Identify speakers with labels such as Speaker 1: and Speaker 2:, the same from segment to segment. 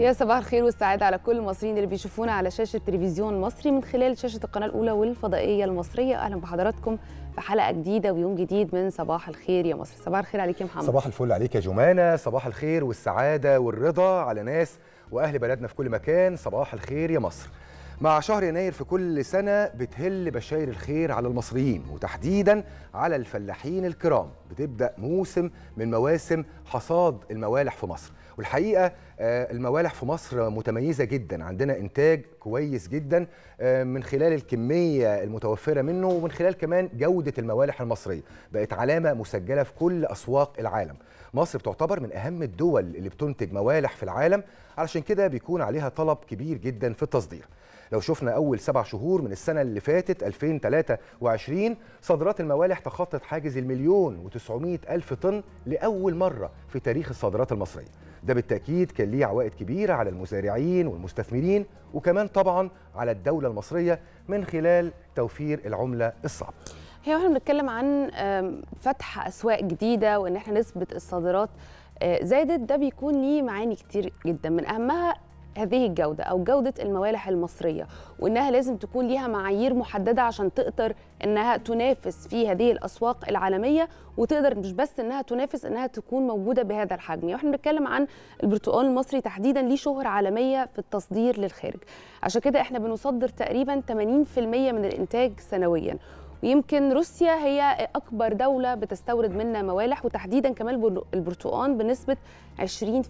Speaker 1: يا صباح الخير والسعادة على كل المصريين اللي بيشوفونا على شاشة تلفزيون مصري من خلال شاشة القناة الأولى والفضائية المصرية أهلا بحضراتكم في حلقة جديدة ويوم جديد من صباح الخير يا مصر صباح الخير عليك يا محمد
Speaker 2: صباح الفل عليك يا جمانة صباح الخير والسعادة والرضا على ناس وأهل بلدنا في كل مكان صباح الخير يا مصر مع شهر يناير في كل سنة بتهل بشاير الخير على المصريين وتحديدا على الفلاحين الكرام بتبدأ موسم من مواسم حصاد الموالح في مصر والحقيقة الموالح في مصر متميزة جدا عندنا إنتاج كويس جدا من خلال الكمية المتوفرة منه ومن خلال كمان جودة الموالح المصرية بقت علامة مسجلة في كل أسواق العالم مصر بتعتبر من أهم الدول اللي بتنتج موالح في العالم علشان كده بيكون عليها طلب كبير جدا في التصدير لو شفنا أول سبع شهور من السنة اللي فاتت 2023 صادرات الموالح تخطت حاجز المليون و900 ألف طن لأول مرة في تاريخ الصادرات المصرية ده بالتأكيد كان ليه عوائد كبيرة على المزارعين والمستثمرين وكمان طبعا على الدولة المصرية من خلال توفير العملة الصعبة
Speaker 1: هي واحنا بنتكلم عن فتح أسواق جديدة وإن احنا نسبة الصادرات زادت ده بيكون ليه معاني كتير جدا من أهمها هذه الجودة أو جودة الموالح المصرية وإنها لازم تكون ليها معايير محددة عشان تقدر إنها تنافس في هذه الأسواق العالمية وتقدر مش بس إنها تنافس إنها تكون موجودة بهذا الحجم يعني إحنا بنتكلم عن البرتقال المصري تحديدا ليه شهرة عالمية في التصدير للخارج عشان كده إحنا بنصدر تقريبا 80% من الإنتاج سنويا ويمكن روسيا هي أكبر دولة بتستورد منا موالح وتحديدا كمان البرتقال بنسبة 20%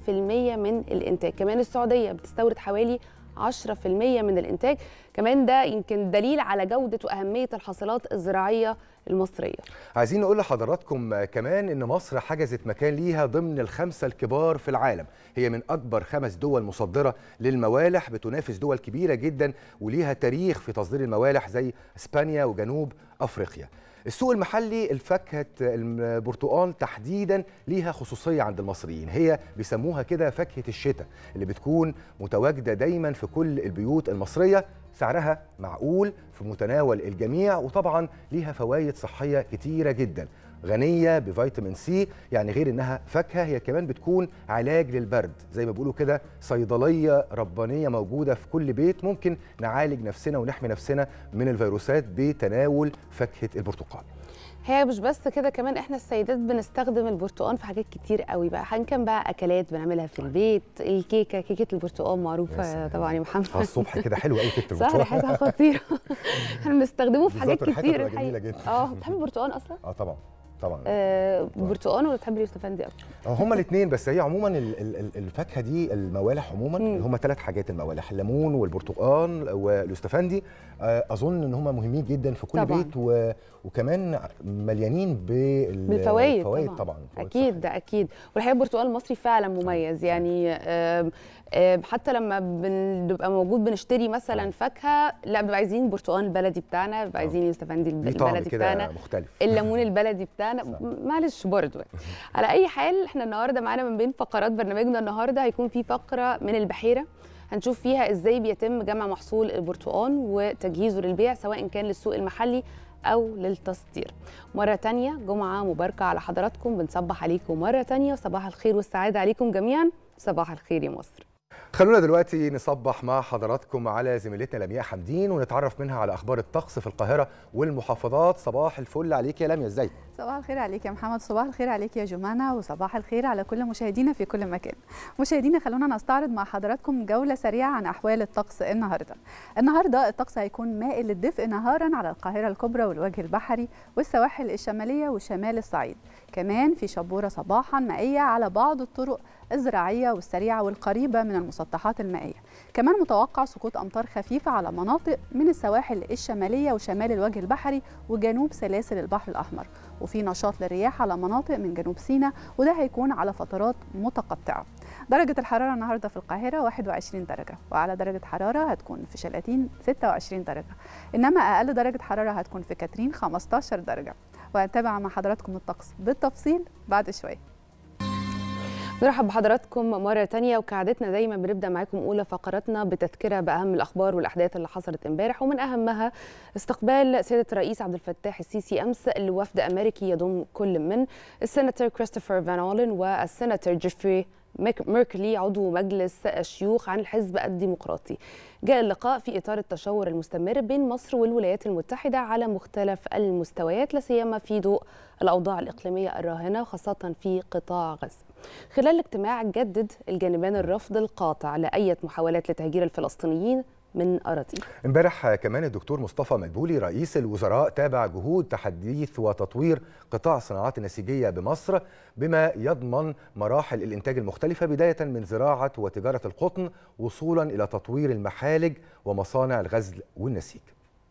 Speaker 1: من الإنتاج كمان السعودية بتستورد حوالي 10% من الإنتاج كمان ده يمكن دليل على جودة وأهمية الحاصلات الزراعية المصرية
Speaker 2: عايزين نقول لحضراتكم كمان ان مصر حجزت مكان ليها ضمن الخمسة الكبار في العالم هي من اكبر خمس دول مصدرة للموالح بتنافس دول كبيرة جدا وليها تاريخ في تصدير الموالح زي اسبانيا وجنوب افريقيا السوق المحلي الفاكهه البرتقال تحديدا ليها خصوصيه عند المصريين هي بيسموها كده فاكهه الشتاء اللي بتكون متواجده دايما في كل البيوت المصريه سعرها معقول في متناول الجميع وطبعا ليها فوائد صحيه كتيره جدا غنيه بفيتامين سي يعني غير انها فاكهه هي كمان بتكون علاج للبرد زي ما بيقولوا كده صيدليه ربانيه موجوده في كل بيت ممكن نعالج نفسنا ونحمي نفسنا من الفيروسات بتناول فاكهه البرتقال
Speaker 1: هي مش بس كده كمان احنا السيدات بنستخدم البرتقال في حاجات كتير قوي بقى كان بقى اكلات بنعملها في البيت الكيكه كيكه البرتقال معروفه طبعا يا محمد
Speaker 2: الصبح كده حلو قوي كيكه
Speaker 1: البرتقال صح ريحتها خطيره احنا بنستخدمه في حاجات كتير
Speaker 2: الحقيقه
Speaker 1: اه بتحب البرتقال اصلا
Speaker 2: اه طبعا طبعا
Speaker 1: آه برتقال ولا تحب اليوستفندي اكتر؟
Speaker 2: هما الاثنين بس هي عموما الفاكهه دي الموالح عموما هما ثلاث حاجات الموالح الليمون والبرتقال واليوستفندي اظن ان هما مهمين جدا في كل طبعًا. بيت و... وكمان مليانين
Speaker 1: بالفوائد
Speaker 2: طبعا, طبعا.
Speaker 1: اكيد ده اكيد والحقيقه البرتقال المصري فعلا مميز يعني آه حتى لما بنبقى موجود بنشتري مثلا فاكهه لا بنبقى عايزين البرتقال البلدي بتاعنا بنبقى عايزين اليوستفندي البلدي بتاعنا
Speaker 2: مختلف
Speaker 1: الليمون البلدي بتاعنا معلش برضه على اي حال احنا النهارده معانا من بين فقرات برنامجنا النهارده هيكون في فقره من البحيره هنشوف فيها ازاي بيتم جمع محصول البرتقال وتجهيزه للبيع سواء كان للسوق المحلي او للتصدير مره تانية جمعه مباركه على حضراتكم بنصبح عليكم مره تانية صباح الخير والسعاده عليكم جميعا صباح الخير يا مصر
Speaker 2: خلونا دلوقتي نصبح مع حضراتكم على زميلتنا لمياء حمدين ونتعرف منها على اخبار الطقس في القاهره والمحافظات صباح الفل عليك يا لمياء ازاي
Speaker 3: صباح الخير عليك يا محمد صباح الخير عليك يا جمانة وصباح الخير على كل مشاهدينا في كل مكان مشاهدينا خلونا نستعرض مع حضراتكم جولة سريعة عن أحوال الطقس النهاردة النهاردة الطقس هيكون مائل للدفء نهارا على القاهرة الكبرى والوجه البحري والسواحل الشمالية وشمال الصعيد كمان في شبورة صباحا مائية على بعض الطرق الزراعية والسريعة والقريبة من المسطحات المائية كمان متوقع سقوط أمطار خفيفة على مناطق من السواحل الشمالية وشمال الوجه البحري وجنوب سلاسل البحر الأحمر وفي نشاط للرياح على مناطق من جنوب سيناء وده هيكون على فترات متقطعة درجة الحرارة النهاردة في القاهرة 21 درجة وأعلى درجة حرارة هتكون في شلاتين 26 درجة إنما أقل درجة حرارة هتكون في كاترين 15 درجة وهنتابع مع حضراتكم الطقس بالتفصيل بعد شوية
Speaker 1: نرحب بحضراتكم مرة تانية وكعادتنا دايما بنبدأ معاكم أولى فقراتنا بتذكرة بأهم الأخبار والأحداث اللي حصلت امبارح ومن أهمها استقبال سيادة الرئيس عبد الفتاح السيسي أمس لوفد أمريكي يضم كل من السيناتور كريستوفر فان أولن والسيناتور جيفري ميركلي عضو مجلس الشيوخ عن الحزب الديمقراطي جاء اللقاء في إطار التشاور المستمر بين مصر والولايات المتحدة على مختلف المستويات لا سيما في ضوء الأوضاع الإقليمية الراهنة خاصة في قطاع غزة خلال الاجتماع جدد الجانبان الرفض القاطع لأية محاولات لتهجير الفلسطينيين من أراضي
Speaker 2: امبارح كمان الدكتور مصطفى مدبولي رئيس الوزراء تابع جهود تحديث وتطوير قطاع الصناعات النسيجية بمصر بما يضمن مراحل الإنتاج المختلفة بداية من زراعة وتجارة القطن وصولا إلى تطوير المحالج ومصانع الغزل والنسيج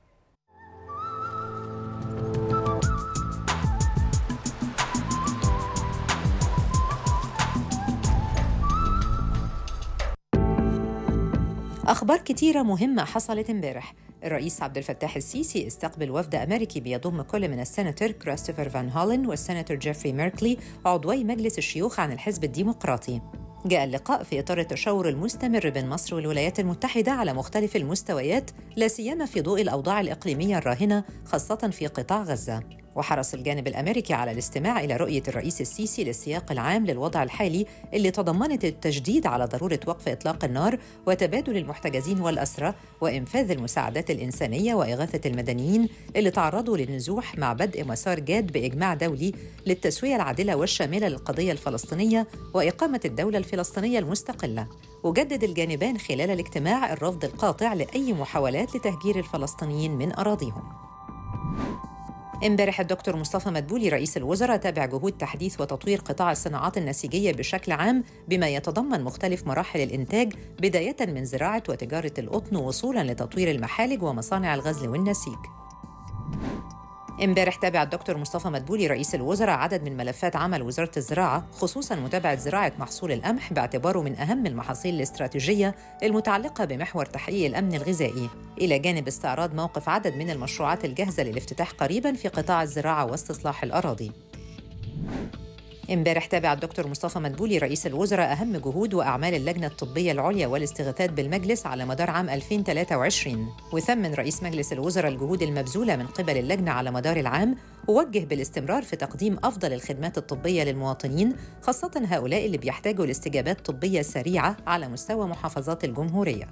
Speaker 4: أخبار كتيرة مهمة حصلت امبارح الرئيس عبد الفتاح السيسي استقبل وفد أمريكي بيضم كل من السيناتور كريستوفر فان هولن والسيناتور جيفري ميركلي عضوي مجلس الشيوخ عن الحزب الديمقراطي جاء اللقاء في إطار التشاور المستمر بين مصر والولايات المتحدة على مختلف المستويات لا سيما في ضوء الأوضاع الإقليمية الراهنة خاصة في قطاع غزة وحرص الجانب الامريكي على الاستماع الى رؤيه الرئيس السيسي للسياق العام للوضع الحالي اللي تضمنت التشديد على ضروره وقف اطلاق النار وتبادل المحتجزين والاسرى وانفاذ المساعدات الانسانيه واغاثه المدنيين اللي تعرضوا للنزوح مع بدء مسار جاد باجماع دولي للتسويه العادله والشامله للقضيه الفلسطينيه واقامه الدوله الفلسطينيه المستقله وجدد الجانبان خلال الاجتماع الرفض القاطع لاي محاولات لتهجير الفلسطينيين من اراضيهم امبارح الدكتور مصطفى مدبولي رئيس الوزراء تابع جهود تحديث وتطوير قطاع الصناعات النسيجية بشكل عام بما يتضمن مختلف مراحل الإنتاج بداية من زراعة وتجارة القطن وصولا لتطوير المحالج ومصانع الغزل والنسيج امبارح تابع الدكتور مصطفى مدبولي رئيس الوزراء عدد من ملفات عمل وزارة الزراعة خصوصا متابعة زراعة محصول القمح باعتباره من أهم المحاصيل الاستراتيجية المتعلقة بمحور تحقيق الأمن الغذائي إلى جانب استعراض موقف عدد من المشروعات الجاهزة للافتتاح قريبا في قطاع الزراعة واستصلاح الأراضي امبارح تابع الدكتور مصطفى مدبولي رئيس الوزراء أهم جهود وأعمال اللجنة الطبية العليا والاستغاثات بالمجلس على مدار عام 2023 وثمن رئيس مجلس الوزراء الجهود المبذولة من قبل اللجنة على مدار العام ووجه بالاستمرار في تقديم أفضل الخدمات الطبية للمواطنين خاصة هؤلاء اللي بيحتاجوا لاستجابات طبية سريعة على مستوى محافظات الجمهورية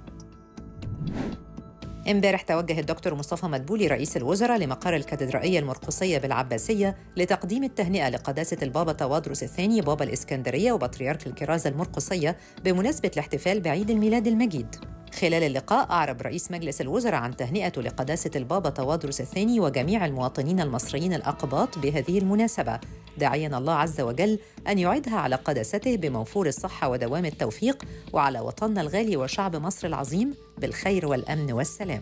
Speaker 4: امبارح توجه الدكتور مصطفى مدبولي رئيس الوزراء لمقر الكاتدرائية المرقصية بالعباسية لتقديم التهنئة لقداسة البابا توادرس الثاني بابا الإسكندرية وبطريرك الكرازة المرقصية بمناسبة الاحتفال بعيد الميلاد المجيد خلال اللقاء أعرب رئيس مجلس الوزراء عن تهنئته لقداسة البابا توادرس الثاني وجميع المواطنين المصريين الأقباط بهذه المناسبة داعيا الله عز وجل أن يعيدها على قداسته بموفور الصحة ودوام التوفيق وعلى وطننا الغالي وشعب مصر العظيم بالخير والأمن والسلام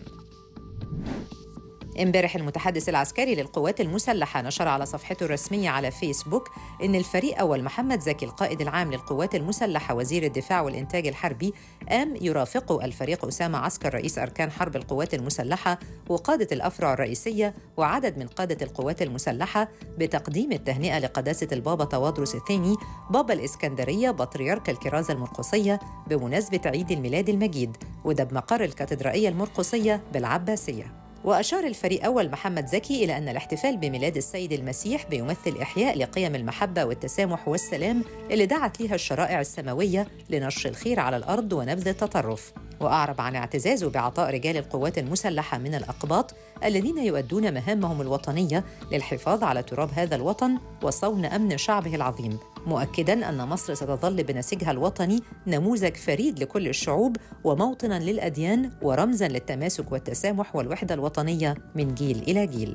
Speaker 4: امبارح المتحدث العسكري للقوات المسلحة نشر على صفحته الرسمية على فيسبوك إن الفريق أول محمد زكي القائد العام للقوات المسلحة وزير الدفاع والإنتاج الحربي قام يرافقه الفريق أسامة عسكر رئيس أركان حرب القوات المسلحة وقادة الأفرع الرئيسية وعدد من قادة القوات المسلحة بتقديم التهنئة لقداسة البابا توادرس الثاني بابا الإسكندرية بطريرك الكرازة المرقصية بمناسبة عيد الميلاد المجيد وده بمقر الكاتدرائية المرقصية بالعباسية وأشار الفريق أول محمد زكي إلى أن الاحتفال بميلاد السيد المسيح بيمثل إحياء لقيم المحبة والتسامح والسلام اللي دعت لها الشرائع السماوية لنشر الخير على الأرض ونبذ التطرف وأعرب عن اعتزازه بعطاء رجال القوات المسلحة من الأقباط الذين يؤدون مهامهم الوطنية للحفاظ على تراب هذا الوطن وصون أمن شعبه العظيم مؤكدا أن مصر ستظل بنسيجها الوطني نموذج فريد لكل الشعوب وموطنا للأديان ورمزا للتماسك والتسامح والوحدة الوطنية من جيل إلى جيل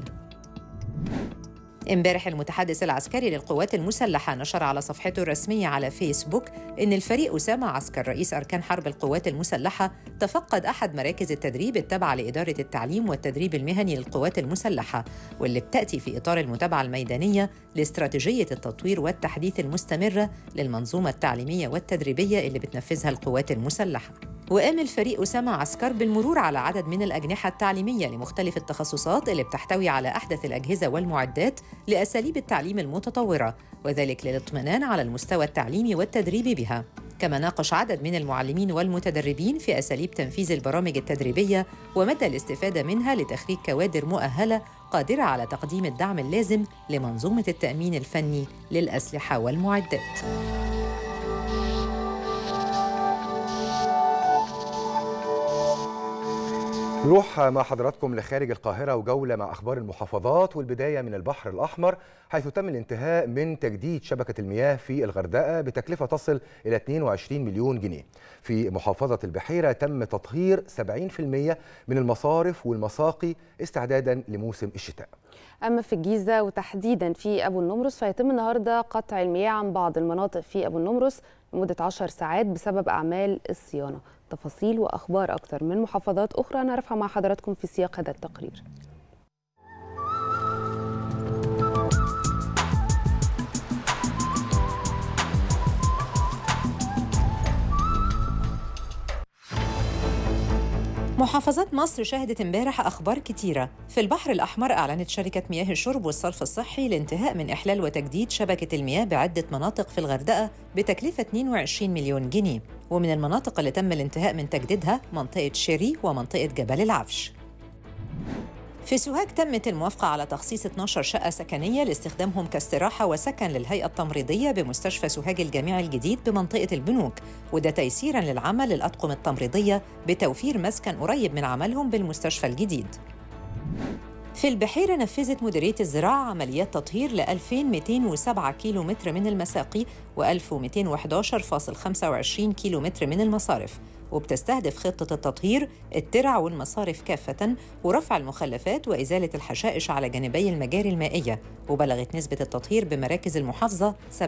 Speaker 4: امبارح المتحدث العسكري للقوات المسلحة نشر على صفحته الرسمية على فيسبوك إن الفريق أسامة عسكر رئيس أركان حرب القوات المسلحة تفقد أحد مراكز التدريب التابعة لإدارة التعليم والتدريب المهني للقوات المسلحة واللي بتأتي في إطار المتابعة الميدانية لاستراتيجية التطوير والتحديث المستمرة للمنظومة التعليمية والتدريبية اللي بتنفذها القوات المسلحة وقام الفريق أسامة عسكر بالمرور على عدد من الأجنحة التعليمية لمختلف التخصصات اللي بتحتوي على أحدث الأجهزة والمعدات لأساليب التعليم المتطورة وذلك للاطمئنان على المستوى التعليمي والتدريبي بها كما ناقش عدد من المعلمين والمتدربين في أساليب تنفيذ البرامج التدريبية ومدى الاستفادة منها لتخريج كوادر مؤهلة قادرة على تقديم الدعم اللازم لمنظومة التأمين الفني للأسلحة والمعدات
Speaker 2: نروح مع حضراتكم لخارج القاهرة وجولة مع أخبار المحافظات والبداية من البحر الأحمر حيث تم الانتهاء من تجديد شبكة المياه في الغردقة بتكلفة تصل إلى 22 مليون جنيه في محافظة البحيرة تم تطهير 70% من المصارف والمساقي استعدادا لموسم الشتاء
Speaker 1: أما في الجيزة وتحديدا في أبو النمرس فيتم النهاردة قطع المياه عن بعض المناطق في أبو النمرس لمدة 10 ساعات بسبب أعمال الصيانة تفاصيل وأخبار أكثر من محافظات أخرى نعرفها مع حضراتكم في سياق هذا التقرير
Speaker 4: محافظات مصر شهدت امبارح أخبار كتيرة في البحر الأحمر أعلنت شركة مياه الشرب والصرف الصحي الانتهاء من إحلال وتجديد شبكة المياه بعدة مناطق في الغردقة بتكلفة 22 مليون جنيه ومن المناطق اللي تم الانتهاء من تجديدها منطقة شيري ومنطقة جبل العفش في سوهاج تمت الموافقة على تخصيص 12 شقة سكنية لاستخدامهم كاستراحة وسكن للهيئة التمريضية بمستشفى سوهاج الجامعي الجديد بمنطقة البنوك وده تيسيراً للعمل للأطقم التمريضية بتوفير مسكن قريب من عملهم بالمستشفى الجديد في البحيرة نفذت مديرية الزراعة عمليات تطهير ل 2207 كيلو متر من المساقي و 1211.25 كيلو متر من المصارف وبتستهدف خطة التطهير الترع والمصارف كافة ورفع المخلفات وإزالة الحشائش على جانبي المجاري المائية وبلغت نسبة التطهير بمراكز المحافظة 70%.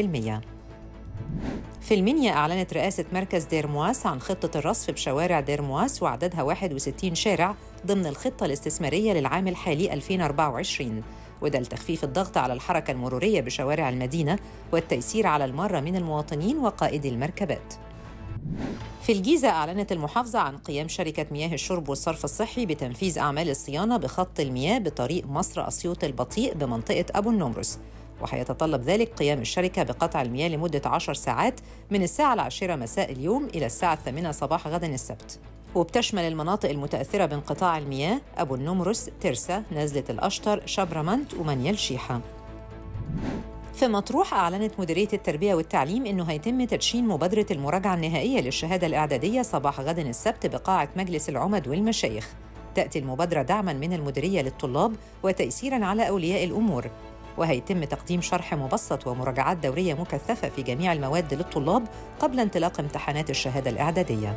Speaker 4: في المنيا أعلنت رئاسة مركز دير مواس عن خطة الرصف بشوارع دير مواس وعددها 61 شارع ضمن الخطة الاستثمارية للعام الحالي 2024 وده لتخفيف الضغط على الحركة المرورية بشوارع المدينة والتيسير على المارة من المواطنين وقائدي المركبات. في الجيزة أعلنت المحافظة عن قيام شركة مياه الشرب والصرف الصحي بتنفيذ أعمال الصيانة بخط المياه بطريق مصر أسيوط البطيء بمنطقة أبو النمرس وهيتطلب ذلك قيام الشركة بقطع المياه لمدة 10 ساعات من الساعة العاشرة مساء اليوم إلى الساعة الثامنة صباح غد السبت وبتشمل المناطق المتأثرة بانقطاع المياه أبو النمرس ترسا نزلة الأشطر شبرمنت ومنيل شيحة في مطروح أعلنت مديرية التربية والتعليم أنه هيتم تدشين مبادرة المراجعة النهائية للشهادة الإعدادية صباح غد السبت بقاعة مجلس العمد والمشايخ تأتي المبادرة دعماً من المديرية للطلاب وتيسيراً على أولياء الأمور وهيتم تقديم شرح مبسط ومراجعات دورية مكثفة في جميع المواد للطلاب قبل انطلاق امتحانات الشهادة الإعدادية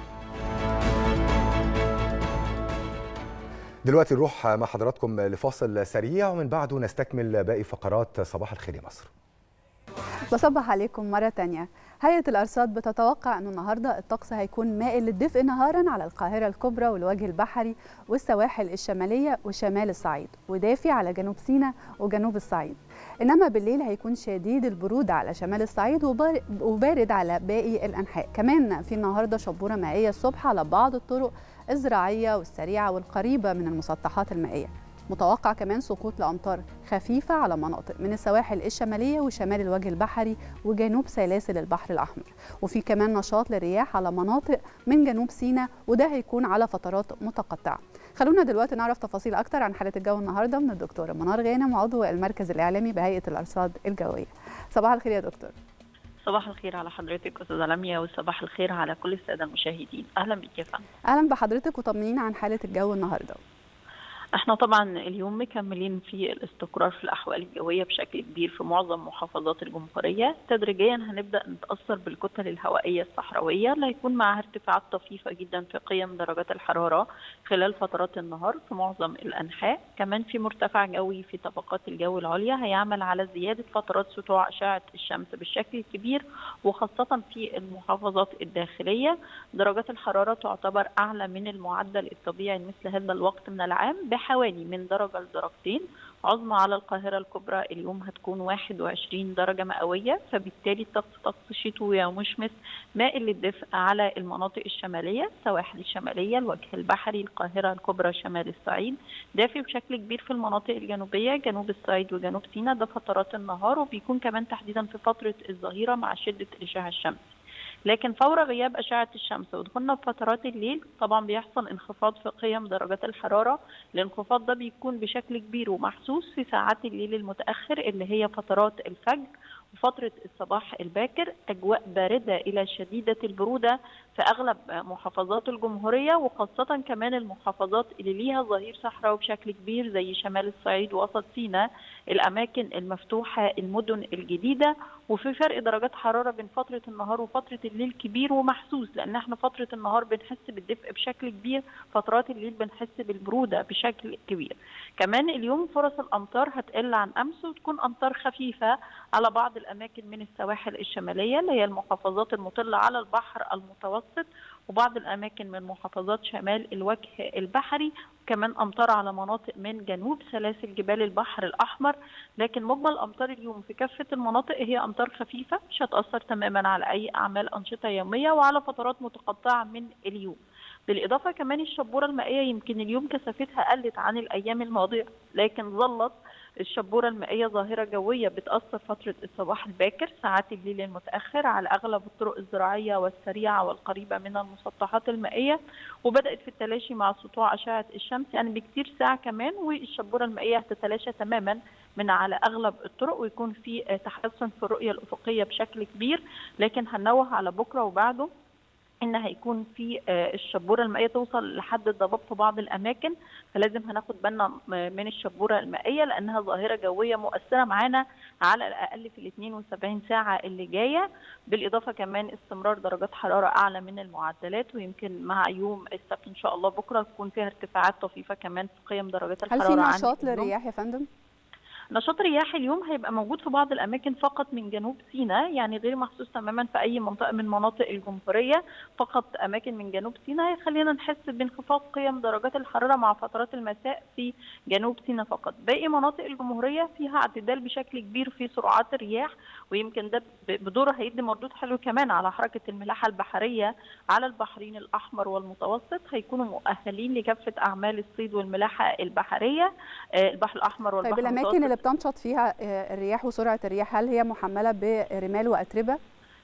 Speaker 2: دلوقتي نروح مع حضراتكم لفاصل سريع ومن بعده نستكمل باقي فقرات صباح الخير يا مصر
Speaker 3: بصبح عليكم مرة تانية هيئة الأرصاد بتتوقع أنه النهاردة الطقس هيكون مائل للدفء نهارا على القاهرة الكبرى والوجه البحري والسواحل الشمالية وشمال الصعيد ودافي على جنوب سيناء وجنوب الصعيد إنما بالليل هيكون شديد البرودة على شمال الصعيد وبارد على باقي الأنحاء كمان في النهاردة شبورة مائية الصبح على بعض الطرق الزراعية والسريعة والقريبة من المسطحات المائية متوقع كمان سقوط لأمطار خفيفة على مناطق من السواحل الشمالية وشمال الوجه البحري وجنوب سلاسل البحر الأحمر وفي كمان نشاط للرياح على مناطق من جنوب سيناء وده هيكون على فترات متقطعة خلونا دلوقتي نعرف تفاصيل أكتر عن حالة الجو النهاردة من الدكتورة منار غانم عضو المركز الإعلامي بهيئة الأرصاد الجوية صباح الخير يا دكتور
Speaker 5: صباح الخير على حضرتك استاذه لميا وصباح الخير على كل الساده المشاهدين اهلا بك يا فندم
Speaker 3: اهلا بحضرتك وطمنينا عن حاله الجو النهارده
Speaker 5: احنا طبعا اليوم مكملين في الاستقرار في الاحوال الجويه بشكل كبير في معظم محافظات الجمهوريه تدريجيا هنبدا نتاثر بالكتل الهوائيه الصحراويه اللي هيكون معها ارتفاعات طفيفه جدا في قيم درجات الحراره خلال فترات النهار في معظم الانحاء كمان في مرتفع جوي في طبقات الجو العليا هيعمل على زياده فترات سطوع اشعه الشمس بالشكل الكبير وخاصه في المحافظات الداخليه درجات الحراره تعتبر اعلى من المعدل الطبيعي مثل هذا الوقت من العام بحوالي من درجة لدرجتين عظمى على القاهرة الكبرى اليوم هتكون 21 درجة مئوية فبالتالي الطقس طقس شتوي ومشمس مائل للدفء على المناطق الشمالية السواحل الشمالية الوجه البحري القاهرة الكبرى شمال الصعيد دافي بشكل كبير في المناطق الجنوبية جنوب الصعيد وجنوب سيناء ده فترات النهار وبيكون كمان تحديدا في فترة الظهيرة مع شدة الإشعاع الشمسي لكن فور غياب أشعة الشمس ودخولنا بفترات الليل طبعا بيحصل انخفاض في قيم درجات الحرارة الانخفاض ده بيكون بشكل كبير ومحسوس في ساعات الليل المتأخر اللي هي فترات الفجر في فترة الصباح الباكر أجواء باردة إلى شديدة البرودة في أغلب محافظات الجمهورية وخاصة كمان المحافظات اللي ليها ظهير صحراوي بشكل كبير زي شمال الصعيد ووسط سيناء الأماكن المفتوحة المدن الجديدة وفي فرق درجات حرارة بين فترة النهار وفترة الليل كبير ومحسوس لأن احنا فترة النهار بنحس بالدفء بشكل كبير فترات الليل بنحس بالبرودة بشكل كبير كمان اليوم فرص الأمطار هتقل عن أمس وتكون أمطار خفيفة على بعض الأماكن من السواحل الشمالية اللي هي المحافظات المطلة على البحر المتوسط وبعض الأماكن من محافظات شمال الوجه البحري كمان أمطار على مناطق من جنوب سلاسل جبال البحر الأحمر لكن مجمل أمطار اليوم في كافة المناطق هي أمطار خفيفة مش هتأثر تماما على أي أعمال أنشطة يومية وعلى فترات متقطعة من اليوم بالإضافة كمان الشبورة المائية يمكن اليوم كثافتها قلت عن الأيام الماضية لكن ظلت الشبورة المائية ظاهرة جوية بتأثر فترة الصباح الباكر ساعات الليل المتأخر على أغلب الطرق الزراعية والسريعة والقريبة من المسطحات المائية وبدأت في التلاشي مع سطوع أشعة الشمس يعني بكتير ساعة كمان والشبورة المائية هتتلاشى تماما من على أغلب الطرق ويكون في تحسن في الرؤية الأفقية بشكل كبير لكن هنوه على بكرة وبعده ان هيكون في الشبوره المائيه توصل لحد الضباب في بعض الاماكن فلازم هناخد بالنا من الشبوره المائيه لانها ظاهره جويه مؤثره معانا على الاقل في ال 72 ساعه اللي جايه بالاضافه كمان استمرار درجات حراره اعلى من المعدلات ويمكن مع يوم السبت ان شاء الله بكره تكون فيها ارتفاعات طفيفه كمان في قيم درجات الحراره
Speaker 3: هل في نشاط للرياح يا فندم؟
Speaker 5: نشاط رياح اليوم هيبقى موجود في بعض الاماكن فقط من جنوب سيناء يعني غير محسوس تماما في اي منطقه من مناطق الجمهوريه فقط اماكن من جنوب سيناء هيخلينا نحس بانخفاض قيم درجات الحراره مع فترات المساء في جنوب سيناء فقط باقي مناطق الجمهوريه فيها اعتدال بشكل كبير في سرعات الرياح ويمكن ده بدوره هيدي مردود حلو كمان على حركه الملاحه البحريه على البحرين الاحمر والمتوسط هيكونوا مؤهلين لكافه اعمال الصيد والملاحه البحريه البحر الاحمر والبحر
Speaker 3: طيب الاماكن اللي بتنشط فيها الرياح وسرعه الرياح هل هي محمله برمال واتربه؟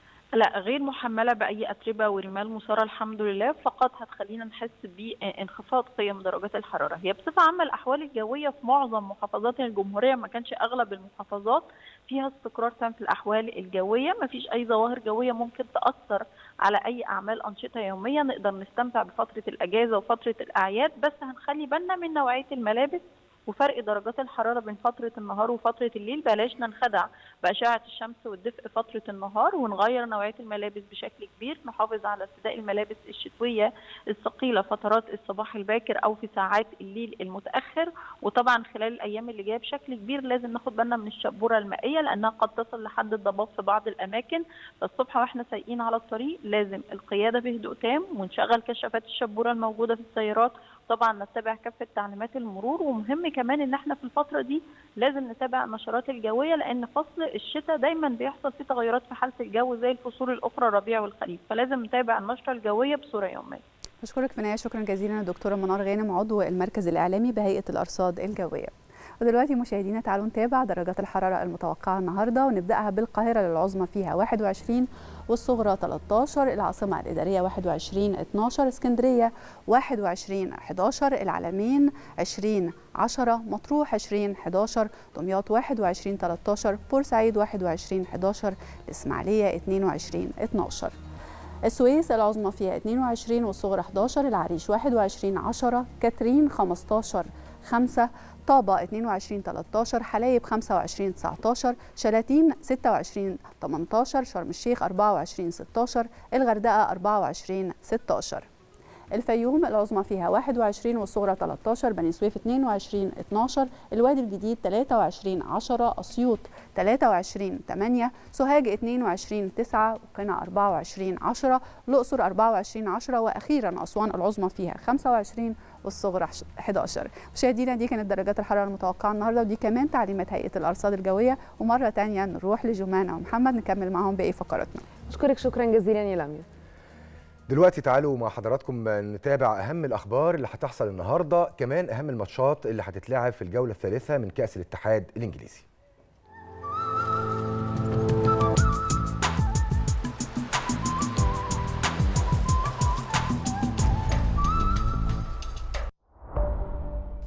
Speaker 5: لا غير محملة بأي أتربة ورمال مثارة الحمد لله فقط هتخلينا نحس بانخفاض قيم درجات الحرارة هي بصفة عامة الأحوال الجوية في معظم محافظات الجمهورية ما كانش أغلب المحافظات فيها استقرار تام في الأحوال الجوية ما فيش أي ظواهر جوية ممكن تأثر على أي أعمال أنشطة يومية نقدر نستمتع بفترة الأجازة وفترة الأعياد بس هنخلي بالنا من نوعية الملابس وفرق درجات الحرارة بين فترة النهار وفترة الليل بلاش ننخدع بأشعة الشمس والدفء فترة النهار ونغير نوعية الملابس بشكل كبير نحافظ على ارتداء الملابس الشتوية الثقيلة فترات الصباح الباكر أو في ساعات الليل المتأخر وطبعا خلال الأيام اللي جاية بشكل كبير لازم ناخد بالنا من الشبورة المائية لأنها قد تصل لحد الضباب في بعض الأماكن فالصبح واحنا سايقين على الطريق لازم القيادة بهدوء تام ونشغل كشافات الشبورة الموجودة في السيارات طبعا نتبع كافه تعليمات المرور ومهم كمان ان احنا في الفتره دي لازم نتابع النشرات الجويه لان فصل الشتاء دايما بيحصل فيه تغيرات في حاله الجو زي الفصول الاخرى الربيع والخريف فلازم نتابع النشره الجويه بصوره يوميه
Speaker 3: بشكرك في النهايه شكرا جزيلا الدكتوره منار غانم عضو المركز الاعلامي بهيئه الارصاد الجويه ودلوقتي مشاهدينا تعالوا نتابع درجات الحرارة المتوقعة النهاردة ونبدأها بالقاهرة للعظمى فيها 21 والصغرى 13 العاصمة الإدارية 21 12 اسكندرية 21 11 العلمين 20 10 مطروح 20 11 دمياط 21 13 بورسعيد 21 11 الإسماعيلية 22 12 السويس العظمى فيها 22 والصغرى 11 العريش 21 10 كاترين 15 5 طابة 22 13 حلايب 25 19 شلاتين 26 18 شرم الشيخ 24 16 الغردقة 24 16 الفيوم العظمى فيها 21 والصغرى 13 بني سويف 22 12 الوادي الجديد 23 10 اسيوط 23 8 سوهاج 22 9 وقنا 24 10 الاقصر 24 10 واخيرا اسوان العظمى فيها 25 والصغرى 11 مشاهدينا دي كانت درجات الحراره المتوقعه النهارده ودي كمان تعليمات هيئه الارصاد الجويه ومره ثانيه نروح لجمانه ومحمد نكمل معاهم باقي فقراتنا
Speaker 1: اشكرك شكرا جزيلا يا لميا
Speaker 2: دلوقتي تعالوا مع حضراتكم نتابع اهم الاخبار اللي هتحصل النهارده كمان اهم الماتشات اللي هتتلعب في الجوله الثالثه من كاس الاتحاد الانجليزي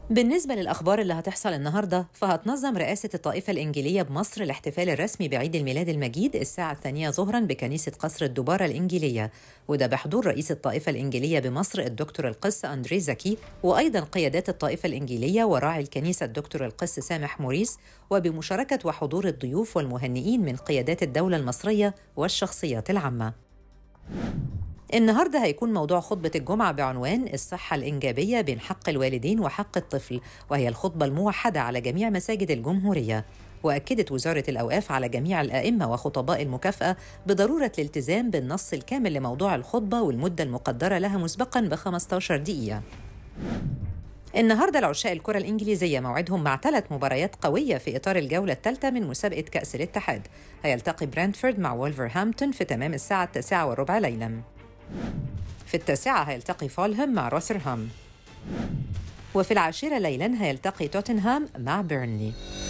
Speaker 4: بالنسبة للأخبار اللي هتحصل النهاردة فهتنظم رئاسة الطائفة الإنجيلية بمصر الاحتفال الرسمي بعيد الميلاد المجيد الساعة الثانية ظهرا بكنيسة قصر الدبارة الإنجيلية وده بحضور رئيس الطائفة الإنجيلية بمصر الدكتور القس أندري زكي وأيضا قيادات الطائفة الإنجيلية وراعي الكنيسة الدكتور القس سامح موريس وبمشاركة وحضور الضيوف والمهنئين من قيادات الدولة المصرية والشخصيات العامة النهارده هيكون موضوع خطبة الجمعة بعنوان الصحة الإنجابية بين حق الوالدين وحق الطفل، وهي الخطبة الموحدة على جميع مساجد الجمهورية. وأكدت وزارة الأوقاف على جميع الآئمة وخطباء المكافأة بضرورة الالتزام بالنص الكامل لموضوع الخطبة والمدة المقدرة لها مسبقا ب 15 دقيقة. النهارده العشاء الكرة الإنجليزية موعدهم مع ثلاث مباريات قوية في إطار الجولة الثالثة من مسابقة كأس الاتحاد. هيلتقي برانتفورد مع وولفرهامبتون في تمام الساعة التاسعة والربع ليلاً. في التاسعة هيلتقي فولهام مع روثرهام وفي العاشرة ليلا هيلتقي توتنهام مع بيرنلي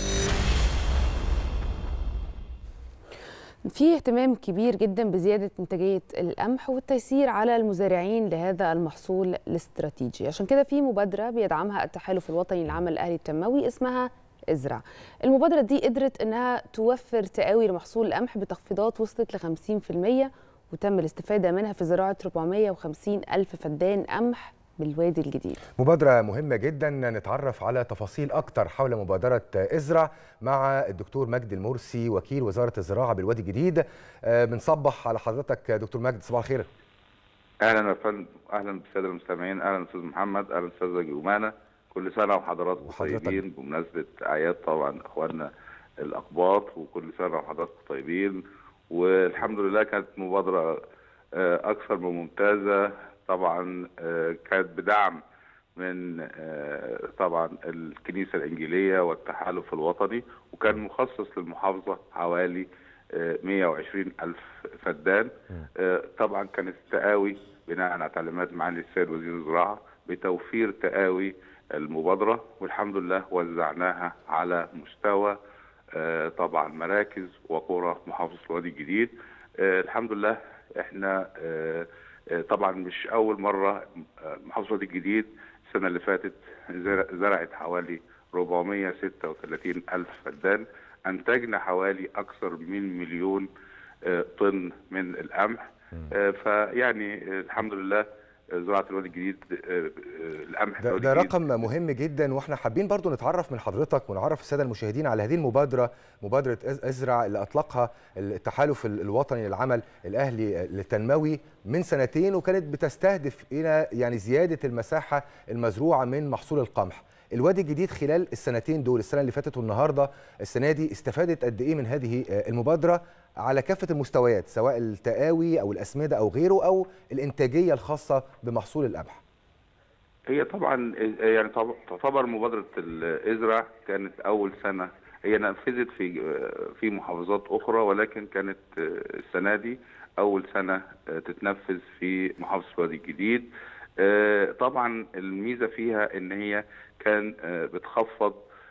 Speaker 1: في اهتمام كبير جدا بزيادة إنتاجية القمح والتيسير على المزارعين لهذا المحصول الاستراتيجي عشان كده في مبادرة بيدعمها التحالف الوطني للعمل الأهلي التنموي اسمها ازرع المبادرة دي قدرت إنها توفر تقاوي لمحصول القمح بتخفيضات وصلت ل 50% وتم الاستفادة منها في زراعة 450 ألف فدان قمح بالوادي الجديد
Speaker 2: مبادرة مهمة جدا نتعرف على تفاصيل أكتر حول مبادرة ازرع مع الدكتور مجد المرسي وكيل وزارة الزراعة بالوادي الجديد بنصبح على حضرتك دكتور مجد صباح الخير
Speaker 6: اهلا يا فندم اهلا بالساده المستمعين اهلا استاذ محمد اهلا استاذ جمانه كل سنه وحضراتكم طيبين بمناسبه اعياد طبعا اخواننا الاقباط وكل سنه وحضراتكم طيبين والحمد لله كانت مبادرة أكثر من ممتازة طبعا كانت بدعم من طبعا الكنيسة الإنجيلية والتحالف الوطني وكان مخصص للمحافظة حوالي 120 ألف فدان طبعا كانت التقاوي بناء على تعليمات معالي السيد وزير الزراعة بتوفير تقاوي المبادرة والحمد لله وزعناها على مستوى طبعا مراكز وقرى محافظه الوادي الجديد الحمد لله احنا طبعا مش اول مره محافظه الوادي الجديد السنه اللي فاتت زرعت حوالي 436 الف فدان انتجنا حوالي اكثر من مليون طن من القمح فيعني الحمد لله زراعه الوادي الجديد القمح
Speaker 2: ده, ده رقم مهم جدا واحنا حابين برضو نتعرف من حضرتك ونعرف الساده المشاهدين على هذه المبادره مبادره ازرع اللي اطلقها التحالف الوطني للعمل الاهلي التنموي من سنتين وكانت بتستهدف الى يعني زياده المساحه المزروعه من محصول القمح الوادي الجديد خلال السنتين دول السنه اللي فاتت والنهارده السنه دي استفادت قد ايه من هذه المبادره على كافه المستويات سواء التقاوي او الاسمده او غيره او الانتاجيه الخاصه بمحصول القمح
Speaker 6: هي طبعا يعني تعتبر مبادره الازرع كانت اول سنه هي نفذت في في محافظات اخرى ولكن كانت السنه دي اول سنه تتنفذ في محافظه الوادي الجديد طبعا الميزه فيها ان هي كان بتخفض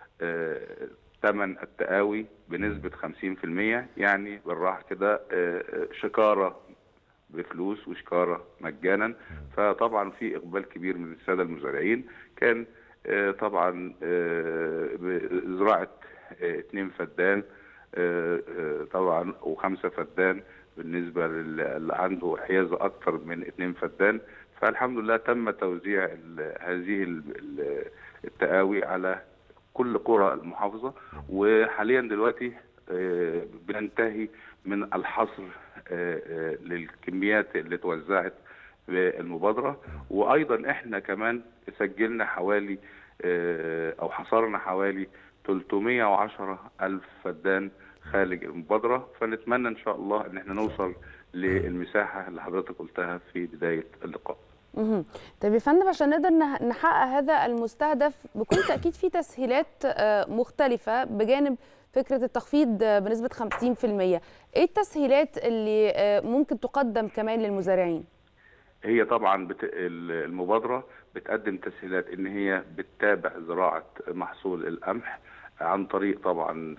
Speaker 6: ثمن التقاوي بنسبة 50% يعني بالراحة كده شكارة بفلوس وشكارة مجانا فطبعا في إقبال كبير من السادة المزارعين كان طبعا زراعة اتنين فدان طبعا وخمسة فدان بالنسبة للي عنده حيازة أكثر من اتنين فدان فالحمد لله تم توزيع هذه التقاوي على كل قرى المحافظه وحاليا دلوقتي بننتهي من الحصر للكميات اللي توزعت بالمبادره وايضا احنا كمان سجلنا حوالي او حصرنا حوالي 310 الف فدان خارج المبادره فنتمنى ان شاء الله ان احنا نوصل للمساحه اللي حضرتك قلتها في بدايه اللقاء.
Speaker 1: طيب يا فندم عشان نقدر نحقق هذا المستهدف بكل تاكيد في تسهيلات مختلفه بجانب فكره التخفيض بنسبه 50% ايه التسهيلات اللي ممكن تقدم كمان للمزارعين
Speaker 6: هي طبعا بت... المبادره بتقدم تسهيلات ان هي بتتابع زراعه محصول القمح عن طريق طبعا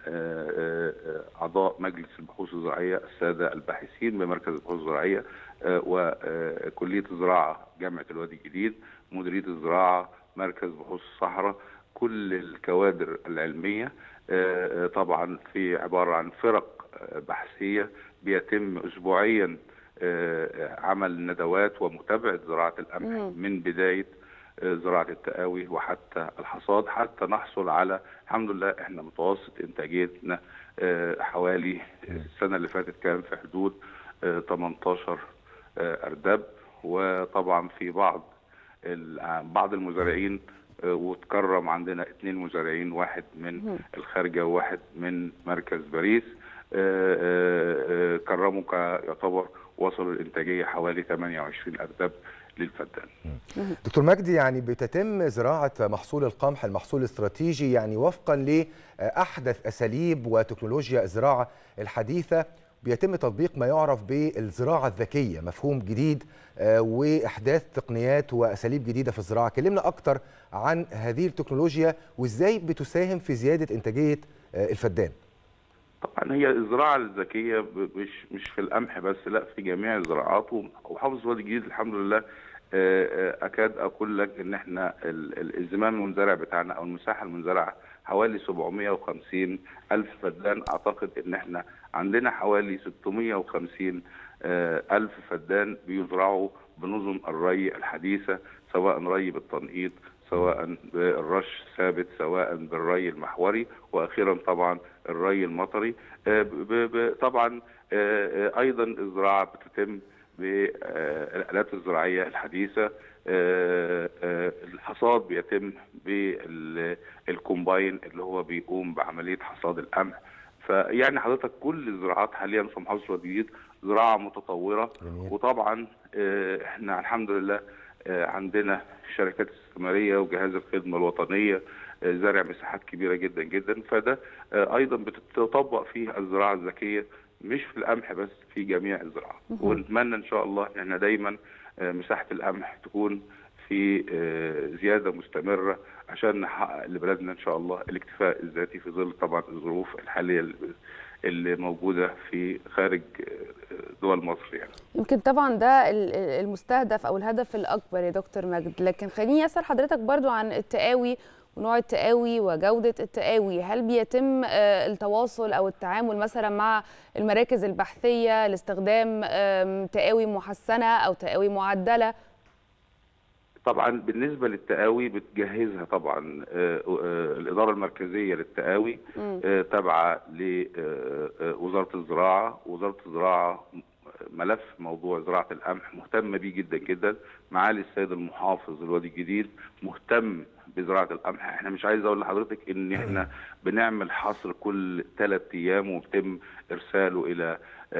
Speaker 6: اعضاء مجلس البحوث الزراعيه الساده الباحثين بمركز البحوث الزراعيه وكليه الزراعه جامعه الوادي الجديد مديريه الزراعه مركز بحوث الصحراء كل الكوادر العلميه طبعا في عباره عن فرق بحثيه بيتم اسبوعيا عمل ندوات ومتابعه زراعه القمح من بدايه زراعه التقاوي وحتى الحصاد حتى نحصل على الحمد لله احنا متوسط انتاجيتنا حوالي السنه اللي فاتت كان في حدود 18 ارداب وطبعا في بعض بعض المزارعين وتكرم عندنا اثنين مزارعين واحد من الخارجه وواحد من مركز باريس كرموا يعتبر وصلوا الانتاجيه حوالي 28 ارداب للفدان.
Speaker 2: دكتور مجدي يعني بتتم زراعه محصول القمح المحصول الاستراتيجي يعني وفقا لاحدث اساليب وتكنولوجيا الزراعه الحديثه بيتم تطبيق ما يعرف بالزراعه الذكيه مفهوم جديد واحداث تقنيات واساليب جديده في الزراعه كلمنا اكتر عن هذه التكنولوجيا وازاي بتساهم في زياده انتاجيه الفدان
Speaker 6: طبعا هي الزراعه الذكيه مش مش في القمح بس لا في جميع الزراعات وحافظ وادي الجديد الحمد لله اكاد اقول لك ان احنا الزمان المنزرع بتاعنا او المساحه المنزرعه حوالي 750 الف فدان اعتقد ان احنا عندنا حوالي 650 الف فدان بيزرعوا بنظم الري الحديثه سواء ري بالتنقيط سواء بالرش ثابت سواء بالري المحوري واخيرا طبعا الري المطري طبعا ايضا الزراعه بتتم بالالات الزراعيه الحديثه الحصاد بيتم بالكومباين اللي هو بيقوم بعمليه حصاد القمح فيعني حضرتك كل الزراعات حاليا في محافظه وادي الجديد زراعه متطوره جميل. وطبعا احنا الحمد لله عندنا الشركات الاستثماريه وجهاز الخدمه الوطنيه زارع مساحات كبيره جدا جدا فده ايضا بتطبق فيه الزراعه الذكيه مش في القمح بس في جميع الزراعات ونتمنى ان شاء الله ان احنا دايما مساحه القمح تكون في زياده مستمره عشان نحقق لبلدنا ان شاء الله الاكتفاء الذاتي في ظل طبعا الظروف الحاليه اللي موجوده في خارج دول مصر يعني.
Speaker 1: يمكن طبعا ده المستهدف او الهدف الاكبر يا دكتور مجد لكن خليني اسال حضرتك برضو عن التقاوي ونوع التقاوي وجودة التقاوي هل بيتم التواصل أو التعامل مثلا مع المراكز البحثية لاستخدام تقاوي محسنة أو تقاوي معدلة
Speaker 6: طبعا بالنسبة للتقاوي بتجهزها طبعا الإدارة المركزية للتقاوي تابعة لوزارة الزراعة وزارة الزراعة ملف موضوع زراعة القمح مهتمة بيه جدا جدا معالي السيد المحافظ الوادي الجديد مهتم بزراعه القمح احنا مش عايز اقول لحضرتك ان احنا بنعمل حصر كل ثلاث ايام وبيتم ارساله الى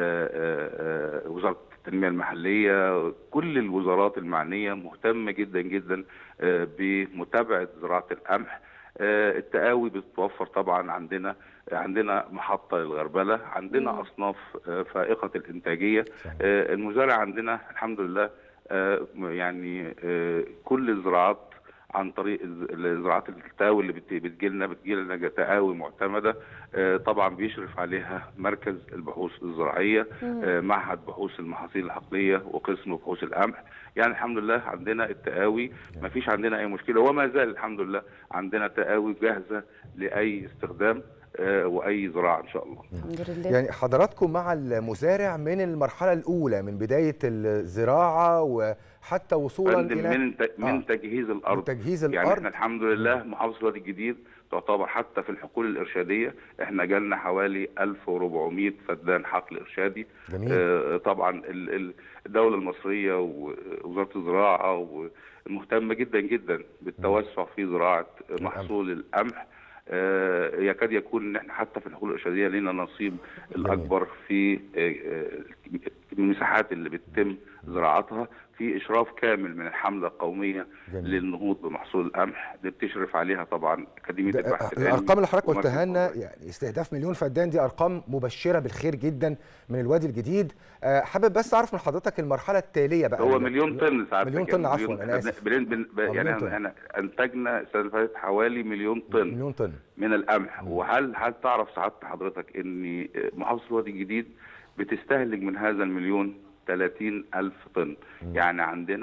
Speaker 6: وزاره التنميه المحليه كل الوزارات المعنيه مهتمه جدا جدا بمتابعه زراعه القمح التقاوي بتتوفر طبعا عندنا عندنا محطه للغربله عندنا اصناف فائقه الانتاجيه المزارع عندنا الحمد لله يعني كل الزراعات عن طريق زراعات التقاوي اللي بتجي لنا بتجي لنا تقاوي معتمده طبعا بيشرف عليها مركز البحوث الزراعيه معهد بحوث المحاصيل الحقليه وقسم بحوث القمح يعني الحمد لله عندنا التقاوي ما فيش عندنا اي مشكله وما زال الحمد لله عندنا تقاوي جاهزه لاي استخدام واي زراعه ان شاء الله.
Speaker 1: الحمد لله.
Speaker 2: يعني حضراتكم مع المزارع من المرحله الاولى من بدايه الزراعه وحتى وصولا
Speaker 6: الى من من آه. تجهيز الارض.
Speaker 2: من تجهيز الارض
Speaker 6: يعني احنا الحمد لله محافظه الوادي الجديد تعتبر حتى في الحقول الارشاديه احنا جالنا حوالي 1400 فدان حقل ارشادي.
Speaker 2: جميل.
Speaker 6: آه طبعا الدوله المصريه ووزاره الزراعه مهتمه جدا جدا بالتوسع في زراعه محصول القمح. آه يكاد يكون ان احنا حتى في الحقول الارشاديه لنا نصيب الاكبر في آه المساحات اللي بتتم زراعتها في اشراف كامل من الحمله القوميه جميل. للنهوض بمحصول القمح اللي بتشرف عليها طبعا اكاديميه البحث
Speaker 2: الارقام اللي حضرتك قلتها لنا يعني استهداف مليون فدان دي ارقام مبشره بالخير جدا من الوادي الجديد آه حابب بس اعرف من حضرتك المرحله التاليه بقى
Speaker 6: هو مليون طن ساعتك
Speaker 2: مليون طن عفوا انا اسف
Speaker 6: بلين بلين يعني احنا انتجنا السنه اللي فاتت حوالي مليون طن
Speaker 2: مليون طن
Speaker 6: من القمح وهل هل تعرف سعاده حضرتك ان محافظه الوادي الجديد بتستهلك من هذا المليون 30 ألف طن يعني عندنا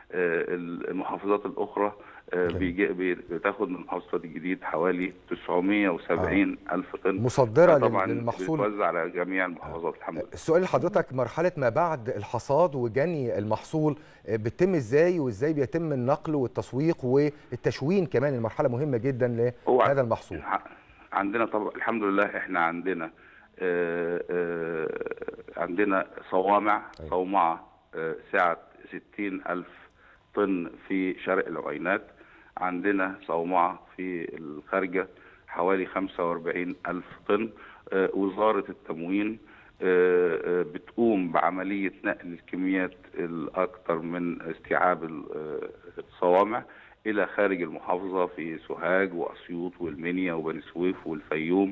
Speaker 6: المحافظات الاخرى بتاخد من محافظه وادي الجديد حوالي 970 آه. الف طن
Speaker 2: مصدره طبعا للمحصول
Speaker 6: بتوزع على جميع المحافظات الحمد لله
Speaker 2: السؤال لحضرتك مرحله ما بعد الحصاد وجني المحصول بتتم ازاي وازاي بيتم النقل والتسويق والتشوين كمان المرحله مهمه جدا لهذا المحصول
Speaker 6: عندنا طبعا الحمد لله احنا عندنا آآ آآ عندنا صوامع أيوة. صومعه سعه 60 الف طن في شرق العوينات عندنا صومعة في الخارجة حوالي 45 ألف طن وزارة التموين بتقوم بعملية نقل الكميات الأكثر من استيعاب الصوامع إلى خارج المحافظة في سوهاج وأسيوط والمنيا وبني سويف والفيوم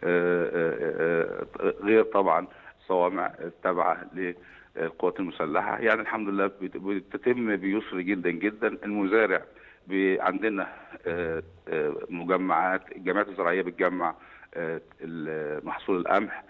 Speaker 6: غير طبعا صوامع التابعة القوات المسلحه يعني الحمد لله بتتم بيسر جدا جدا المزارع عندنا مجمعات الجمعيات الزراعيه بتجمع محصول القمح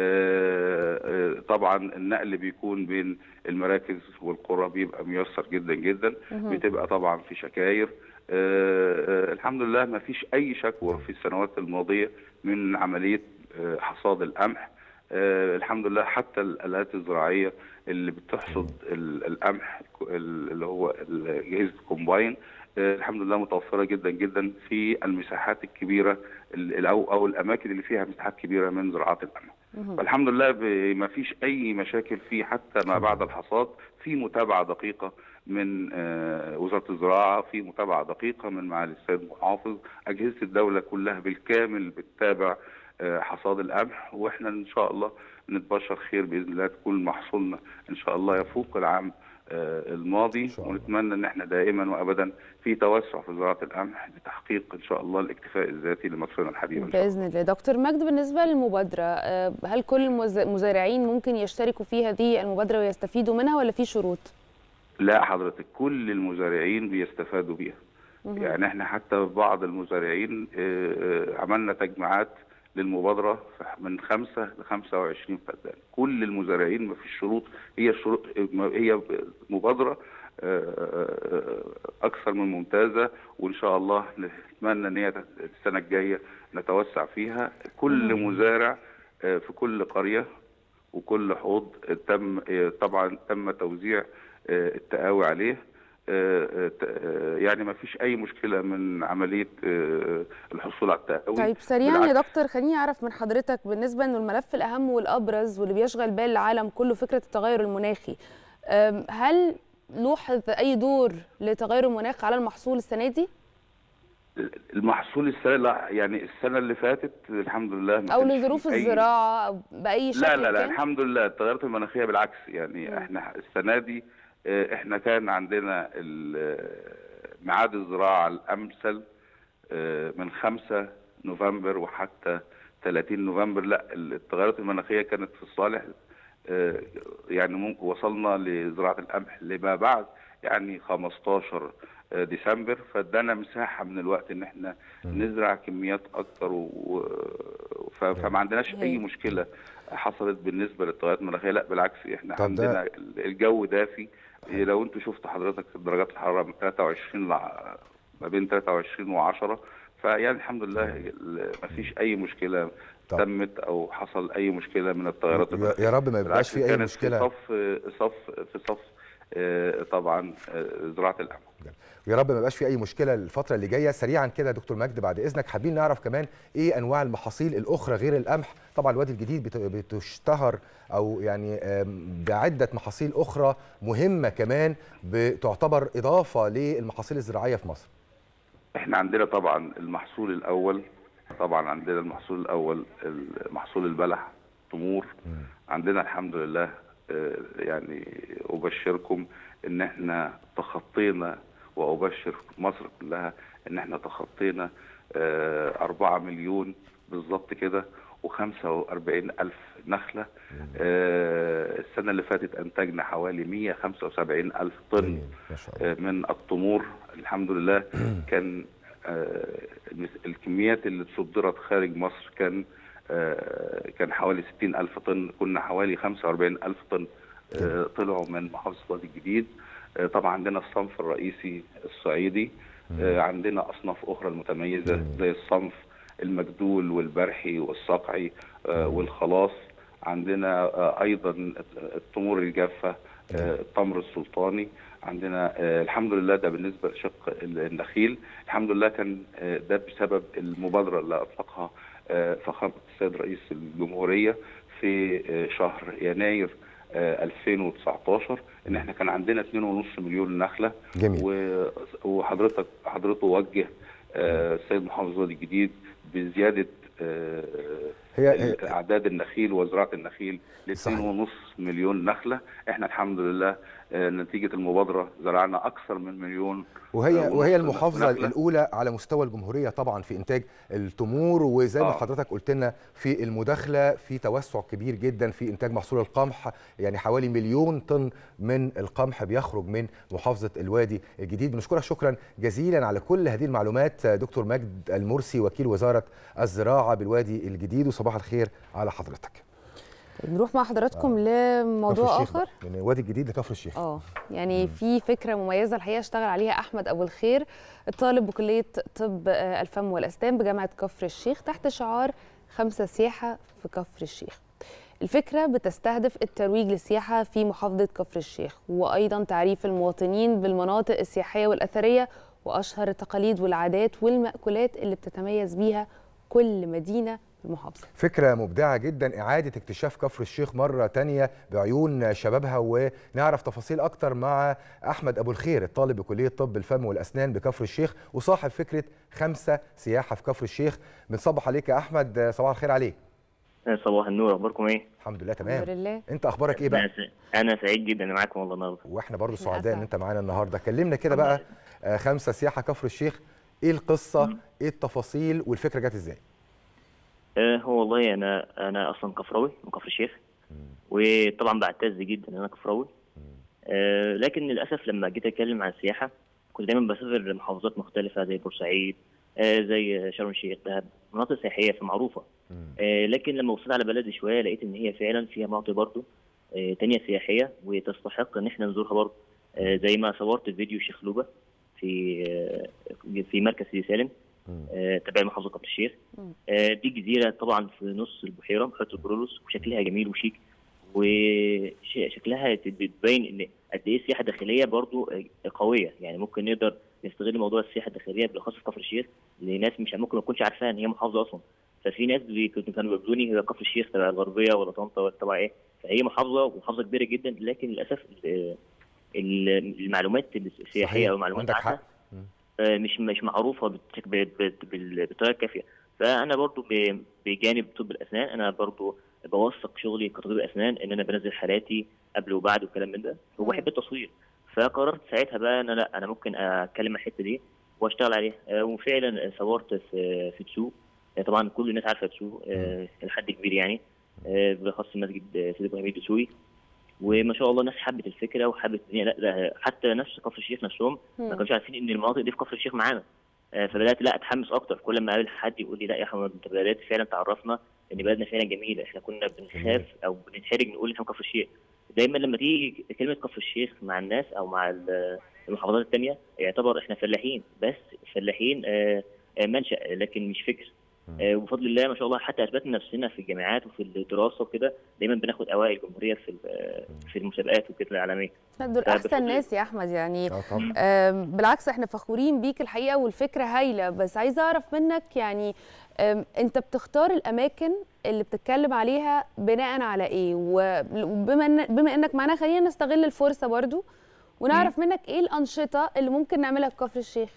Speaker 6: طبعا النقل بيكون بين المراكز والقرى بيبقى ميسر جدا جدا بتبقى طبعا في شكاير الحمد لله ما فيش اي شكوى في السنوات الماضيه من عمليه حصاد القمح آه الحمد لله حتى الالات الزراعيه اللي بتحصد القمح اللي هو جهاز الكومباين آه الحمد لله متوفره جدا جدا في المساحات الكبيره او او الاماكن اللي فيها مساحات كبيره من زراعات القمح. فالحمد لله ما فيش اي مشاكل فيه حتى ما بعد الحصاد في متابعه دقيقه من آه وزاره الزراعه في متابعه دقيقه من معالي السيد المحافظ اجهزه الدوله كلها بالكامل بتتابع حصاد القمح واحنا ان شاء الله نتبشر خير باذن الله تكون محصولنا ان شاء الله يفوق العام الماضي ونتمنى ان احنا دائما وابدا في توسع في زراعه القمح لتحقيق ان شاء الله الاكتفاء الذاتي لمصرنا الحبيبه
Speaker 1: باذن الله دكتور مجد بالنسبه للمبادره هل كل المزارعين ممكن يشتركوا في هذه المبادره ويستفيدوا منها ولا في شروط
Speaker 6: لا حضرتك كل المزارعين بيستفادوا بيها يعني احنا حتى بعض المزارعين عملنا تجمعات للمبادره من 5 ل 25 فدان كل المزارعين ما فيش شروط هي الشروط هي مبادره اكثر من ممتازه وان شاء الله نتمنى ان هي السنه الجايه نتوسع فيها كل مزارع في كل قريه وكل حوض تم طبعا تم توزيع التقاوي عليه يعني ما فيش اي مشكله من عمليه الحصول على التقاوي
Speaker 1: طيب سريعا يا دكتور خليني اعرف من حضرتك بالنسبه انه الملف الاهم والابرز واللي بيشغل بال العالم كله فكره التغير المناخي هل لوحظ اي دور لتغير المناخ على المحصول السنه دي؟
Speaker 6: المحصول السنه لا يعني السنه اللي فاتت الحمد لله
Speaker 1: او لظروف الزراعه او باي شكل
Speaker 6: لا لا لا الحمد لله التغيرات المناخيه بالعكس يعني م. احنا السنه دي احنا كان عندنا ميعاد الزراعه الامثل من 5 نوفمبر وحتى 30 نوفمبر لا التغيرات المناخيه كانت في الصالح يعني ممكن وصلنا لزراعه القمح لما بعد يعني 15 ديسمبر فادانا مساحه من الوقت ان احنا نزرع كميات اكتر و... فما عندناش اي مشكله حصلت بالنسبه للتغيرات المناخيه لا بالعكس احنا عندنا الجو دافي لو انتوا شفتوا حضرتك درجات الحراره من 23 ل ما بين 23 و10 فيعني الحمد لله ما فيش اي مشكله طب. تمت او حصل اي مشكله من التغيرات
Speaker 2: يا رب ما يبقاش في اي مشكله
Speaker 6: في صف صف في صف طبعا زراعه القمح
Speaker 2: يا رب ما يبقاش في اي مشكله الفتره اللي جايه سريعا كده يا دكتور مجد بعد اذنك حابين نعرف كمان ايه انواع المحاصيل الاخرى غير القمح طبعا الوادي الجديد بتشتهر او يعني بعده محاصيل اخرى مهمه كمان بتعتبر اضافه للمحاصيل الزراعيه في مصر
Speaker 6: احنا عندنا طبعا المحصول الاول طبعا عندنا المحصول الاول محصول البلح تمور عندنا الحمد لله يعني ابشركم ان احنا تخطينا وابشر مصر كلها ان احنا تخطينا 4 مليون بالظبط كده و45 الف نخله السنه اللي فاتت انتجنا حوالي 175 الف طن من التمور الحمد لله كان الكميات اللي تصدرت خارج مصر كان كان حوالي 60 ألف طن كنا حوالي 45 ألف طن طلعوا من محافظة وادي الجديد طبعا عندنا الصنف الرئيسي الصعيدي عندنا اصناف اخرى المتميزه زي الصنف المجدول والبرحي والصقعي والخلاص عندنا ايضا التمور الجافه التمر السلطاني عندنا الحمد لله ده بالنسبه لشق النخيل الحمد لله كان ده بسبب المبادره اللي اطلقها فخامه السيد رئيس الجمهوريه في شهر يناير 2019 ان احنا كان عندنا 2.5 مليون نخله
Speaker 2: جميل
Speaker 6: وحضرتك حضرته وجه السيد محافظ وادي الجديد بزياده هي اعداد النخيل وزراعه النخيل ل 2.5 مليون نخله احنا الحمد لله نتيجه المبادره زرعنا اكثر من مليون
Speaker 2: وهي وهي المحافظه نخلة. الاولى على مستوى الجمهوريه طبعا في انتاج التمور وزي ما آه. حضرتك قلت لنا في المداخله في توسع كبير جدا في انتاج محصول القمح يعني حوالي مليون طن من القمح بيخرج من محافظه الوادي الجديد بنشكرك شكرا جزيلا على كل هذه المعلومات دكتور مجد المرسي وكيل وزاره الزراعه بالوادي الجديد وصباح الخير على حضرتك
Speaker 1: نروح مع حضراتكم آه. لموضوع اخر
Speaker 2: من الوادي الجديد لكفر الشيخ
Speaker 1: اه يعني مم. في فكره مميزه الحقيقه اشتغل عليها احمد ابو الخير الطالب بكليه طب الفم والاسنان بجامعه كفر الشيخ تحت شعار خمسه سياحه في كفر الشيخ الفكرة بتستهدف الترويج للسياحة في محافظة كفر الشيخ وأيضا تعريف المواطنين بالمناطق السياحية والأثرية وأشهر التقاليد والعادات والمأكولات اللي بتتميز بيها كل مدينة المحافظة
Speaker 2: فكرة مبدعة جدا إعادة اكتشاف كفر الشيخ مرة تانية بعيون شبابها ونعرف تفاصيل أكتر مع أحمد أبو الخير الطالب بكلية طب الفم والأسنان بكفر الشيخ وصاحب فكرة خمسة سياحة في كفر الشيخ بنصبح عليك يا أحمد صباح الخير عليك
Speaker 7: صباح النور اخباركم ايه
Speaker 2: الحمد لله تمام
Speaker 1: الحمد لله
Speaker 2: انت اخبارك ايه بقى
Speaker 7: انا سعيد جدا اني معاكم والله النهارده
Speaker 2: واحنا برضو سعداء ان انت معانا النهارده كلمنا كده بقى آه خمسه سياحه كفر الشيخ ايه القصه ايه التفاصيل والفكره جت ازاي
Speaker 7: آه هو والله انا انا اصلا كفراوي من كفر الشيخ وطبعا بعتز جدا ان انا كفراوي آه لكن للاسف لما جيت اتكلم عن السياحه كنت دايما بسافر لمحافظات مختلفه زي بورسعيد آه زي شرم الشيخ دهب مناطق سياحيه معروفه آه لكن لما وصلت على بلدي شويه لقيت ان هي فعلا فيها مناطق برضه آه تانية سياحيه وتستحق ان احنا نزورها برضه آه زي ما صورت فيديو شيخلوبه في آه في مركز سيدي سالم آه تبع محافظه كفر الشيخ آه دي جزيره طبعا في نص البحيره بحيره البرولوس وشكلها جميل وشيك وشكلها بتبين ان قد ايه السياحه الداخليه برضو قويه يعني ممكن نقدر نستغل موضوع السياحه الداخليه بالاخص في كفر الشيخ لناس مش ممكن ما تكونش عارفاها ان هي محافظه اصلا ففي ناس كانوا بيقولوني هي كفر الشيخ تبع الغربيه ولا طنطا ولا تبع ايه فهي محافظه ومحافظه كبيره جدا لكن للاسف المعلومات السياحيه او المعلومات عنها مش مش معروفه بالطريقه الكافيه فانا برضو بجانب طب الاسنان انا برضو بوثق شغلي كطبيب اسنان ان انا بنزل حالاتي قبل وبعد والكلام من ده وبحب التصوير فقررت ساعتها بقى ان انا انا ممكن اتكلم عن الحته دي واشتغل عليها وفعلا صورت في في تسوق طبعا كل الناس عارفه تسوق لحد كبير يعني بالاخص مسجد سيدي ابراهيم الدسوقي وما شاء الله الناس حبت الفكره وحبت لا, لا حتى نفس كفر الشيخ نفسهم ما كانوش عارفين ان المناطق دي في كفر الشيخ معانا فبدات لا اتحمس اكتر كل ما اقابل حد يقول لي لا يا احمد انت بدات فعلا تعرفنا ان بلدنا فعلا جميله احنا كنا بنخاف او بنتحرج نقول احنا كفر الشيخ دايما لما تيجي كلمه كفر الشيخ مع الناس او مع المحافظات الثانيه يعتبر احنا فلاحين بس فلاحين منشا لكن مش فكر وبفضل الله ما شاء الله حتى اثبتنا نفسنا في الجامعات وفي الدراسه وكده دايما بناخد اوائل الجمهوريه في في المسابقات وكده العالميه
Speaker 1: دول احسن ناس يا احمد يعني آه بالعكس احنا فخورين بيك الحقيقه والفكره هايله بس عايزه اعرف منك يعني انت بتختار الاماكن اللي بتتكلم عليها بناء على ايه وبما إن بما انك معانا خلينا نستغل الفرصه برضو ونعرف منك ايه الانشطه اللي ممكن نعملها في كفر الشيخ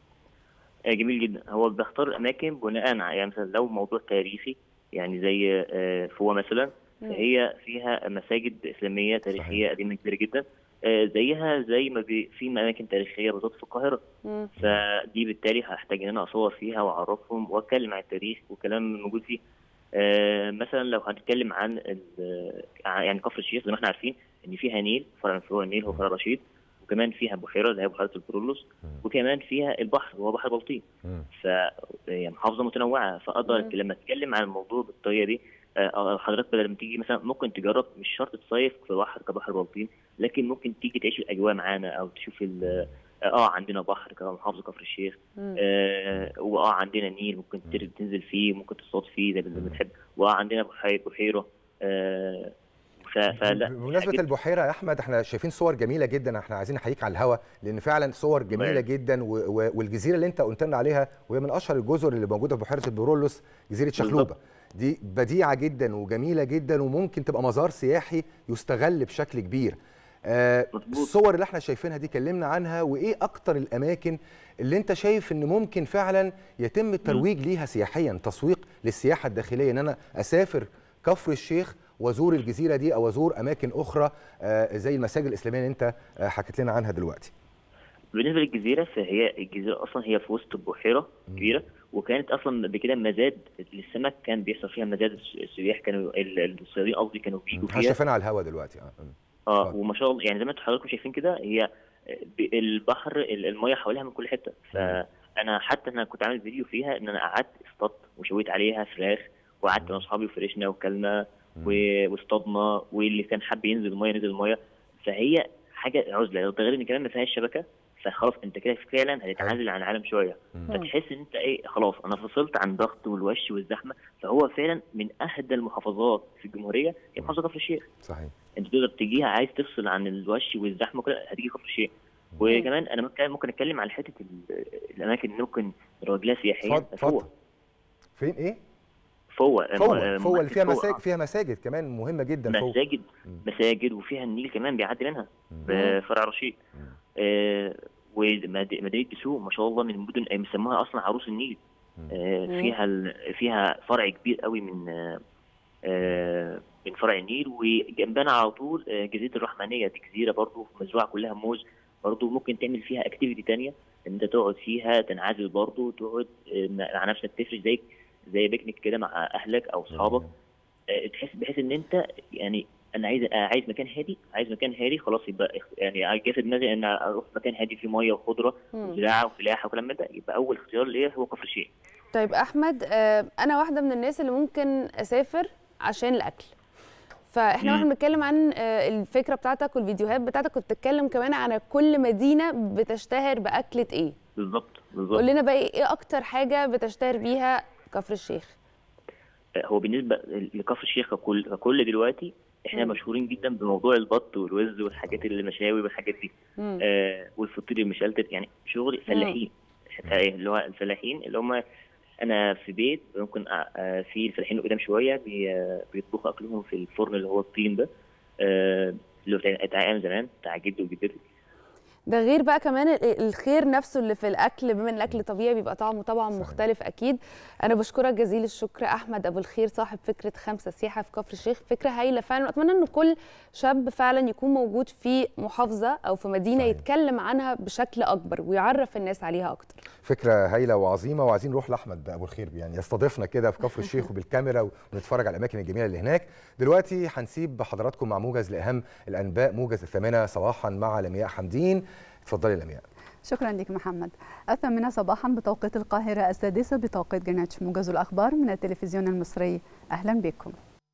Speaker 7: جميل جدا هو بختار الاماكن بناء يعني مثلا لو موضوع تاريخي يعني زي فوة مثلا فهي فيها مساجد اسلاميه تاريخيه قديمه كبيره جدا زيها زي ما في اماكن تاريخيه بالظبط في القاهره
Speaker 1: مم.
Speaker 7: فدي بالتالي هحتاج ان انا اصور فيها واعرفهم واتكلم عن التاريخ والكلام موجود فيه مثلا لو هنتكلم عن يعني كفر الشيخ زي ما احنا عارفين ان فيها نيل فرع من فروع النيل هو فرع رشيد وكمان فيها بحيره اللي هي بحيره البرولوس وكمان فيها البحر وهو بحر بلطيم ف يعني محافظه متنوعه فاقدر لما اتكلم عن الموضوع بالطريقه دي حضرتك بدل ما تيجي مثلا ممكن تجرب مش شرط تصيف في بحر كبحر بلطيم لكن ممكن تيجي تعيش الاجواء معانا او تشوف اه عندنا بحر كمحافظه كفر الشيخ آه واه عندنا نيل ممكن تنزل فيه ممكن تصطاد فيه زي ما بتحب واه عندنا بحيره آه
Speaker 2: فلا بمناسبه البحيره يا احمد احنا شايفين صور جميله جدا احنا عايزين نحييك على الهوا لان فعلا صور جميله جدا والجزيره اللي انت قلت لنا عليها وهي من اشهر الجزر اللي موجوده في بحيره البرولوس جزيره شخلوبه دي بديعه جدا وجميله جدا وممكن تبقى مزار سياحي يستغل بشكل كبير آه الصور اللي احنا شايفينها دي كلمنا عنها وايه اكتر الاماكن اللي انت شايف ان ممكن فعلا يتم الترويج ليها سياحيا تسويق للسياحه الداخليه ان انا اسافر كفر الشيخ وازور الجزيره دي او ازور اماكن اخرى آه زي المساجد الاسلاميه اللي انت آه حكيت لنا عنها دلوقتي
Speaker 7: بالنسبه للجزيره فهي الجزيره اصلا هي في وسط بحيره كبيره وكانت اصلا بكده مزاد للسمك كان بيحصل فيها مزاد السياح كانوا الصيادين قصدي كانوا بيجوا فيها
Speaker 2: شايفينها على الهواء دلوقتي
Speaker 7: اه اه وما شاء الله يعني زي ما انتم حضراتكم شايفين كده هي البحر الميه حواليها من كل حته فانا حتى انا كنت عامل فيديو فيها ان انا قعدت اصطدت وشويت عليها فراخ وقعدت انا واصحابي وفرشنا وكلنا واصطادنا واللي كان حابب ينزل الميه نزل الميه فهي حاجه عزله ده غير ان كمان ما فيهاش شبكه فخلاص انت كده فعلا هتتعزل عن العالم شويه فتحس ان انت ايه خلاص انا فصلت عن الضغط والوش والزحمه فهو فعلا من اهدى المحافظات في الجمهوريه هي محافظه كفر الشيخ
Speaker 2: صحيح
Speaker 7: انت تقدر تجيها عايز تفصل عن الوش والزحمه كده هتيجي كفر الشيخ وكمان انا ممكن ممكن اتكلم على حته الاماكن اللي ممكن نروج لها سياحيا
Speaker 2: فوق فين ايه؟
Speaker 7: فوق
Speaker 2: فوق فوق اللي فيها مساجد فيها مساجد كمان مهمه جدا
Speaker 7: مساجد
Speaker 2: فوق.
Speaker 7: مساجد وفيها النيل كمان بيعدي منها بفرع رشيد آه ومدينه دسوق ما شاء الله من المدن مسموها اصلا عروس النيل آه فيها فيها فرع كبير قوي من آه من فرع النيل وجنبنا على طول جزيره الرحمنيه دي جزيره برضو مزروعه كلها موز برضو ممكن تعمل فيها اكتيفيتي تانية ان انت تقعد فيها تنعزل برضو تقعد على نفسك تفرش زي زي بيكنيك كده مع اهلك او اصحابك تحس بحيث ان انت يعني انا عايز عايز مكان هادي عايز مكان هادي خلاص يبقى يعني جه في دماغي ان اروح مكان هادي فيه ميه وخضره وزراعه وفلاحه وكلام من ده يبقى اول اختيار ليا هو كفر الشيخ
Speaker 1: طيب احمد انا واحده من الناس اللي ممكن اسافر عشان الاكل فاحنا واحنا بنتكلم عن الفكره بتاعتك والفيديوهات بتاعتك كنت بتتكلم كمان عن كل مدينه بتشتهر باكله ايه
Speaker 7: بالظبط بالظبط
Speaker 1: قول لنا بقى ايه اكتر حاجه بتشتهر بيها كفر الشيخ
Speaker 7: هو بالنسبه لكفر الشيخ ككل ككل دلوقتي احنا مم. مشهورين جدا بموضوع البط والوز والحاجات المشاوي والحاجات دي آه والفطير المشلتت يعني شغل فلاحين اللي هو الفلاحين اللي هم انا في بيت ممكن آه في الفلاحين قدام شويه بي بيطبخوا اكلهم في الفرن اللي هو الطين ده آه اللي هو بتاع ايام زمان بتاع جدي وجدتي
Speaker 1: ده غير بقى كمان الخير نفسه اللي في الاكل بما ان الاكل طبيعي بيبقى طعمه طبعا صحيح. مختلف اكيد انا بشكرك جزيل الشكر احمد ابو الخير صاحب فكره خمسه سياحه في كفر الشيخ فكره هايله فعلا واتمنى ان كل شاب فعلا يكون موجود في محافظه او في مدينه صحيح. يتكلم عنها بشكل اكبر ويعرف الناس عليها اكتر
Speaker 2: فكره هايله وعظيمه وعايزين نروح لاحمد ابو الخير يعني يستضيفنا كده في كفر الشيخ وبالكاميرا ونتفرج على الاماكن الجميله اللي هناك دلوقتي هنسيب حضراتكم مع موجز لاهم الانباء موجز الثامنه صباحا مع لمياء حمدين اتفضلي لمياء
Speaker 3: شكرا لك محمد الثامنة صباحا بتوقيت القاهرة السادسة بتوقيت جرينتش موجز الأخبار من التلفزيون المصري أهلا بكم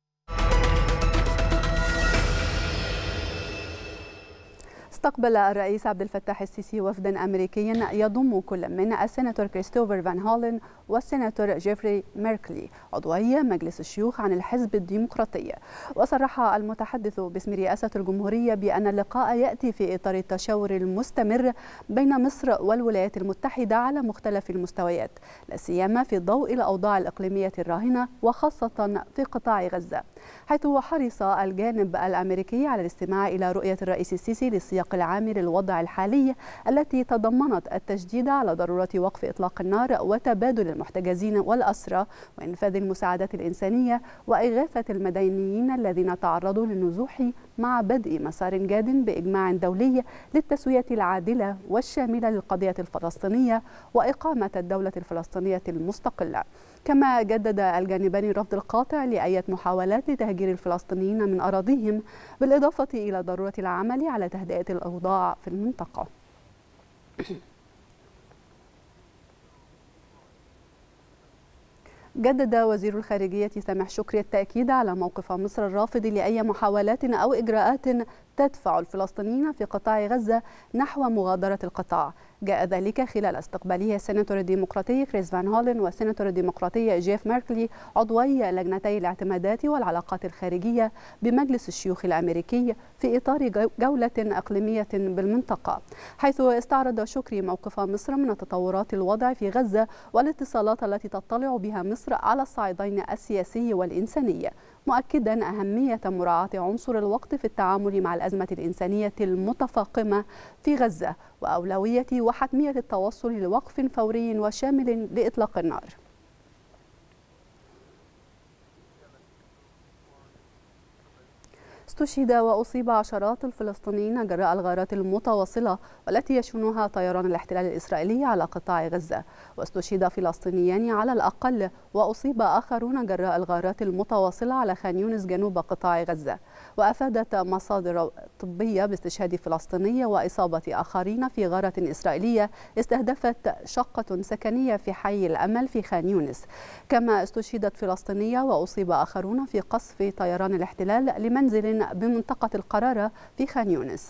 Speaker 3: استقبل الرئيس عبد الفتاح السيسي وفدا امريكيا يضم كل من السيناتور كريستوفر فان هولن والسيناتور جيفري ميركلي عضوي مجلس الشيوخ عن الحزب الديمقراطي وصرح المتحدث باسم رئاسه الجمهوريه بان اللقاء ياتي في اطار التشاور المستمر بين مصر والولايات المتحده على مختلف المستويات لا سيما في ضوء الاوضاع الاقليميه الراهنه وخاصه في قطاع غزه حيث حرص الجانب الامريكي على الاستماع الى رؤيه الرئيس السيسي للسياق العام للوضع الحالي التي تضمنت التشديد على ضروره وقف اطلاق النار وتبادل المحتجزين والاسرى وانفاذ المساعدات الانسانيه واغاثه المدنيين الذين تعرضوا للنزوح مع بدء مسار جاد باجماع دولي للتسويه العادله والشامله للقضيه الفلسطينيه واقامه الدوله الفلسطينيه المستقله كما جدد الجانبان الرفض القاطع لأية محاولات لتهجير الفلسطينيين من أراضيهم بالإضافة إلى ضرورة العمل على تهدئة الأوضاع في المنطقة جدد وزير الخارجية سامح شكري التأكيد على موقف مصر الرافض لأي محاولات أو إجراءات تدفع الفلسطينيين في قطاع غزة نحو مغادرة القطاع جاء ذلك خلال استقباله السيناتور الديمقراطي كريس فان هولن والسيناتور الديمقراطي جيف ميركلي عضوي لجنتي الاعتمادات والعلاقات الخارجية بمجلس الشيوخ الأمريكي في إطار جولة إقليمية بالمنطقة حيث استعرض شكري موقف مصر من تطورات الوضع في غزة والاتصالات التي تطلع بها مصر على الصعيدين السياسي والإنساني مؤكدا أهمية مراعاة عنصر الوقت في التعامل مع الأزمة الإنسانية المتفاقمة في غزة وأولوية وحتمية التوصل لوقف فوري وشامل لإطلاق النار استشهد وأصيب عشرات الفلسطينيين جراء الغارات المتواصلة والتي يشنها طيران الاحتلال الإسرائيلي على قطاع غزة واستشهد فلسطينيان على الأقل وأصيب آخرون جراء الغارات المتواصلة على خان يونس جنوب قطاع غزة وأفادت مصادر طبية باستشهاد فلسطيني وإصابة آخرين في غارة إسرائيلية استهدفت شقة سكنية في حي الأمل في خان يونس كما استشهدت فلسطينية وأصيب آخرون في قصف طيران الاحتلال لمنزل بمنطقة القرارة في خان يونس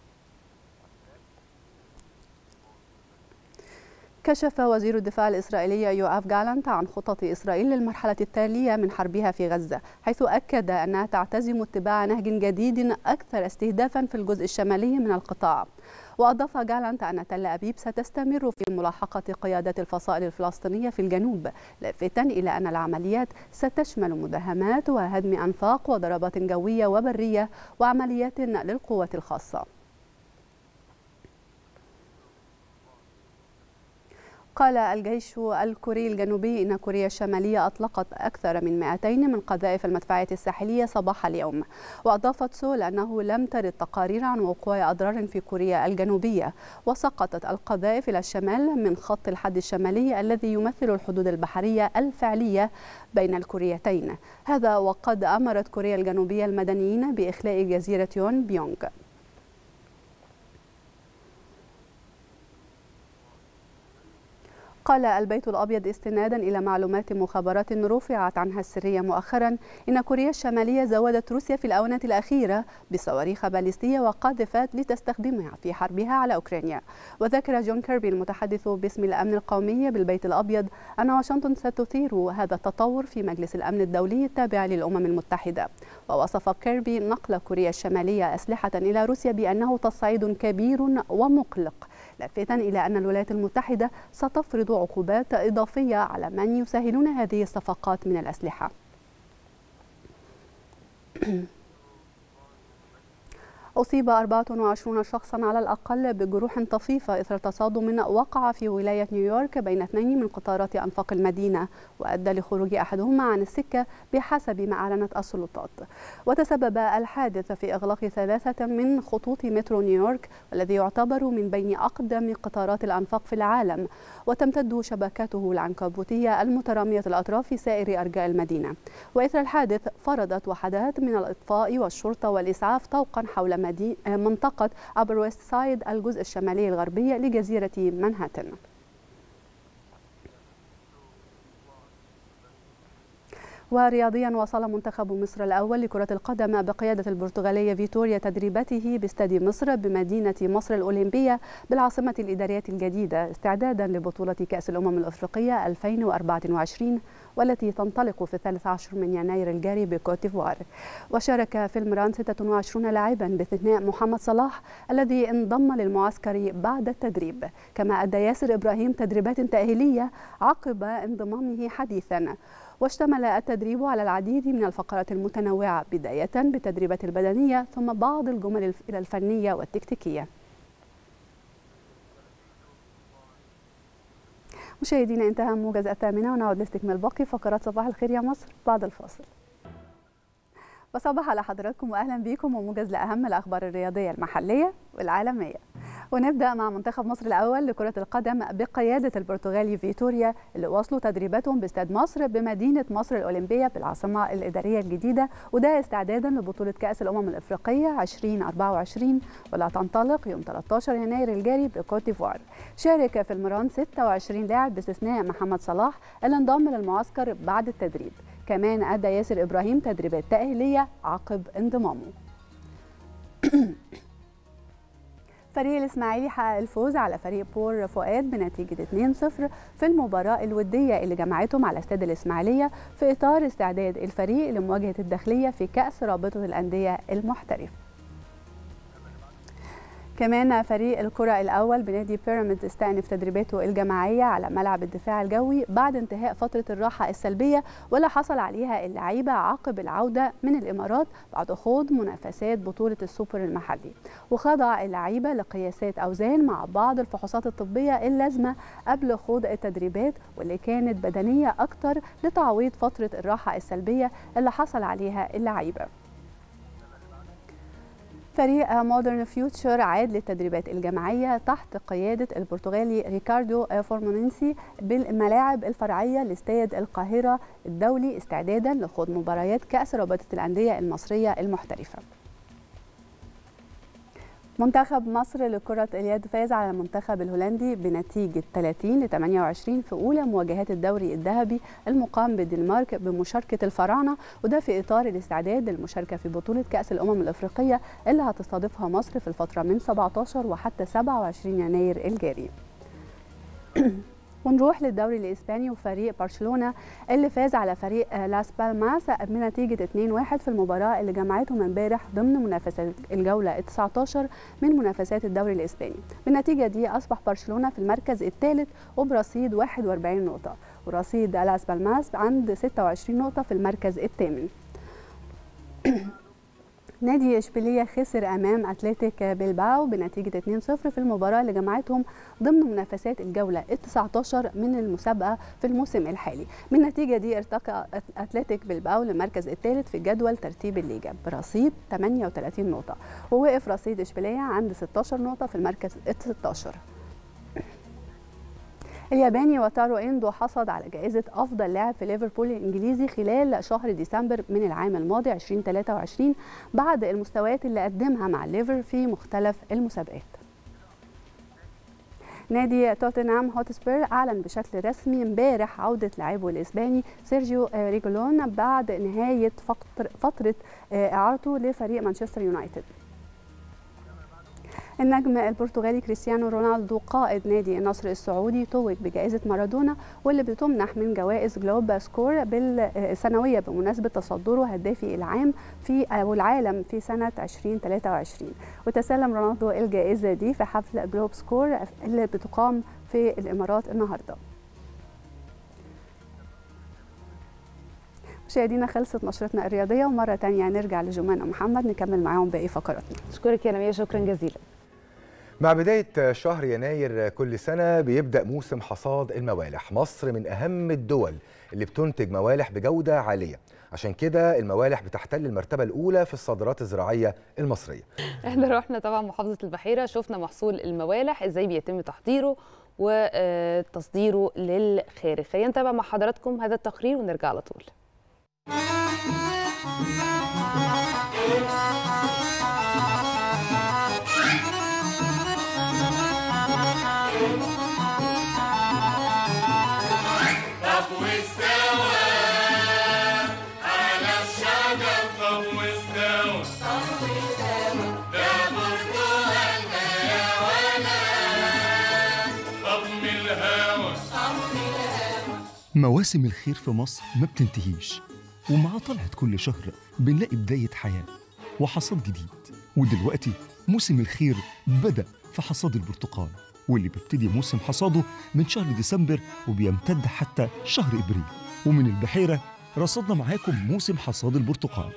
Speaker 3: كشف وزير الدفاع الإسرائيلي يوآف جالانت عن خطط إسرائيل للمرحلة التالية من حربها في غزة حيث أكد أنها تعتزم اتباع نهج جديد أكثر استهدافا في الجزء الشمالي من القطاع وأضاف جالانت أن تل أبيب ستستمر في ملاحقة قيادات الفصائل الفلسطينية في الجنوب لافتا إلى أن العمليات ستشمل مداهمات وهدم أنفاق وضربات جوية وبرية وعمليات للقوات الخاصة قال الجيش الكوري الجنوبي إن كوريا الشمالية أطلقت أكثر من 200 من قذائف المدفعية الساحلية صباح اليوم وأضافت سول أنه لم ترد تقارير عن وقوع أضرار في كوريا الجنوبية وسقطت القذائف إلى الشمال من خط الحد الشمالي الذي يمثل الحدود البحرية الفعلية بين الكوريتين هذا وقد أمرت كوريا الجنوبية المدنيين بإخلاء جزيرة يون بيونغ قال البيت الأبيض استنادا إلى معلومات مخابرات رفعت عنها السرية مؤخرا إن كوريا الشمالية زودت روسيا في الآونة الأخيرة بصواريخ باليستية وقاذفات لتستخدمها في حربها على أوكرانيا وذكر جون كيربي المتحدث باسم الأمن القومي بالبيت الأبيض أن واشنطن ستثير هذا التطور في مجلس الأمن الدولي التابع للأمم المتحدة ووصف كيربي نقل كوريا الشمالية أسلحة إلى روسيا بأنه تصعيد كبير ومقلق لافتا إلى أن الولايات المتحدة ستفرض عقوبات إضافية على من يسهلون هذه الصفقات من الأسلحة أصيب 24 شخصا على الأقل بجروح طفيفة إثر تصادم وقع في ولاية نيويورك بين اثنين من قطارات أنفاق المدينة وأدى لخروج أحدهما عن السكة بحسب ما أعلنت السلطات وتسبب الحادث في إغلاق ثلاثة من خطوط مترو نيويورك والذي يعتبر من بين أقدم قطارات الأنفاق في العالم وتمتد شبكاته العنكبوتية المترامية الأطراف في سائر أرجاء المدينة وإثر الحادث فرضت وحدات من الإطفاء والشرطة والإسعاف طوقا حول منطقة أبر ويست سايد الجزء الشمالي الغربي لجزيرة منهاتن ورياضيا وصل منتخب مصر الأول لكرة القدم بقيادة البرتغالية فيتوريا تدريباته باستاد مصر بمدينة مصر الأولمبية بالعاصمة الإدارية الجديدة استعدادا لبطولة كأس الأمم الأفريقية 2024 والتي تنطلق في الثالث عشر من يناير الجاري بكوت ديفوار وشارك في المران 26 لاعبا باستثناء محمد صلاح الذي انضم للمعسكر بعد التدريب كما أدى ياسر إبراهيم تدريبات تأهيلية عقب انضمامه حديثا واشتمل التدريب على العديد من الفقرات المتنوعة بداية بالتدريبات البدنية ثم بعض الجمل الفنية والتكتيكية مشاهدينا انتهى موجز الثامنة ونعود لاستكمال باقي فقرات صباح الخير يا مصر بعد الفاصل بصبح على حضراتكم واهلا بكم وموجز لاهم الاخبار الرياضيه المحليه والعالميه ونبدا مع منتخب مصر الاول لكره القدم بقياده البرتغالي فيتوريا اللي واصلوا تدريباتهم باستاد مصر بمدينه مصر الاولمبيه بالعاصمه الاداريه الجديده وده استعدادا لبطوله كاس الامم الافريقيه 2024 واللي هتنطلق يوم 13 يناير الجاري بكوت ديفوار شارك في المران 26 لاعب باستثناء محمد صلاح اللي انضم للمعسكر بعد التدريب كمان ادى ياسر ابراهيم تدريبات تاهيليه عقب انضمامه فريق الإسماعيلي حقق الفوز على فريق بور فؤاد بنتيجة 2-0 في المباراة الودية اللي جمعتهم على استاد الإسماعيلية في إطار استعداد الفريق لمواجهة الداخلية في كأس رابطة الأندية المحترفة. كمان فريق الكرة الأول بنادي بيراميدز استأنف تدريباته الجماعية على ملعب الدفاع الجوي بعد انتهاء فترة الراحة السلبية واللي حصل عليها اللعيبة عقب العودة من الإمارات بعد خوض منافسات بطولة السوبر المحلي وخضع اللعيبة لقياسات أوزان مع بعض الفحوصات الطبية اللازمة قبل خوض التدريبات واللي كانت بدنية أكتر لتعويض فترة الراحة السلبية اللي حصل عليها اللعيبة فريق مودرن فيوتشر عاد للتدريبات الجماعية تحت قيادة البرتغالي ريكاردو فورمونينسي بالملاعب الفرعية لاستاد القاهرة الدولي استعدادا لخوض مباريات كأس رابطة الأندية المصرية المحترفة منتخب مصر لكرة اليد فاز على المنتخب الهولندي بنتيجة 30 ل 28 في أولى مواجهات الدوري الذهبي المقام بالدنمارك بمشاركة الفراعنة وده في إطار الاستعداد للمشاركة في بطولة كأس الأمم الأفريقية اللي هتستضيفها مصر في الفترة من 17 وحتى 27 يناير الجاري. ونروح للدوري الاسباني وفريق برشلونه اللي فاز على فريق لاس بالماس بنتيجه 2-1 في المباراه اللي جمعتهم امبارح ضمن منافسات الجوله 19 من منافسات الدوري الاسباني بالنتيجه دي اصبح برشلونه في المركز الثالث وبرصيد 41 نقطه ورصيد لاس بالماس عند 26 نقطه في المركز الثامن نادي اشبيليه خسر امام اتلتيك بيلباو بنتيجه 2-0 في المباراه اللي جمعتهم ضمن منافسات الجوله ال 19 من المسابقه في الموسم الحالي من النتيجه دي ارتقى اتلتيك بيلباو للمركز الثالث في جدول ترتيب الليجا برصيد 38 نقطه ووقف رصيد اشبيليه عند 16 نقطه في المركز ال 16 الياباني واتارو اندو حصد على جائزة أفضل لاعب في ليفربول الإنجليزي خلال شهر ديسمبر من العام الماضي 2023 بعد المستويات اللي قدمها مع الليفر في مختلف المسابقات. نادي توتنهام هوتسبير أعلن بشكل رسمي امبارح عودة لاعبه الإسباني سيرجيو ريجولون بعد نهاية فترة إعارته لفريق مانشستر يونايتد. النجم البرتغالي كريستيانو رونالدو قائد نادي النصر السعودي توج بجائزة مارادونا واللي بتمنح من جوائز جلوب سكور بالسنوية بمناسبة تصدره هدافي العام في أو العالم في سنة 2023 وتسلم رونالدو الجائزة دي في حفل جلوب سكور اللي بتقام في الإمارات النهارده مشاهدينا خلصت نشرتنا الرياضيه ومره تانية نرجع لجمانة محمد نكمل معاهم باقي فقراتنا
Speaker 1: اشكرك يا نميه شكرا جزيلا
Speaker 2: مع بداية شهر يناير كل سنة بيبدأ موسم حصاد الموالح مصر من أهم الدول اللي بتنتج موالح بجودة عالية عشان كده الموالح بتحتل المرتبة الأولى في الصادرات الزراعية المصرية
Speaker 1: احنا رحنا طبعا محافظة البحيرة شفنا محصول الموالح ازاي بيتم تحضيره وتصديره للخارج خلينا نتابع مع حضراتكم هذا التقرير ونرجع على طول
Speaker 8: مواسم الخير في مصر ما بتنتهيش ومع طلعة كل شهر بنلاقي بداية حياة وحصاد جديد ودلوقتي موسم الخير بدأ في حصاد البرتقال واللي بيبتدي موسم حصاده من شهر ديسمبر وبيمتد حتى شهر إبريل ومن البحيرة رصدنا معاكم موسم حصاد البرتقال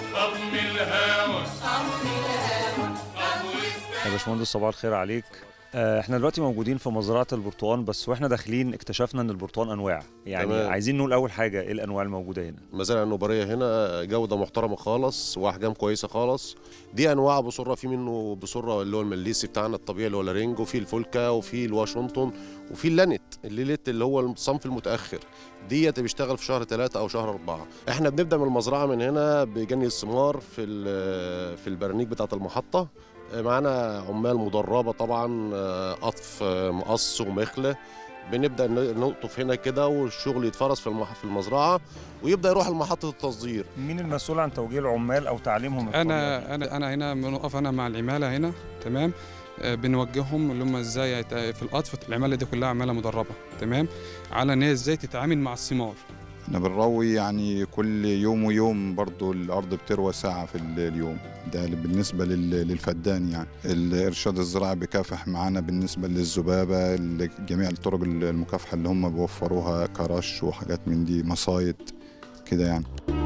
Speaker 9: يا باشمهندس صباح الخير عليك احنا دلوقتي موجودين في مزرعه البرتقال بس واحنا داخلين اكتشفنا ان البرتقال انواع يعني
Speaker 10: تمام.
Speaker 9: عايزين نقول اول حاجه ايه الانواع الموجوده هنا
Speaker 10: المزارع النوبريه هنا جوده محترمه خالص واحجام كويسه خالص دي انواع بصره في منه بصره اللي هو المليسي بتاعنا الطبيعي اللي هو لارينج وفي الفولكا وفي الواشنطن وفي اللانت الليلت اللي هو الصنف المتاخر ديت بيشتغل في شهر ثلاثة او شهر أربعة احنا بنبدا من المزرعه من هنا بجني الثمار في ال- في البرانيك بتاعه المحطه معانا عمال مدربه طبعا قطف مقص ومخله بنبدا ن- نقطف هنا كده والشغل يتفرز في المح- في المزرعه ويبدا يروح لمحطه التصدير
Speaker 9: مين المسؤول عن توجيه العمال او تعليمهم
Speaker 11: انا انا انا هنا بنقف انا مع العماله هنا تمام آه، بنوجههم اللي هم ازاي يت- في القطف العماله دي كلها عماله مدربه تمام على ان هي ازاي تتعامل مع الثمار
Speaker 12: احنا بنروي يعني كل يوم ويوم برضو الارض بتروى ساعه في ال- اليوم ده بالنسبه لل- للفدان يعني الارشاد الزراعي بيكافح معانا بالنسبه للذبابه جميع الطرق المكافحه اللي هم بيوفروها كرش وحاجات من دي مصايد كده يعني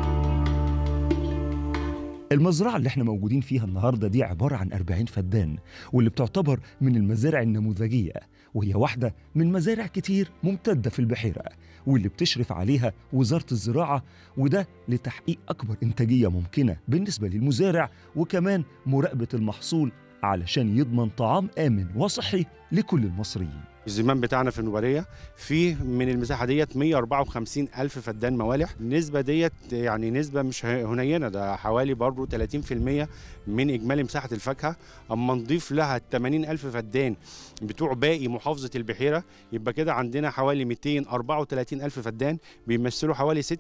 Speaker 8: المزرعة اللي احنا موجودين فيها النهاردة دي عبارة عن 40 فدان واللي بتعتبر من المزارع النموذجية وهي واحدة من مزارع كتير ممتدة في البحيرة واللي بتشرف عليها وزارة الزراعة وده لتحقيق أكبر إنتاجية ممكنة بالنسبة للمزارع وكمان مراقبة المحصول علشان يضمن طعام آمن وصحي لكل المصريين
Speaker 13: الزمام بتاعنا في النوبارية فيه من المساحة ديت 154 ألف فدان موالح النسبة ديت يعني نسبة مش هنينة ده حوالي برضه 30% من إجمالي مساحة الفاكهة أما نضيف لها 80 ألف فدان بتوع باقي محافظة البحيرة يبقى كده عندنا حوالي 234 ألف فدان بيمثلوا حوالي 46%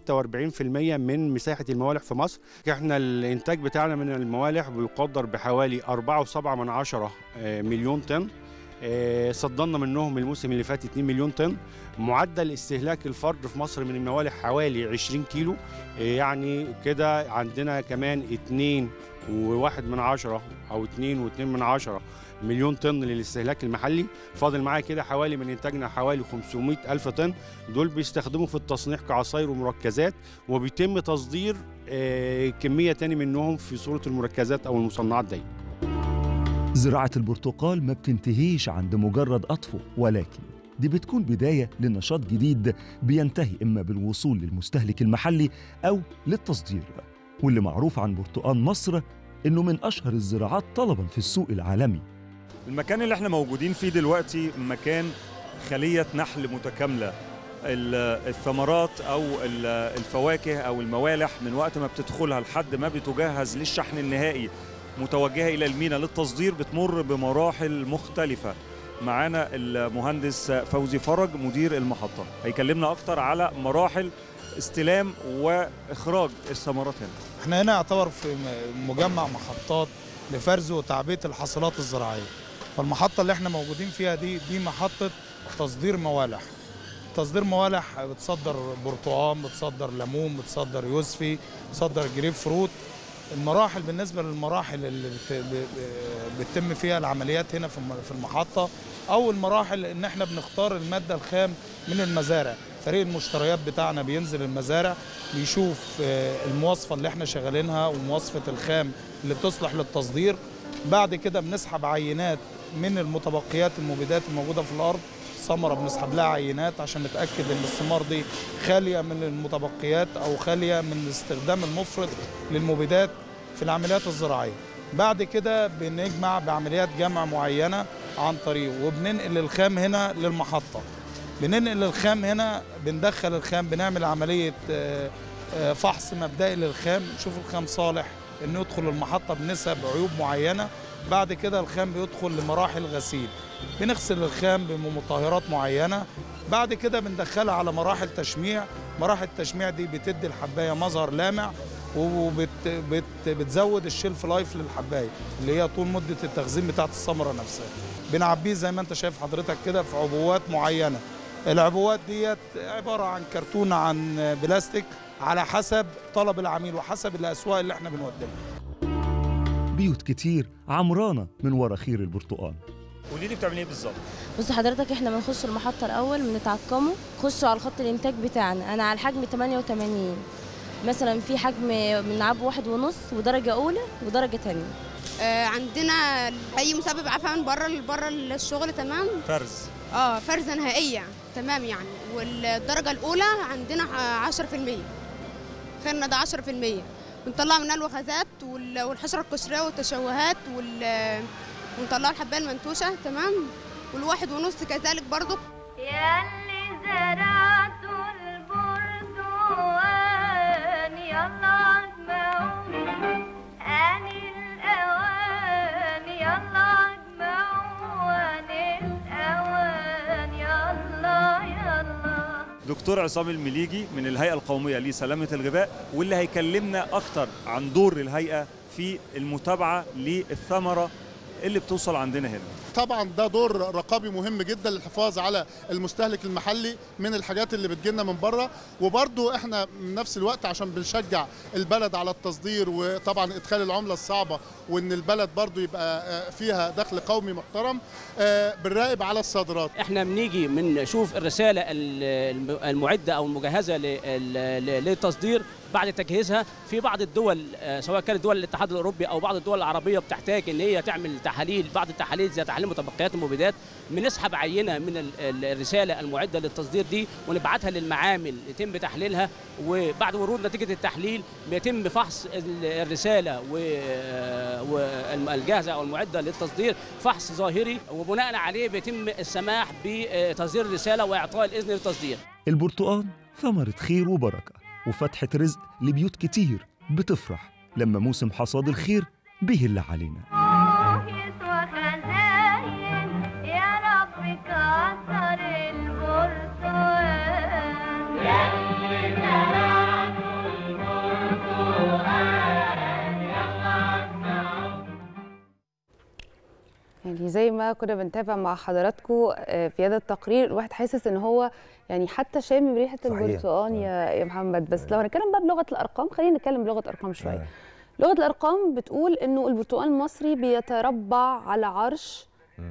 Speaker 13: من مساحة الموالح في مصر احنا الإنتاج بتاعنا من الموالح بيقدر بحوالي 4.7 من عشرة آه، مليون طن آه، صدرنا منهم الموسم اللي فات 2 مليون طن معدل استهلاك الفرد في مصر من الموالح حوالي 20 كيلو آه، يعني كده عندنا كمان 2 وواحد من عشرة أو 2 واتنين من عشرة مليون طن للاستهلاك المحلي فاضل معايا كده حوالي من إنتاجنا حوالي 500 ألف طن دول بيستخدموا في التصنيع كعصاير ومركزات وبيتم تصدير آه، كمية تاني منهم في صورة المركزات أو المصنعات دي
Speaker 8: زراعة البرتقال ما بتنتهيش عند مجرد قطفه ولكن دي بتكون بداية لنشاط جديد بينتهي إما بالوصول للمستهلك المحلي أو للتصدير واللي معروف عن برتقال مصر إنه من أشهر الزراعات طلبا في السوق العالمي
Speaker 9: المكان اللي احنا موجودين فيه دلوقتي مكان خلية نحل متكاملة ال- الثمرات أو ال- الفواكه أو الموالح من وقت ما بتدخلها لحد ما بتجهز للشحن النهائي متوجهة إلى المينا للتصدير بتمر بمراحل مختلفة معانا المهندس فوزي فرج مدير المحطة هيكلمنا أكتر على مراحل استلام وإخراج الثمرات هنا
Speaker 14: احنا هنا يعتبر في م- مجمع محطات لفرز وتعبئة الحاصلات الزراعية فالمحطة اللي احنا موجودين فيها دي دي محطة تصدير موالح تصدير موالح بتصدر برتقال بتصدر ليمون بتصدر يوسفي بتصدر جريب فروت المراحل بالنسبة للمراحل اللي بت... ب- بتتم فيها العمليات هنا في الم- في المحطة أول مراحل إن احنا بنختار المادة الخام من المزارع فريق المشتريات بتاعنا بينزل المزارع بيشوف آه، المواصفة اللي احنا شغالينها ومواصفة الخام اللي بتصلح للتصدير بعد كده بنسحب عينات من المتبقيات المبيدات الموجودة في الأرض ثمرة بنسحب لها عينات عشان نتأكد إن الثمار دي خالية من المتبقيات أو خالية من الاستخدام المفرط للمبيدات في العمليات الزراعية بعد كده بنجمع بعمليات جمع معينة عن طريق وبننقل الخام هنا للمحطة بننقل الخام هنا بندخل الخام بنعمل عملية آه، آه، فحص مبدئي للخام نشوف الخام صالح انه يدخل المحطة بنسب عيوب معينة بعد كده الخام بيدخل لمراحل غسيل بنغسل الخام بمطهرات معينة بعد كده بندخلها على مراحل تشميع مراحل التشميع دي بتدي الحباية مظهر لامع وبتزود الشيلف لايف للحباية اللي هي طول مدة التخزين بتاعت الثمرة نفسها بنعبيه زي ما انت شايف حضرتك كده في عبوات معينة العبوات ديت عبارة عن كرتونة عن بلاستيك على حسب طلب العميل وحسب الأسواق اللي احنا بنوديها
Speaker 8: بيوت كتير عمرانة من ورا خير البرتقال
Speaker 9: قولي لي بتعملي ايه بالظبط
Speaker 15: بص حضرتك احنا بنخش المحطة الأول بنتعقمه نخش على خط الإنتاج بتاعنا أنا على الحجم 88 مثلا في حجم بنلعبه واحد ونص ودرجه اولى ودرجه تانية
Speaker 16: آه عندنا اي مسبب عفوا بره بره الشغل تمام
Speaker 9: فرز
Speaker 16: اه فرزه نهائيه تمام يعني والدرجه الاولى عندنا 10% خيرنا ده 10% بنطلع منها الوخزات والحشره القشريه والتشوهات وال ونطلع الحبايه المنتوشه تمام والواحد ونص كذلك برضو
Speaker 17: يا اللي زرعتوا البرتقال يلا اجمعوا اني الاوان يلا اجمعوا اني الاوان يلا يلا
Speaker 9: دكتور عصام المليجي من الهيئة القومية لسلامة الغذاء واللي هيكلمنا أكتر عن دور الهيئة في المتابعة للثمرة اللي بتوصل عندنا هنا
Speaker 18: طبعا ده دور رقابي مهم جدا للحفاظ على المستهلك المحلي من الحاجات اللي بتجيلنا من بره وبرضو احنا من نفس الوقت عشان بنشجع البلد على التصدير وطبعا ادخال العمله الصعبه وان البلد برضو يبقى فيها دخل قومي محترم بنراقب على الصادرات
Speaker 19: احنا بنيجي بنشوف الرساله المعده او المجهزه للتصدير بعد تجهيزها في بعض الدول سواء كانت دول الاتحاد الاوروبي او بعض الدول العربيه بتحتاج ان هي تعمل تحاليل بعض التحاليل زي تحاليل متبقيات المبيدات بنسحب عينه من الرساله المعده للتصدير دي ونبعتها للمعامل يتم تحليلها وبعد ورود نتيجه التحليل بيتم فحص الرساله والجاهزه او المعده للتصدير فحص ظاهري وبناء عليه بيتم السماح بتصدير الرساله واعطاء الاذن للتصدير.
Speaker 8: البرتقال ثمره خير وبركه وفتحه رزق لبيوت كتير بتفرح لما موسم حصاد الخير بيهل علينا.
Speaker 1: يعني زي ما كنا بنتابع مع حضراتكم في هذا التقرير الواحد حاسس ان هو يعني حتى شامم ريحه البرتقال يا يا محمد بس لو هنتكلم بقى بلغه الارقام خلينا نتكلم بلغه ارقام شويه لغه الارقام بتقول انه البرتقال المصري بيتربع على عرش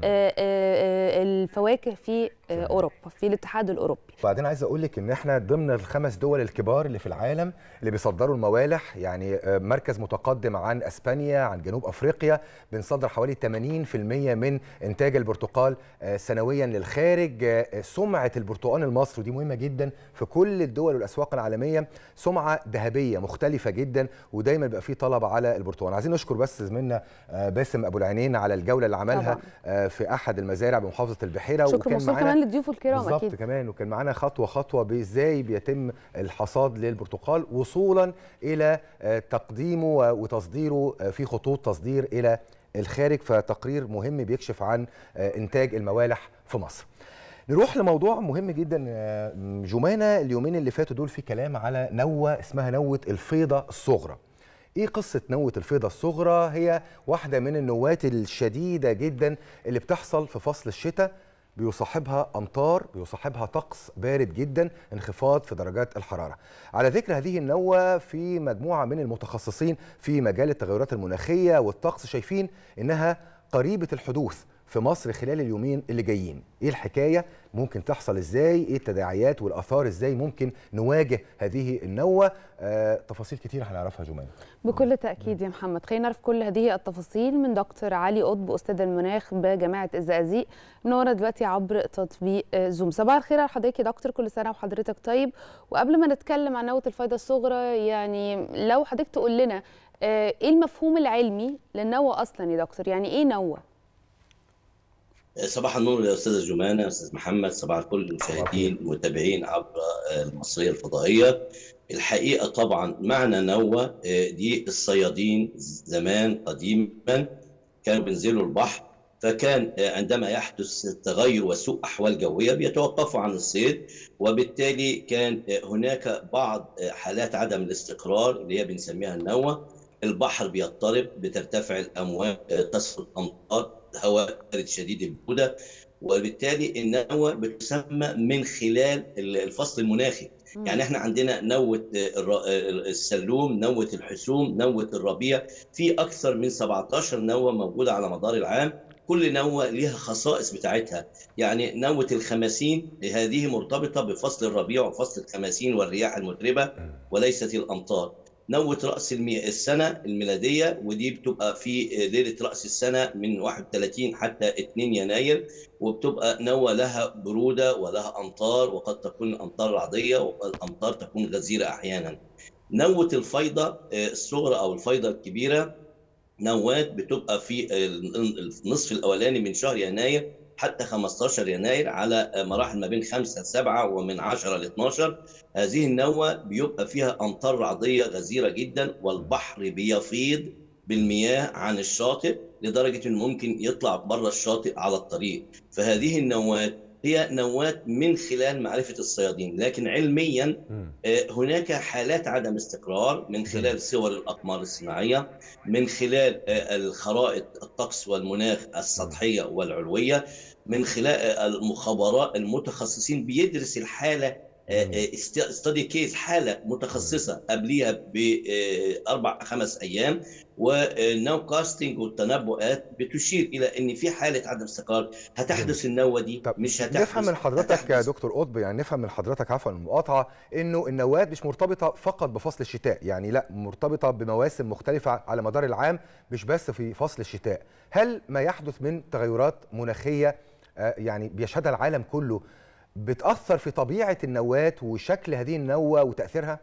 Speaker 1: الفواكه في اوروبا في الاتحاد الاوروبي
Speaker 2: وبعدين عايز اقول لك ان احنا ضمن الخمس دول الكبار اللي في العالم اللي بيصدروا الموالح يعني مركز متقدم عن اسبانيا عن جنوب افريقيا بنصدر حوالي 80% من انتاج البرتقال سنويا للخارج سمعه البرتقال المصري ودي مهمه جدا في كل الدول والاسواق العالميه سمعه ذهبيه مختلفه جدا ودايما بيبقى في طلب على البرتقال عايزين نشكر بس زميلنا باسم ابو العينين على الجوله اللي عملها طبعا. في احد المزارع بمحافظه البحيره
Speaker 1: شكر وكان معانا كمان للضيوف الكرام
Speaker 2: بالظبط
Speaker 1: اكيد
Speaker 2: كمان وكان معانا خطوه خطوه بازاي بيتم الحصاد للبرتقال وصولا الى تقديمه وتصديره في خطوط تصدير الى الخارج فتقرير مهم بيكشف عن انتاج الموالح في مصر نروح لموضوع مهم جدا جمانه اليومين اللي فاتوا دول في كلام على نوه اسمها نوه الفيضه الصغرى ايه قصه نوه الفيضه الصغرى هي واحده من النوات الشديده جدا اللي بتحصل في فصل الشتاء بيصاحبها امطار بيصاحبها طقس بارد جدا انخفاض في درجات الحراره على ذكر هذه النوه في مجموعه من المتخصصين في مجال التغيرات المناخيه والطقس شايفين انها قريبه الحدوث في مصر خلال اليومين اللي جايين ايه الحكايه ممكن تحصل ازاي ايه التداعيات والاثار ازاي ممكن نواجه هذه النوه آه، تفاصيل كتير هنعرفها جمان
Speaker 1: بكل تاكيد يا محمد خلينا نعرف كل هذه التفاصيل من دكتور علي قطب استاذ المناخ بجامعه الزقازيق منوره دلوقتي عبر تطبيق زوم صباح الخير على حضرتك يا دكتور كل سنه وحضرتك طيب وقبل ما نتكلم عن نوه الفيضه الصغرى يعني لو حضرتك تقول لنا آه، ايه المفهوم العلمي للنوه اصلا يا دكتور يعني ايه نوه
Speaker 20: صباح النور يا استاذ جمانه استاذ محمد صباح الكل المشاهدين المتابعين عبر المصريه الفضائيه الحقيقه طبعا معنى نوه دي الصيادين زمان قديما كانوا بينزلوا البحر فكان عندما يحدث تغير وسوء احوال جويه بيتوقفوا عن الصيد وبالتالي كان هناك بعض حالات عدم الاستقرار اللي هي بنسميها النوه البحر بيضطرب بترتفع الامواج تسقط امطار هواء بارد شديد البروده وبالتالي النوة بتسمى من خلال الفصل المناخي مم. يعني احنا عندنا نوة السلوم نوة الحسوم نوة الربيع في أكثر من 17 نوة موجودة على مدار العام كل نوة ليها خصائص بتاعتها يعني نوة الخماسين هذه مرتبطة بفصل الربيع وفصل الخماسين والرياح المتربة وليست الأمطار نوة رأس المي... السنة الميلادية ودي بتبقى في ليلة رأس السنة من 31 حتى 2 يناير وبتبقى نوة لها برودة ولها أمطار وقد تكون الأمطار رعدية والأمطار تكون غزيرة أحيانا نوة الفيضة الصغرى أو الفيضة الكبيرة نوات بتبقى في النصف الأولاني من شهر يناير حتى 15 يناير على مراحل ما بين 5 ل 7 ومن 10 ل 12 هذه النوة بيبقى فيها أمطار رعدية غزيرة جدا والبحر بيفيض بالمياه عن الشاطئ لدرجة أنه ممكن يطلع بره الشاطئ على الطريق فهذه النوات هي نوات من خلال معرفة الصيادين لكن علميا هناك حالات عدم استقرار من خلال صور الأقمار الصناعية من خلال الخرائط الطقس والمناخ السطحية والعلوية من خلال المخابرات المتخصصين بيدرس الحالة استادي كيس حاله متخصصه قبليها باربع خمس ايام والناو كاستنج والتنبؤات بتشير الى ان في حاله عدم استقرار هتحدث النوه دي مش هتحدث
Speaker 2: نفهم من حضرتك يا دكتور قطب يعني نفهم من حضرتك عفوا المقاطعه انه النواه مش مرتبطه فقط بفصل الشتاء يعني لا مرتبطه بمواسم مختلفه على مدار العام مش بس في فصل الشتاء هل ما يحدث من تغيرات مناخيه يعني بيشهدها العالم كله بتأثر في طبيعة النواة وشكل هذه النوة وتأثيرها؟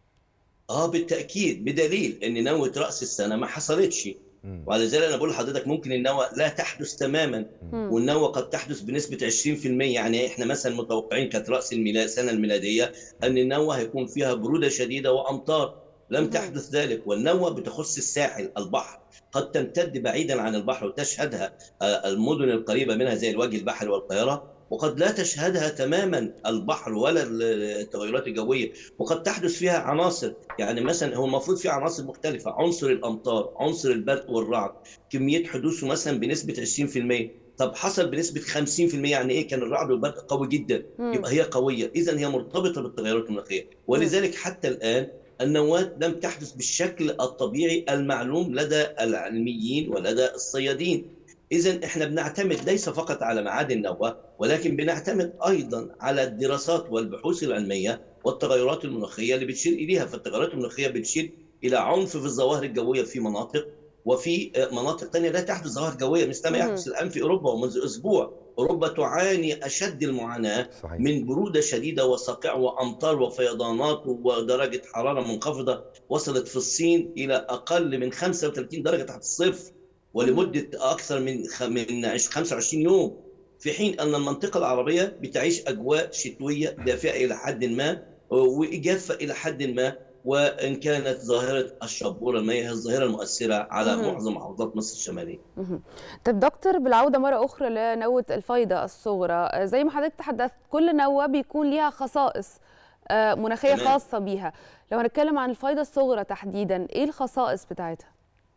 Speaker 20: اه بالتأكيد بدليل ان نوة رأس السنة ما حصلتش وعلى ذلك انا بقول لحضرتك ممكن النوة لا تحدث تماما
Speaker 21: مم.
Speaker 20: والنوة قد تحدث بنسبة 20% يعني احنا مثلا متوقعين كانت رأس الميلاد السنة الميلادية ان النوة هيكون فيها برودة شديدة وامطار لم تحدث ذلك والنوة بتخص الساحل البحر قد تمتد بعيدا عن البحر وتشهدها المدن القريبة منها زي الوجه البحري والقاهرة وقد لا تشهدها تماما البحر ولا التغيرات الجويه وقد تحدث فيها عناصر يعني مثلا هو المفروض في عناصر مختلفه عنصر الامطار عنصر البرق والرعد كميه حدوثه مثلا بنسبه 20% طب حصل بنسبه 50% يعني ايه كان الرعد والبرق قوي جدا
Speaker 21: مم.
Speaker 20: يبقى هي قويه اذا هي مرتبطه بالتغيرات المناخيه ولذلك حتى الان النواة لم تحدث بالشكل الطبيعي المعلوم لدى العلميين ولدى الصيادين إذا إحنا بنعتمد ليس فقط على معادن النواه ولكن بنعتمد أيضا على الدراسات والبحوث العلمية والتغيرات المناخية اللي بتشير إليها فالتغيرات المناخية بتشير إلى عنف في الظواهر الجوية في مناطق وفي مناطق ثانية لا تحدث ظواهر جوية مثل ما يحدث الآن في أوروبا ومنذ أسبوع أوروبا تعاني أشد المعاناة صحيح. من برودة شديدة وصقع وأمطار وفيضانات ودرجة حرارة منخفضة وصلت في الصين إلى أقل من 35 درجة تحت الصفر ولمدة أكثر من من 25 يوم في حين أن المنطقة العربية بتعيش أجواء شتوية دافئة إلى حد ما وجافة إلى حد ما وإن كانت ظاهرة الشبورة ما هي الظاهرة المؤثرة على
Speaker 1: مهم.
Speaker 20: معظم محافظات مصر الشمالية
Speaker 1: مهم. طب دكتور بالعودة مرة أخرى لنوة الفيضة الصغرى آه، زي ما حضرتك تحدثت كل نوة بيكون ليها خصائص آه، مناخية
Speaker 20: تمام.
Speaker 1: خاصة بيها لو هنتكلم عن الفيضة الصغرى تحديدا إيه الخصائص بتاعتها؟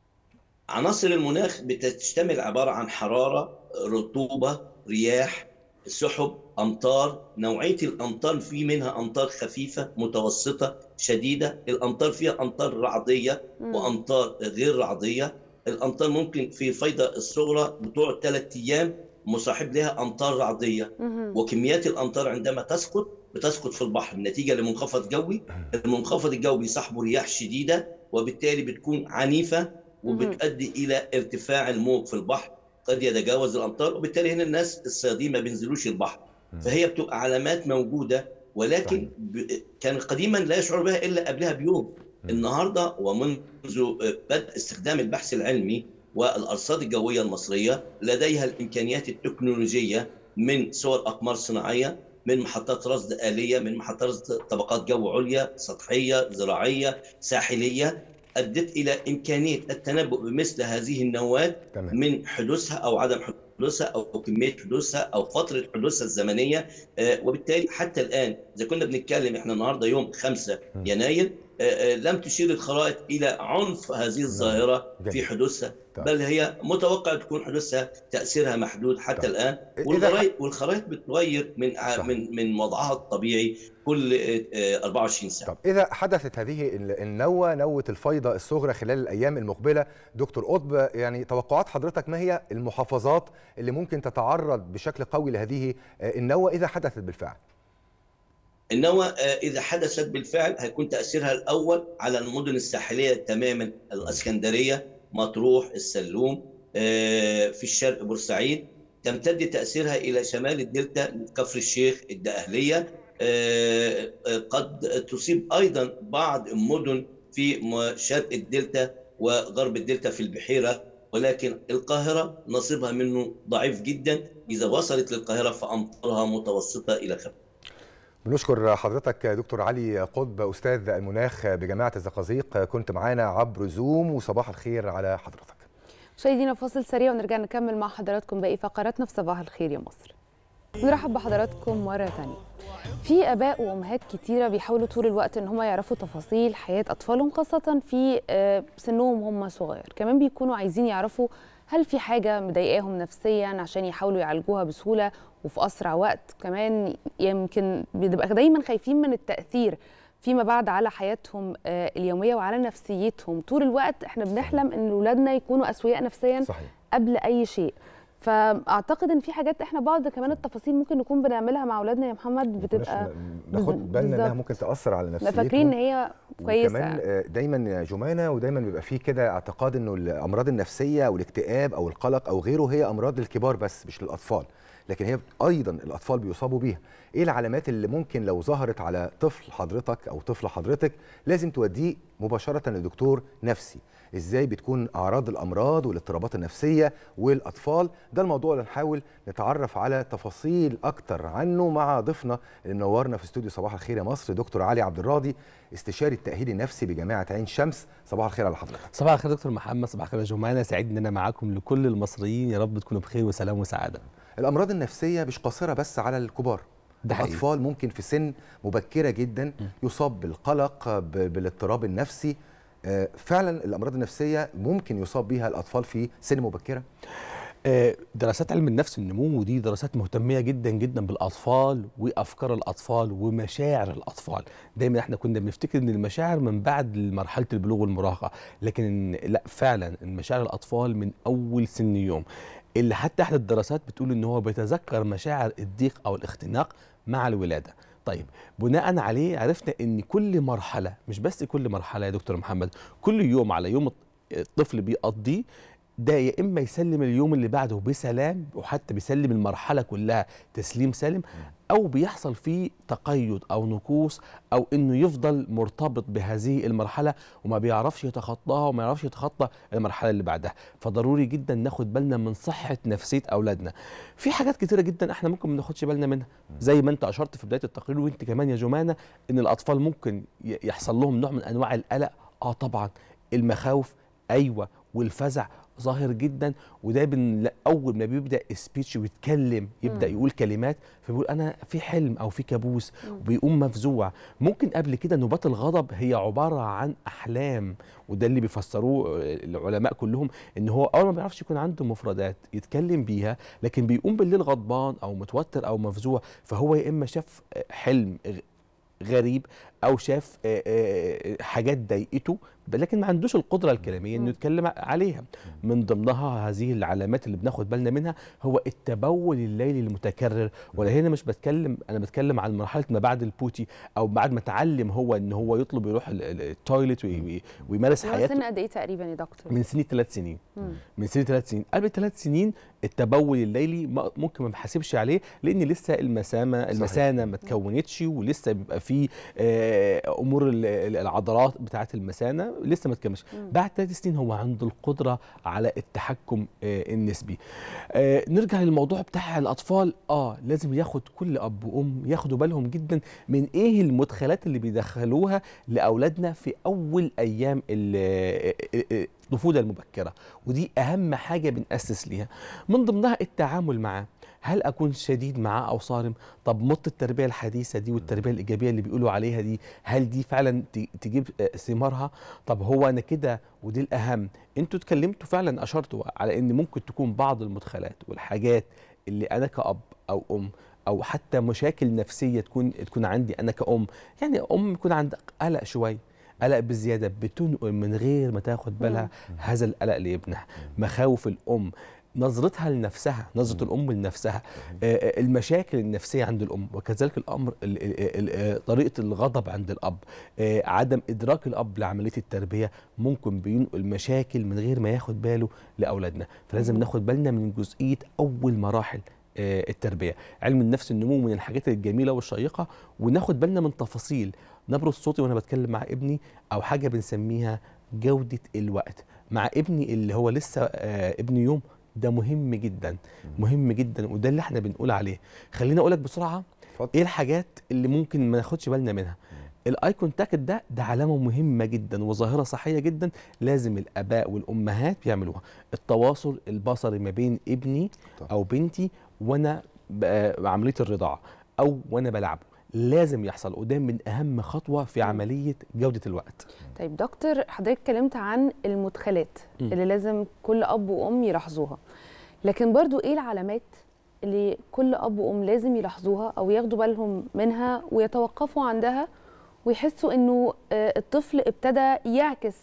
Speaker 20: عناصر المناخ بتشتمل عبارة عن حرارة رطوبة رياح سحب أمطار نوعية الأمطار في منها أمطار خفيفة متوسطة شديدة الأمطار فيها أمطار رعدية
Speaker 21: مم.
Speaker 20: وأمطار غير رعدية الأمطار ممكن في الفيضة الصغرى بتقعد ثلاث أيام مصاحب لها أمطار رعدية
Speaker 21: مهم.
Speaker 20: وكميات الامطار عندما تسقط بتسقط في البحر نتيجه لمنخفض جوي المنخفض الجوي بيصاحبه رياح شديده وبالتالي بتكون عنيفه وبتؤدي الى ارتفاع الموج في البحر قد يتجاوز الامطار وبالتالي هنا الناس الصيادين ما بينزلوش البحر فهي بتبقى علامات موجوده ولكن ب... كان قديما لا يشعر بها الا قبلها بيوم النهارده ومنذ بدء استخدام البحث العلمي والارصاد الجويه المصريه لديها الامكانيات التكنولوجيه من صور اقمار صناعيه من محطات رصد آلية من محطات رصد طبقات جو عليا سطحية زراعية ساحلية أدت إلى إمكانية التنبؤ بمثل هذه النواة
Speaker 2: تمام.
Speaker 20: من حدوثها أو عدم حدوثها أو كمية حدوثها أو فترة حدوثها الزمنية آه، وبالتالي حتى الآن إذا كنا بنتكلم إحنا النهاردة يوم 5 يناير لم تشير الخرائط الى عنف هذه الظاهره في حدوثها بل هي متوقع تكون حدوثها تاثيرها محدود حتى طيب. الان والخرائط والخرائط بتغير من صح. من من وضعها الطبيعي كل 24 ساعه
Speaker 2: طب اذا حدثت هذه النوه نوه الفيضه الصغرى خلال الايام المقبله دكتور قطب يعني توقعات حضرتك ما هي المحافظات اللي ممكن تتعرض بشكل قوي لهذه النوه اذا حدثت بالفعل
Speaker 20: النوى اذا حدثت بالفعل هيكون تاثيرها الاول على المدن الساحليه تماما الاسكندريه مطروح السلوم في الشرق بورسعيد تمتد تاثيرها الى شمال الدلتا كفر الشيخ الدقهليه قد تصيب ايضا بعض المدن في شرق الدلتا وغرب الدلتا في البحيره ولكن القاهره نصيبها منه ضعيف جدا اذا وصلت للقاهره فامطارها متوسطه الى خفيفه
Speaker 2: بنشكر حضرتك دكتور علي قطب استاذ المناخ بجامعه الزقازيق كنت معانا عبر زوم وصباح الخير على حضرتك
Speaker 1: مشاهدينا فاصل سريع ونرجع نكمل مع حضراتكم باقي فقراتنا في صباح الخير يا مصر نرحب بحضراتكم مره ثانيه في اباء وامهات كتيره بيحاولوا طول الوقت ان هم يعرفوا تفاصيل حياه اطفالهم خاصه في سنهم هم صغير كمان بيكونوا عايزين يعرفوا هل في حاجه مضايقاهم نفسيا عشان يحاولوا يعالجوها بسهوله وفي اسرع وقت كمان يمكن بنبقى دايما خايفين من التاثير فيما بعد على حياتهم اليوميه وعلى نفسيتهم طول الوقت احنا بنحلم ان اولادنا يكونوا اسوياء نفسيا صحيح. قبل اي شيء فاعتقد ان في حاجات احنا بعض كمان التفاصيل ممكن نكون بنعملها مع اولادنا يا محمد بتبقى
Speaker 2: ناخد بالنا انها ممكن تاثر على نفسيتهم
Speaker 1: فاكرين ان هي كويسه
Speaker 2: وكمان دايما يا جمانه ودايما بيبقى في كده اعتقاد انه الامراض النفسيه او الاكتئاب او القلق او غيره هي امراض للكبار بس مش للاطفال لكن هي ايضا الاطفال بيصابوا بيها ايه العلامات اللي ممكن لو ظهرت على طفل حضرتك او طفله حضرتك لازم توديه مباشره لدكتور نفسي ازاي بتكون اعراض الامراض والاضطرابات النفسيه والاطفال ده الموضوع اللي نحاول نتعرف على تفاصيل اكتر عنه مع ضيفنا اللي منورنا في استوديو صباح الخير يا مصر دكتور علي عبد الراضي استشاري التاهيل النفسي بجامعه عين شمس صباح الخير على حضرتك
Speaker 21: صباح الخير دكتور محمد صباح الخير يا جمانه سعيد ان انا معاكم لكل المصريين يا رب تكونوا بخير وسلام وسعاده
Speaker 2: الامراض النفسيه مش قاصره بس على الكبار
Speaker 21: ده حقيقي.
Speaker 2: الاطفال ممكن في سن مبكره جدا يصاب بالقلق بالاضطراب النفسي فعلا الامراض النفسيه ممكن يصاب بها الاطفال في سن مبكره
Speaker 21: دراسات علم النفس النمو دي دراسات مهتميه جدا جدا بالاطفال وافكار الاطفال ومشاعر الاطفال دايما احنا كنا بنفتكر ان المشاعر من بعد مرحله البلوغ والمراهقه لكن لا فعلا مشاعر الاطفال من اول سن يوم اللي حتى احد الدراسات بتقول ان هو بيتذكر مشاعر الضيق او الاختناق مع الولاده طيب بناء عليه عرفنا ان كل مرحله مش بس كل مرحله يا دكتور محمد كل يوم على يوم الطفل بيقضيه ده يا اما يسلم اليوم اللي بعده بسلام وحتى بيسلم المرحله كلها تسليم سالم او بيحصل فيه تقيد او نقوص او انه يفضل مرتبط بهذه المرحله وما بيعرفش يتخطاها وما يعرفش يتخطى المرحله اللي بعدها فضروري جدا ناخد بالنا من صحه نفسيه اولادنا في حاجات كتيره جدا احنا ممكن ما ناخدش بالنا منها زي ما انت اشرت في بدايه التقرير وانت كمان يا جمانه ان الاطفال ممكن يحصل لهم نوع من انواع القلق اه طبعا المخاوف ايوه والفزع ظاهر جدا وده بن اول ما بيبدا سبيتش ويتكلم يبدا يقول كلمات فبيقول انا في حلم او في كابوس وبيقوم مفزوع ممكن قبل كده نوبات الغضب هي عباره عن احلام وده اللي بيفسروه العلماء كلهم ان هو اول ما بيعرفش يكون عنده مفردات يتكلم بيها لكن بيقوم بالليل غضبان او متوتر او مفزوع فهو يا اما شاف حلم غريب او شاف حاجات ضايقته لكن ما عندوش القدره الكلاميه انه يتكلم عليها من ضمنها هذه العلامات اللي بناخد بالنا منها هو التبول الليلي المتكرر ولا هنا مش بتكلم انا بتكلم عن مرحله ما بعد البوتي او بعد ما اتعلم هو ان هو يطلب يروح التويليت ويمارس حياته
Speaker 1: سن قد ايه تقريبا يا دكتور
Speaker 21: من سن ثلاث سنين مم. من سن ثلاث سنين قبل ثلاث سنين التبول الليلي ممكن ما بحاسبش عليه لان لسه المسامه المثانه ما اتكونتش ولسه بيبقى فيه امور العضلات بتاعه المثانه لسه ما اتكملش بعد ثلاث سنين هو عنده القدره على التحكم النسبي نرجع للموضوع بتاع الاطفال اه لازم ياخد كل اب وام ياخدوا بالهم جدا من ايه المدخلات اللي بيدخلوها لاولادنا في اول ايام الطفوله المبكره ودي اهم حاجه بناسس ليها من ضمنها التعامل معاه هل اكون شديد معاه او صارم طب مط التربيه الحديثه دي والتربيه الايجابيه اللي بيقولوا عليها دي هل دي فعلا ت- تجيب آه، ثمارها طب هو انا كده ودي الاهم انتوا اتكلمتوا فعلا اشرتوا على ان ممكن تكون بعض المدخلات والحاجات اللي انا كاب او ام او حتى مشاكل نفسيه تكون تكون عندي انا كأم يعني ام يكون عندها قلق شويه قلق بزياده بتنقل من غير ما تاخد بالها هذا القلق لابنها مخاوف الام نظرتها لنفسها نظره الام لنفسها آه، آه، المشاكل النفسيه عند الام وكذلك الامر ال- ال- ال- آه، طريقه الغضب عند الاب آه، عدم ادراك الاب لعمليه التربيه ممكن بينقل مشاكل من غير ما ياخد باله لاولادنا فلازم ناخد بالنا من جزئيه اول مراحل آه، التربيه علم النفس النمو من الحاجات الجميله والشيقه وناخد بالنا من تفاصيل نبره صوتي وانا بتكلم مع ابني او حاجه بنسميها جوده الوقت مع ابني اللي هو لسه آه، ابن يوم ده مهم جدا مهم جدا وده اللي احنا بنقول عليه خليني اقول لك بسرعه ايه الحاجات اللي ممكن ما ناخدش بالنا منها الاي كونتاكت ده ده علامه مهمه جدا وظاهره صحيه جدا لازم الاباء والامهات بيعملوها التواصل البصري ما بين ابني او بنتي وانا ب- بعمليه الرضاعه او وانا بلعبه لازم يحصل وده من اهم خطوه في عمليه جوده الوقت
Speaker 1: طيب دكتور حضرتك اتكلمت عن المدخلات
Speaker 21: مم.
Speaker 1: اللي لازم كل اب وام يلاحظوها لكن برضو ايه العلامات اللي كل اب وام لازم يلاحظوها او ياخدوا بالهم منها ويتوقفوا عندها ويحسوا انه آه، الطفل ابتدى يعكس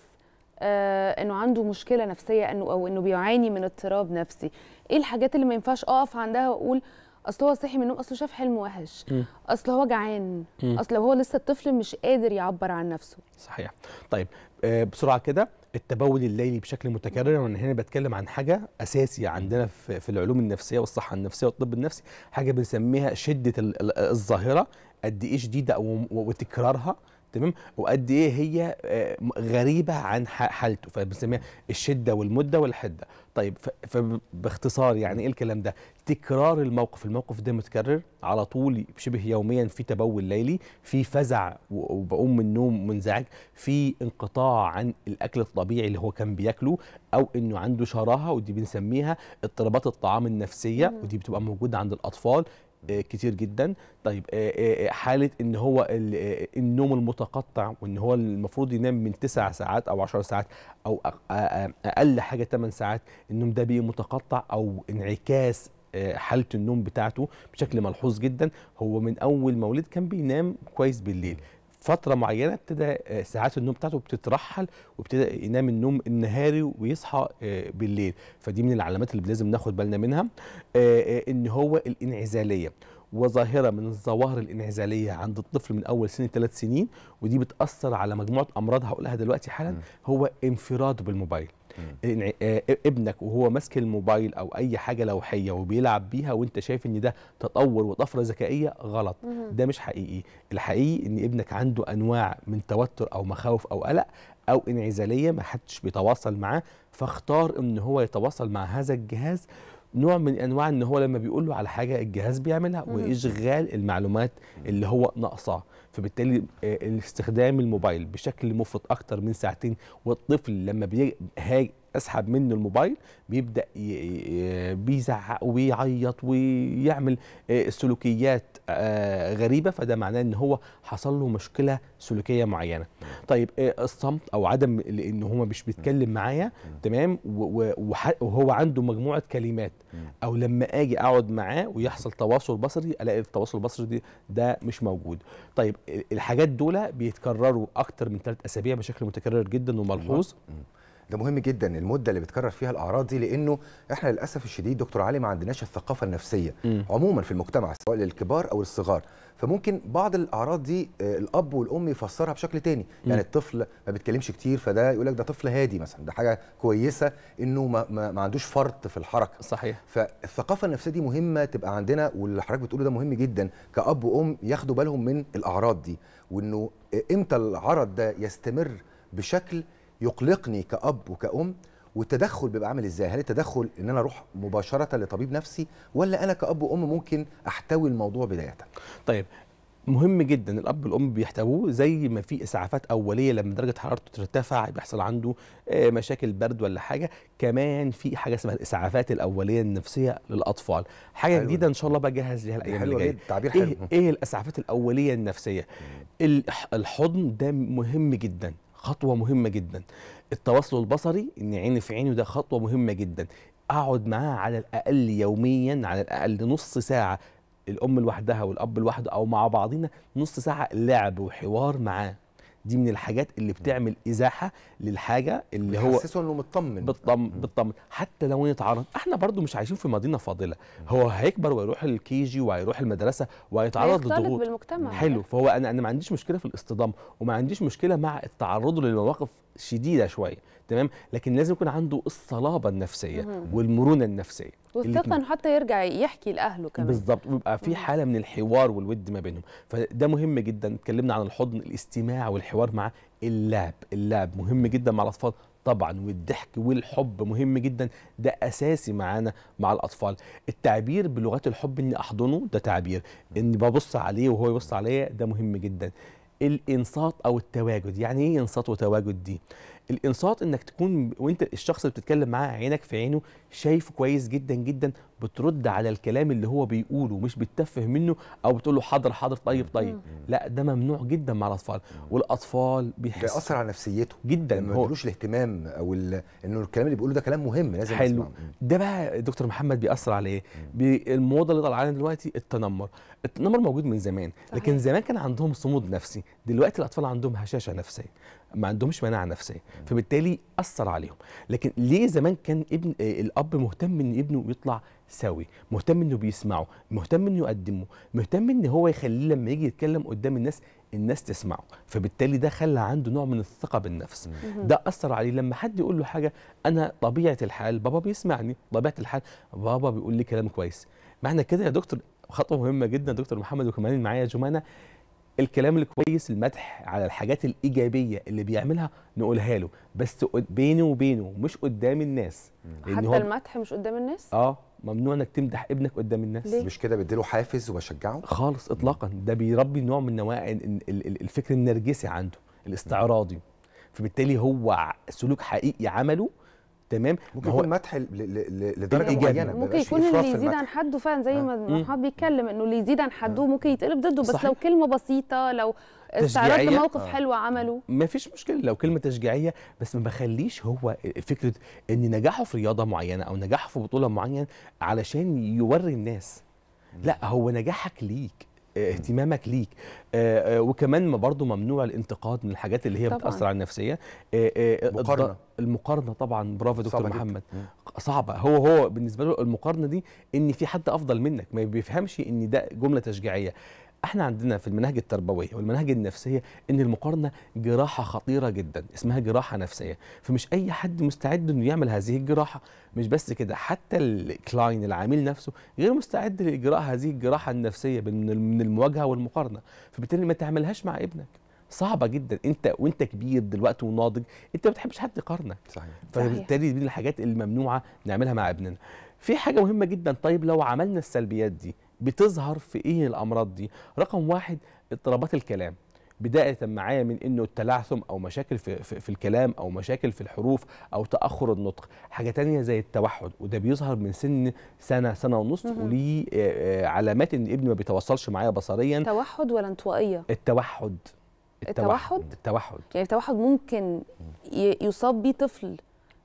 Speaker 1: آه، انه عنده مشكله نفسيه انه او انه بيعاني من اضطراب نفسي ايه الحاجات اللي ما ينفعش اقف عندها واقول اصل هو صحي من النوم اصله شاف حلم وحش
Speaker 21: مم.
Speaker 1: اصل هو جعان
Speaker 21: مم.
Speaker 1: اصل هو لسه الطفل مش قادر يعبر عن نفسه
Speaker 21: صحيح طيب آه، بسرعه كده التبول الليلي بشكل متكرر وانا هنا بتكلم عن حاجه اساسيه عندنا في, في العلوم النفسيه والصحه النفسيه والطب النفسي حاجه بنسميها شده ال- ال- الظاهره قد ايه شديده او وتكرارها تمام وقد ايه هي آه، م- غريبه عن ح- حالته فبنسميها الشده والمده والحده طيب ف- فباختصار يعني ايه الكلام ده تكرار الموقف الموقف ده متكرر على طول شبه يوميا في تبول ليلي في فزع و- وبقوم من النوم منزعج في انقطاع عن الاكل الطبيعي اللي هو كان بياكله او انه عنده شراهه ودي بنسميها اضطرابات الطعام النفسيه ودي بتبقى موجوده عند الاطفال آه، كتير جدا طيب آه، آه، آه، حاله ان هو ال- آه، النوم المتقطع وان هو المفروض ينام من 9 ساعات او 10 ساعات او أق- آه، آه، اقل حاجه 8 ساعات النوم ده بيه متقطع او انعكاس آه، حاله النوم بتاعته بشكل ملحوظ جدا هو من اول ما ولد كان بينام كويس بالليل فتره معينه ابتدى آه، ساعات النوم بتاعته بتترحل وابتدى ينام النوم النهاري ويصحى آه، بالليل فدي من العلامات اللي لازم ناخد بالنا منها آه، آه، ان هو الانعزاليه وظاهره من الظواهر الانعزاليه عند الطفل من اول سن ثلاث سنين ودي بتاثر على مجموعه امراض هقولها دلوقتي حالا هو انفراد بالموبايل الانع- آه، ابنك وهو ماسك الموبايل او اي حاجه لوحيه وبيلعب بيها وانت شايف ان ده تطور وطفره ذكائيه غلط
Speaker 5: مهم.
Speaker 21: ده مش حقيقي الحقيقي ان ابنك عنده انواع من توتر او مخاوف او قلق او انعزاليه ما حدش بيتواصل معاه فاختار ان هو يتواصل مع هذا الجهاز نوع من انواع ان هو لما بيقول له على حاجه الجهاز بيعملها
Speaker 5: مهم.
Speaker 21: واشغال المعلومات اللي هو ناقصاه فبالتالي آه، استخدام الموبايل بشكل مفرط اكتر من ساعتين والطفل لما بي- هاج اسحب منه الموبايل بيبدا ي- ي- بيزعق ويعيط ويعمل آه، سلوكيات آه، غريبه فده معناه ان هو حصل له مشكله سلوكيه معينه طيب آه، الصمت او عدم ان هو مش بيتكلم معايا تمام و- و- وح- وهو عنده مجموعه كلمات او لما اجي اقعد معاه ويحصل تواصل بصري الاقي التواصل البصري دي ده مش موجود طيب ال- الحاجات دول بيتكرروا اكتر من ثلاث اسابيع بشكل متكرر جدا وملحوظ
Speaker 2: ده مهم جدا المده اللي بتكرر فيها الاعراض دي لانه احنا للاسف الشديد دكتور علي ما عندناش الثقافه النفسيه
Speaker 21: مم.
Speaker 2: عموما في المجتمع سواء للكبار او الصغار فممكن بعض الاعراض دي آه، الاب والام يفسرها بشكل تاني يعني
Speaker 21: مم.
Speaker 2: الطفل ما بيتكلمش كتير فده يقول لك ده طفل هادي مثلا ده حاجه كويسه انه ما, ما, ما عندوش فرط في الحركه
Speaker 21: صحيح
Speaker 2: فالثقافه النفسيه دي مهمه تبقى عندنا واللي حضرتك بتقوله ده مهم جدا كاب وام ياخدوا بالهم من الاعراض دي وانه امتى العرض ده يستمر بشكل يقلقني كاب وكأم والتدخل بيبقى عامل ازاي؟ هل التدخل ان انا اروح مباشره لطبيب نفسي ولا انا كاب وام ممكن احتوي الموضوع بدايه؟
Speaker 21: طيب مهم جدا الاب والام بيحتووه زي ما في اسعافات اوليه لما درجه حرارته ترتفع بيحصل عنده آه، مشاكل برد ولا حاجه كمان في حاجه اسمها الاسعافات الاوليه النفسيه للاطفال حاجه
Speaker 2: حلو
Speaker 21: جديده ان شاء الله بجهز ليها الايام
Speaker 2: حلوة
Speaker 21: اللي جايه
Speaker 2: جدا، تعبير
Speaker 21: ايه
Speaker 2: حلو.
Speaker 21: ايه الاسعافات الاوليه النفسيه الح- الحضن ده مهم جدا خطوه مهمه جدا التواصل البصري ان عيني في عينه ده خطوه مهمه جدا اقعد معاه على الاقل يوميا على الاقل نص ساعه الام لوحدها والاب لوحده او مع بعضنا نص ساعه لعب وحوار معاه دي من الحاجات اللي بتعمل ازاحه للحاجه اللي هو
Speaker 2: بيحسسه انه مطمن
Speaker 21: بالطم بالطمن حتى لو نتعرض احنا برضو مش عايشين في مدينه فاضله هو هيكبر ويروح الكي جي وهيروح المدرسه وهيتعرض
Speaker 1: هيختلط
Speaker 21: لضغوط
Speaker 1: بالمجتمع.
Speaker 21: حلو فهو انا انا ما عنديش مشكله في الاصطدام وما عنديش مشكله مع التعرض لمواقف شديده شويه تمام لكن لازم يكون عنده الصلابه النفسيه
Speaker 1: مهم.
Speaker 21: والمرونه النفسيه
Speaker 1: والثقه
Speaker 21: الاتنين.
Speaker 1: انه حتى يرجع يحكي لاهله كمان
Speaker 21: بالظبط ويبقى في حاله من الحوار والود ما بينهم فده مهم جدا اتكلمنا عن الحضن الاستماع والحوار مع اللعب اللعب مهم جدا مع الاطفال طبعا والضحك والحب مهم جدا ده اساسي معانا مع الاطفال التعبير بلغات الحب اني احضنه ده تعبير اني ببص عليه وهو يبص عليا ده مهم جدا الانصات او التواجد يعني ايه انصات وتواجد دي الانصات انك تكون وانت الشخص اللي بتتكلم معاه عينك في عينه شايفه كويس جدا جدا بترد على الكلام اللي هو بيقوله مش بتتفه منه او بتقول له حاضر حاضر طيب طيب لا ده ممنوع جدا مع الاطفال والاطفال بيحسوا
Speaker 2: بيأثر على نفسيته
Speaker 21: جدا
Speaker 2: لما ما
Speaker 21: هو
Speaker 2: يدلوش الاهتمام او ال- انه الكلام اللي بيقوله ده كلام مهم لازم
Speaker 21: حلو
Speaker 2: نسمعه.
Speaker 21: ده بقى دكتور محمد بيأثر على ايه؟ بي- الموضه اللي طالعه علينا دلوقتي التنمر التنمر موجود من زمان لكن زمان كان عندهم صمود نفسي دلوقتي الاطفال عندهم هشاشه نفسيه ما عندهمش مناعه نفسيه فبالتالي اثر عليهم لكن ليه زمان كان ابن آه، الاب مهتم ان ابنه يطلع سوي مهتم انه بيسمعه مهتم انه يقدمه مهتم ان هو يخليه لما يجي يتكلم قدام الناس الناس تسمعه فبالتالي ده خلى عنده نوع من الثقه بالنفس
Speaker 5: مهم.
Speaker 21: ده اثر عليه لما حد يقول له حاجه انا طبيعه الحال بابا بيسمعني طبيعه الحال بابا بيقول لي كلام كويس معنى كده يا دكتور خطوه مهمه جدا دكتور محمد وكمان معايا جمانه الكلام الكويس المدح على الحاجات الايجابيه اللي بيعملها نقولها له بس قد- بينه وبينه مش قدام الناس لأن
Speaker 1: حتى
Speaker 21: هو-
Speaker 1: المدح مش قدام الناس
Speaker 21: اه ممنوع انك تمدح ابنك قدام الناس
Speaker 1: ليه؟
Speaker 2: مش كده بديله حافز وبشجعه
Speaker 21: خالص اطلاقا ده بيربي نوع من انواع ال- ال- ال- الفكر النرجسي عنده الاستعراضي فبالتالي هو ع- سلوك حقيقي عمله تمام
Speaker 2: ممكن
Speaker 21: ما هو
Speaker 2: يكون مدح ل- ل- ل- لدرجه
Speaker 21: إيجابي.
Speaker 2: معينه ما
Speaker 1: ممكن
Speaker 2: يبقاش في
Speaker 1: يكون
Speaker 2: إفراط
Speaker 1: اللي
Speaker 2: في
Speaker 1: يزيد
Speaker 2: المدح.
Speaker 1: عن حده فعلا زي ما
Speaker 21: مم.
Speaker 1: محمد بيتكلم انه اللي يزيد عن حده ممكن يتقلب ضده بس
Speaker 21: صحيح.
Speaker 1: لو كلمه بسيطه لو استعراض
Speaker 21: تشجيعية.
Speaker 1: لموقف
Speaker 21: آه.
Speaker 1: حلو عمله
Speaker 21: ما فيش مشكله لو كلمه تشجيعيه بس ما بخليش هو فكره ان نجاحه في رياضه معينه او نجاحه في بطوله معينه علشان يوري الناس لا هو نجاحك ليك آه، اهتمامك ليك آه، آه، وكمان ما برضه ممنوع الانتقاد من الحاجات اللي هي
Speaker 1: طبعاً.
Speaker 21: بتاثر على النفسيه آه، آه، الض-
Speaker 2: مقارنة.
Speaker 21: المقارنه طبعا برافو يا دكتور
Speaker 2: صعبة جداً.
Speaker 21: محمد
Speaker 2: مم.
Speaker 21: صعبه هو هو بالنسبه له المقارنه دي ان في حد افضل منك ما بيفهمش ان ده جمله تشجيعيه احنا عندنا في المناهج التربويه والمناهج النفسيه ان المقارنه جراحه خطيره جدا اسمها جراحه نفسيه فمش اي حد مستعد انه يعمل هذه الجراحه مش بس كده حتى الكلاين العميل نفسه غير مستعد لاجراء هذه الجراحه النفسيه من من المواجهه والمقارنه فبالتالي ما تعملهاش مع ابنك صعبه جدا انت وانت كبير دلوقتي وناضج انت ما بتحبش حد يقارنك
Speaker 2: صحيح
Speaker 21: فبالتالي دي من الحاجات الممنوعه نعملها مع ابننا في حاجه مهمه جدا طيب لو عملنا السلبيات دي بتظهر في ايه الامراض دي رقم واحد اضطرابات الكلام بداية معايا من انه التلعثم او مشاكل في, في, في الكلام او مشاكل في الحروف او تاخر النطق حاجه تانية زي التوحد وده بيظهر من سن سنه سنه ونص
Speaker 1: مهم.
Speaker 21: وليه آه، آه، علامات ان ابني ما بيتواصلش معايا بصريا
Speaker 1: توحد ولا انطوائيه
Speaker 21: التوحد
Speaker 1: التوحد؟
Speaker 21: التوحد
Speaker 1: يعني التوحد ممكن ي- يصاب بيه طفل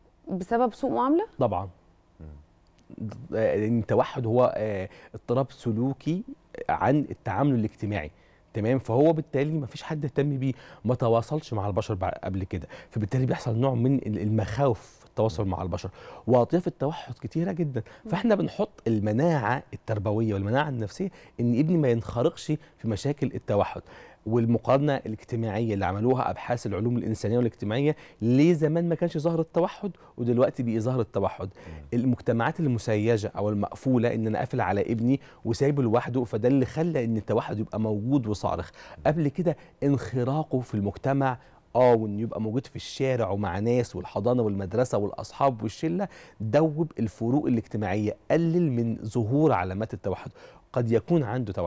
Speaker 1: بسبب سوء معامله
Speaker 21: طبعا آه، لان التوحد هو آه، اضطراب سلوكي عن التعامل الاجتماعي تمام فهو بالتالي ما فيش حد اهتم بيه ما تواصلش مع البشر بع- قبل كده فبالتالي بيحصل نوع من ال- المخاوف في التواصل مع البشر واطياف التوحد كتيره جدا فاحنا بنحط المناعه التربويه والمناعه النفسيه ان ابني ما ينخرقش في مشاكل التوحد والمقارنه الاجتماعيه اللي عملوها ابحاث العلوم الانسانيه والاجتماعيه ليه زمان ما كانش ظاهر التوحد ودلوقتي بقي ظاهر التوحد المجتمعات المسيجه او المقفوله ان انا قافل على ابني وسايبه لوحده فده اللي خلى ان التوحد يبقى موجود وصارخ قبل كده انخراقه في المجتمع اه وانه يبقى موجود في الشارع ومع ناس والحضانه والمدرسه والاصحاب والشله دوب الفروق الاجتماعيه قلل من ظهور علامات التوحد قد يكون عنده توحد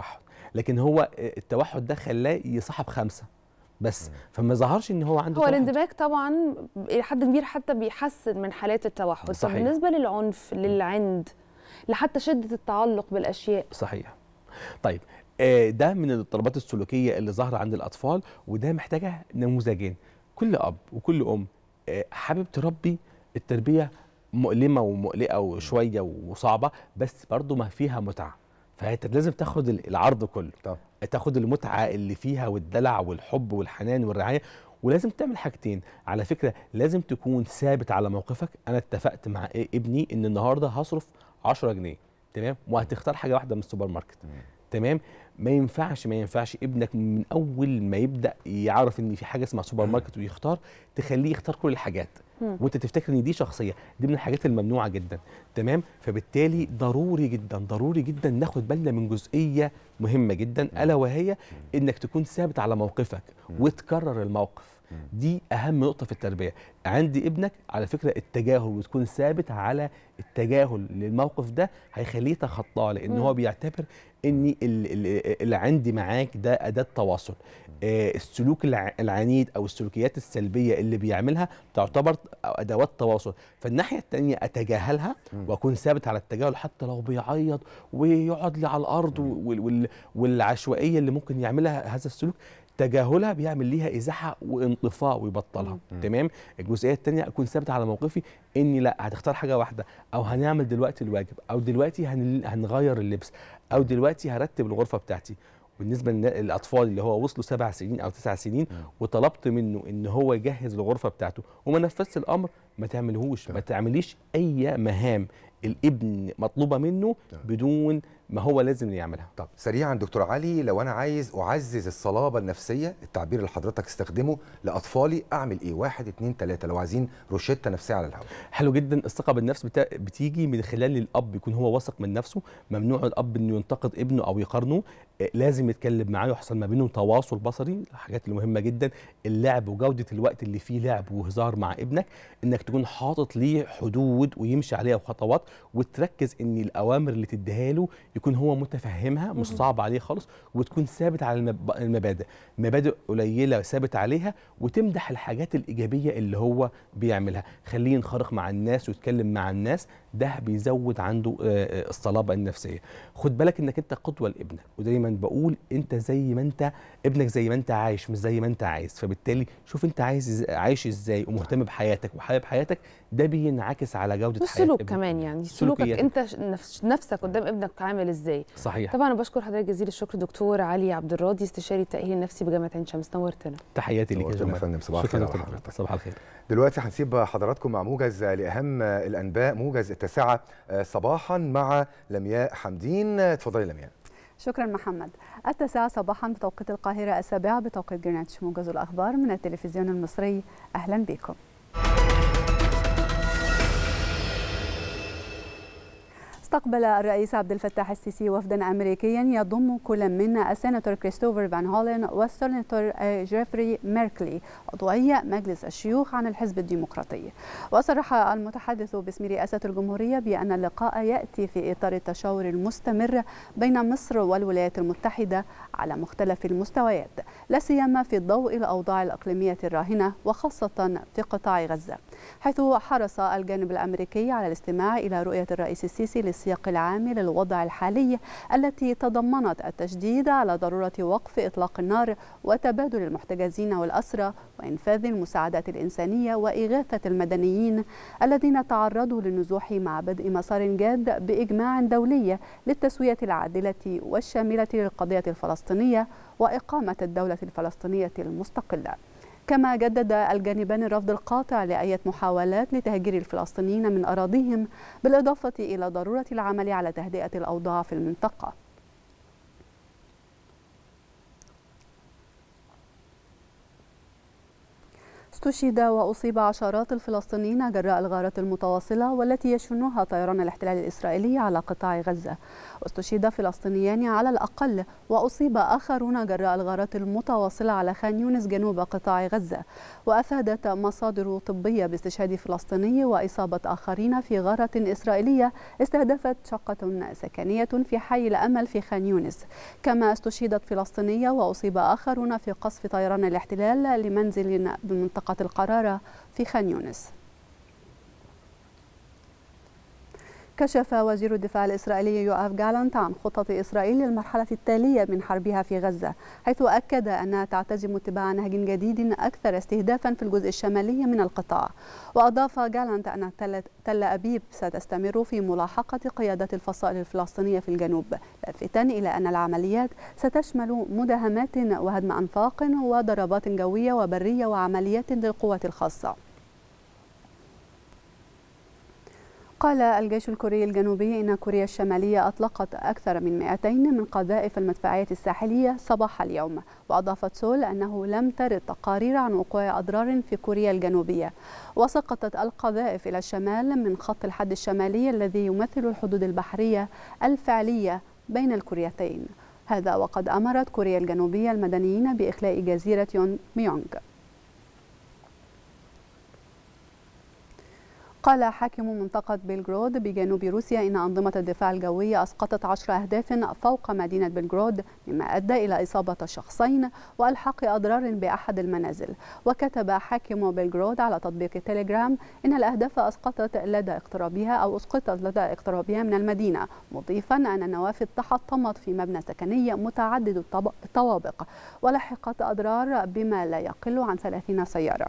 Speaker 21: لكن هو التوحد ده خلاه يصاحب خمسه بس فما ظهرش ان هو عنده
Speaker 1: هو
Speaker 21: توحد.
Speaker 1: الاندماج طبعا الى حد كبير حتى بيحسن من حالات التوحد طب
Speaker 21: صحيح.
Speaker 1: بالنسبه للعنف للعند لحتى شده التعلق بالاشياء
Speaker 21: صحيح طيب آه، ده من الاضطرابات السلوكيه اللي ظاهره عند الاطفال وده محتاجه نموذجين كل اب وكل ام آه، حابب تربي التربيه مؤلمه ومقلقه وشويه وصعبه بس برضه ما فيها متعه فانت لازم تاخد العرض كله
Speaker 2: طب.
Speaker 21: تاخد المتعه اللي فيها والدلع والحب والحنان والرعايه ولازم تعمل حاجتين على فكره لازم تكون ثابت على موقفك انا اتفقت مع إيه ابني ان النهارده هصرف 10 جنيه تمام وهتختار حاجه واحده من السوبر ماركت تمام ما ينفعش ما ينفعش ابنك من اول ما يبدا يعرف ان في حاجه اسمها سوبر ماركت ويختار تخليه يختار كل الحاجات
Speaker 5: مم.
Speaker 21: وانت تفتكر ان دي شخصيه دي من الحاجات الممنوعه جدا تمام فبالتالي ضروري جدا ضروري جدا ناخد بالنا من جزئيه مهمه جدا الا وهي انك تكون ثابت على موقفك وتكرر الموقف دي اهم نقطه في التربيه عندي ابنك على فكره التجاهل وتكون ثابت على التجاهل للموقف ده هيخليه يتخطاه لان
Speaker 5: مم.
Speaker 21: هو بيعتبر ان ال- ال- اللي عندي معاك ده اداه تواصل آه، السلوك الع- العنيد او السلوكيات السلبيه اللي بيعملها تعتبر ادوات تواصل فالناحيه الثانيه اتجاهلها واكون ثابت على التجاهل حتى لو بيعيط ويقعد لي على الارض وال- وال- والعشوائيه اللي ممكن يعملها هذا السلوك تجاهلها بيعمل ليها ازاحه وانطفاء ويبطلها
Speaker 2: مم.
Speaker 21: تمام الجزئيه الثانيه اكون ثابت على موقفي اني لا هتختار حاجه واحده او هنعمل دلوقتي الواجب او دلوقتي هن... هنغير اللبس او دلوقتي هرتب الغرفه بتاعتي بالنسبه للاطفال اللي هو وصلوا سبع سنين او تسع سنين وطلبت منه ان هو يجهز الغرفه بتاعته وما نفذش الامر ما تعملهوش ما تعمليش اي مهام الابن مطلوبه منه بدون ما هو لازم يعملها
Speaker 2: طب سريعا دكتور علي لو انا عايز اعزز الصلابه النفسيه التعبير اللي حضرتك استخدمه لاطفالي اعمل ايه واحد اتنين تلاته لو عايزين روشته نفسيه على الهواء
Speaker 21: حلو جدا الثقه بالنفس بتا... بتيجي من خلال الاب يكون هو واثق من نفسه ممنوع الاب انه ينتقد ابنه او يقارنه آه، لازم يتكلم معاه ويحصل ما بينهم تواصل بصري الحاجات المهمه جدا اللعب وجوده الوقت اللي فيه لعب وهزار مع ابنك انك تكون حاطط ليه حدود ويمشي عليها خطوات وتركز ان الاوامر اللي تديها له يكون هو متفهمها مش
Speaker 5: مهم.
Speaker 21: صعب عليه خالص وتكون ثابت على المب... المبادئ مبادئ قليله ثابت عليها وتمدح الحاجات الايجابيه اللي هو بيعملها خليه ينخرق مع الناس ويتكلم مع الناس ده بيزود عنده آه، آه، الصلابه النفسيه خد بالك انك انت قدوه لابنك ودايما بقول انت زي ما انت ابنك زي ما انت عايش مش زي ما انت عايز فبالتالي شوف انت عايز إز- عايش ازاي ومهتم بحياتك وحابب حياتك ده بينعكس على جوده حياه
Speaker 1: والسلوك
Speaker 21: ابنك.
Speaker 1: كمان يعني سلوكك
Speaker 21: سلوكياتك.
Speaker 1: انت ش- نفس- نفسك قدام ابنك عامل ازاي
Speaker 21: صحيح
Speaker 1: طبعا انا بشكر حضرتك جزيل الشكر دكتور علي عبد الراضي استشاري التاهيل النفسي بجامعه عين شمس نورتنا
Speaker 21: تحياتي ليك يا
Speaker 2: نورتنا يا
Speaker 21: جماعه
Speaker 2: فندم صباح
Speaker 21: شكراً
Speaker 2: الخير
Speaker 21: دكتور
Speaker 2: على حضرتك.
Speaker 21: صباح الخير
Speaker 2: دلوقتي هنسيب حضراتكم مع موجز لاهم الانباء موجز التاسعه صباحا مع لمياء حمدين اتفضلي لمياء
Speaker 3: شكرا محمد التاسعة صباحا بتوقيت القاهرة السابعة بتوقيت جرينتش موجز الأخبار من التلفزيون المصري أهلا بكم استقبل الرئيس عبد الفتاح السيسي وفدا امريكيا يضم كل من السيناتور كريستوفر فان هولن والسيناتور جيفري ميركلي عضوي مجلس الشيوخ عن الحزب الديمقراطي وصرح المتحدث باسم رئاسه الجمهوريه بان اللقاء ياتي في اطار التشاور المستمر بين مصر والولايات المتحده على مختلف المستويات لا سيما في ضوء الاوضاع الاقليميه الراهنه وخاصه في قطاع غزه حيث حرص الجانب الامريكي على الاستماع الى رؤيه الرئيس السيسي للسياق العام للوضع الحالي التي تضمنت التشديد على ضروره وقف اطلاق النار وتبادل المحتجزين والاسرى وانفاذ المساعدات الانسانيه واغاثه المدنيين الذين تعرضوا للنزوح مع بدء مسار جاد باجماع دولي للتسويه العادله والشامله للقضيه الفلسطينيه واقامه الدوله الفلسطينيه المستقله كما جدد الجانبان الرفض القاطع لأية محاولات لتهجير الفلسطينيين من أراضيهم بالإضافة إلى ضرورة العمل على تهدئة الأوضاع في المنطقة استشهد وأصيب عشرات الفلسطينيين جراء الغارات المتواصلة والتي يشنها طيران الاحتلال الإسرائيلي على قطاع غزة واستشهد فلسطينيان على الأقل وأصيب آخرون جراء الغارات المتواصلة على خان يونس جنوب قطاع غزة وأفادت مصادر طبية باستشهاد فلسطيني وإصابة آخرين في غارة إسرائيلية استهدفت شقة سكنية في حي الأمل في خان يونس كما استشهدت فلسطينية وأصيب آخرون في قصف طيران الاحتلال لمنزل بمنطقة القرارة في خان يونس كشف وزير الدفاع الإسرائيلي يوآف جالانت عن خطط إسرائيل للمرحلة التالية من حربها في غزة حيث أكد أنها تعتزم اتباع نهج جديد أكثر استهدافا في الجزء الشمالي من القطاع وأضاف جالانت أن تل, تل أبيب ستستمر في ملاحقة قيادة الفصائل الفلسطينية في الجنوب لافتا إلى أن العمليات ستشمل مداهمات وهدم أنفاق وضربات جوية وبرية وعمليات للقوات الخاصة قال الجيش الكوري الجنوبي إن كوريا الشمالية أطلقت أكثر من 200 من قذائف المدفعية الساحلية صباح اليوم وأضافت سول أنه لم ترد تقارير عن وقوع أضرار في كوريا الجنوبية وسقطت القذائف إلى الشمال من خط الحد الشمالي الذي يمثل الحدود البحرية الفعلية بين الكوريتين هذا وقد أمرت كوريا الجنوبية المدنيين بإخلاء جزيرة يون ميونغ قال حاكم منطقة بلغرود بجنوب روسيا إن أنظمة الدفاع الجوي أسقطت عشر أهداف فوق مدينة بلغرود مما أدى إلى إصابة شخصين وإلحاق أضرار بأحد المنازل وكتب حاكم بلغرود على تطبيق تيليجرام إن الأهداف أسقطت لدى اقترابها أو أسقطت لدى اقترابها من المدينة مضيفا أن النوافذ تحطمت في مبنى سكني متعدد الطوابق ولحقت أضرار بما لا يقل عن 30 سيارة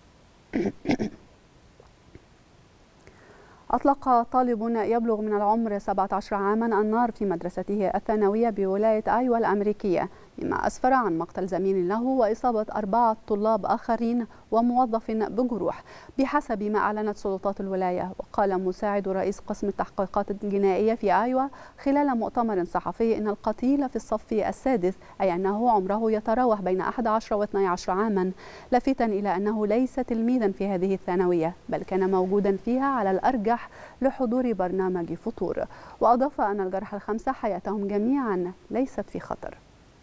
Speaker 3: أطلق طالب يبلغ من العمر 17 عاما النار في مدرسته الثانوية بولاية آيوا الأمريكية مما أسفر عن مقتل زميل له وإصابة أربعة طلاب آخرين وموظف بجروح بحسب ما أعلنت سلطات الولاية وقال مساعد رئيس قسم التحقيقات الجنائية في آيوا خلال مؤتمر صحفي إن القتيل في الصف السادس أي أنه عمره يتراوح بين 11 و 12 عاما لافتا إلى أنه ليس تلميذا في هذه الثانوية بل كان موجودا فيها على الأرجح لحضور برنامج فطور وأضاف أن الجرحى الخمسة حياتهم جميعا ليست في خطر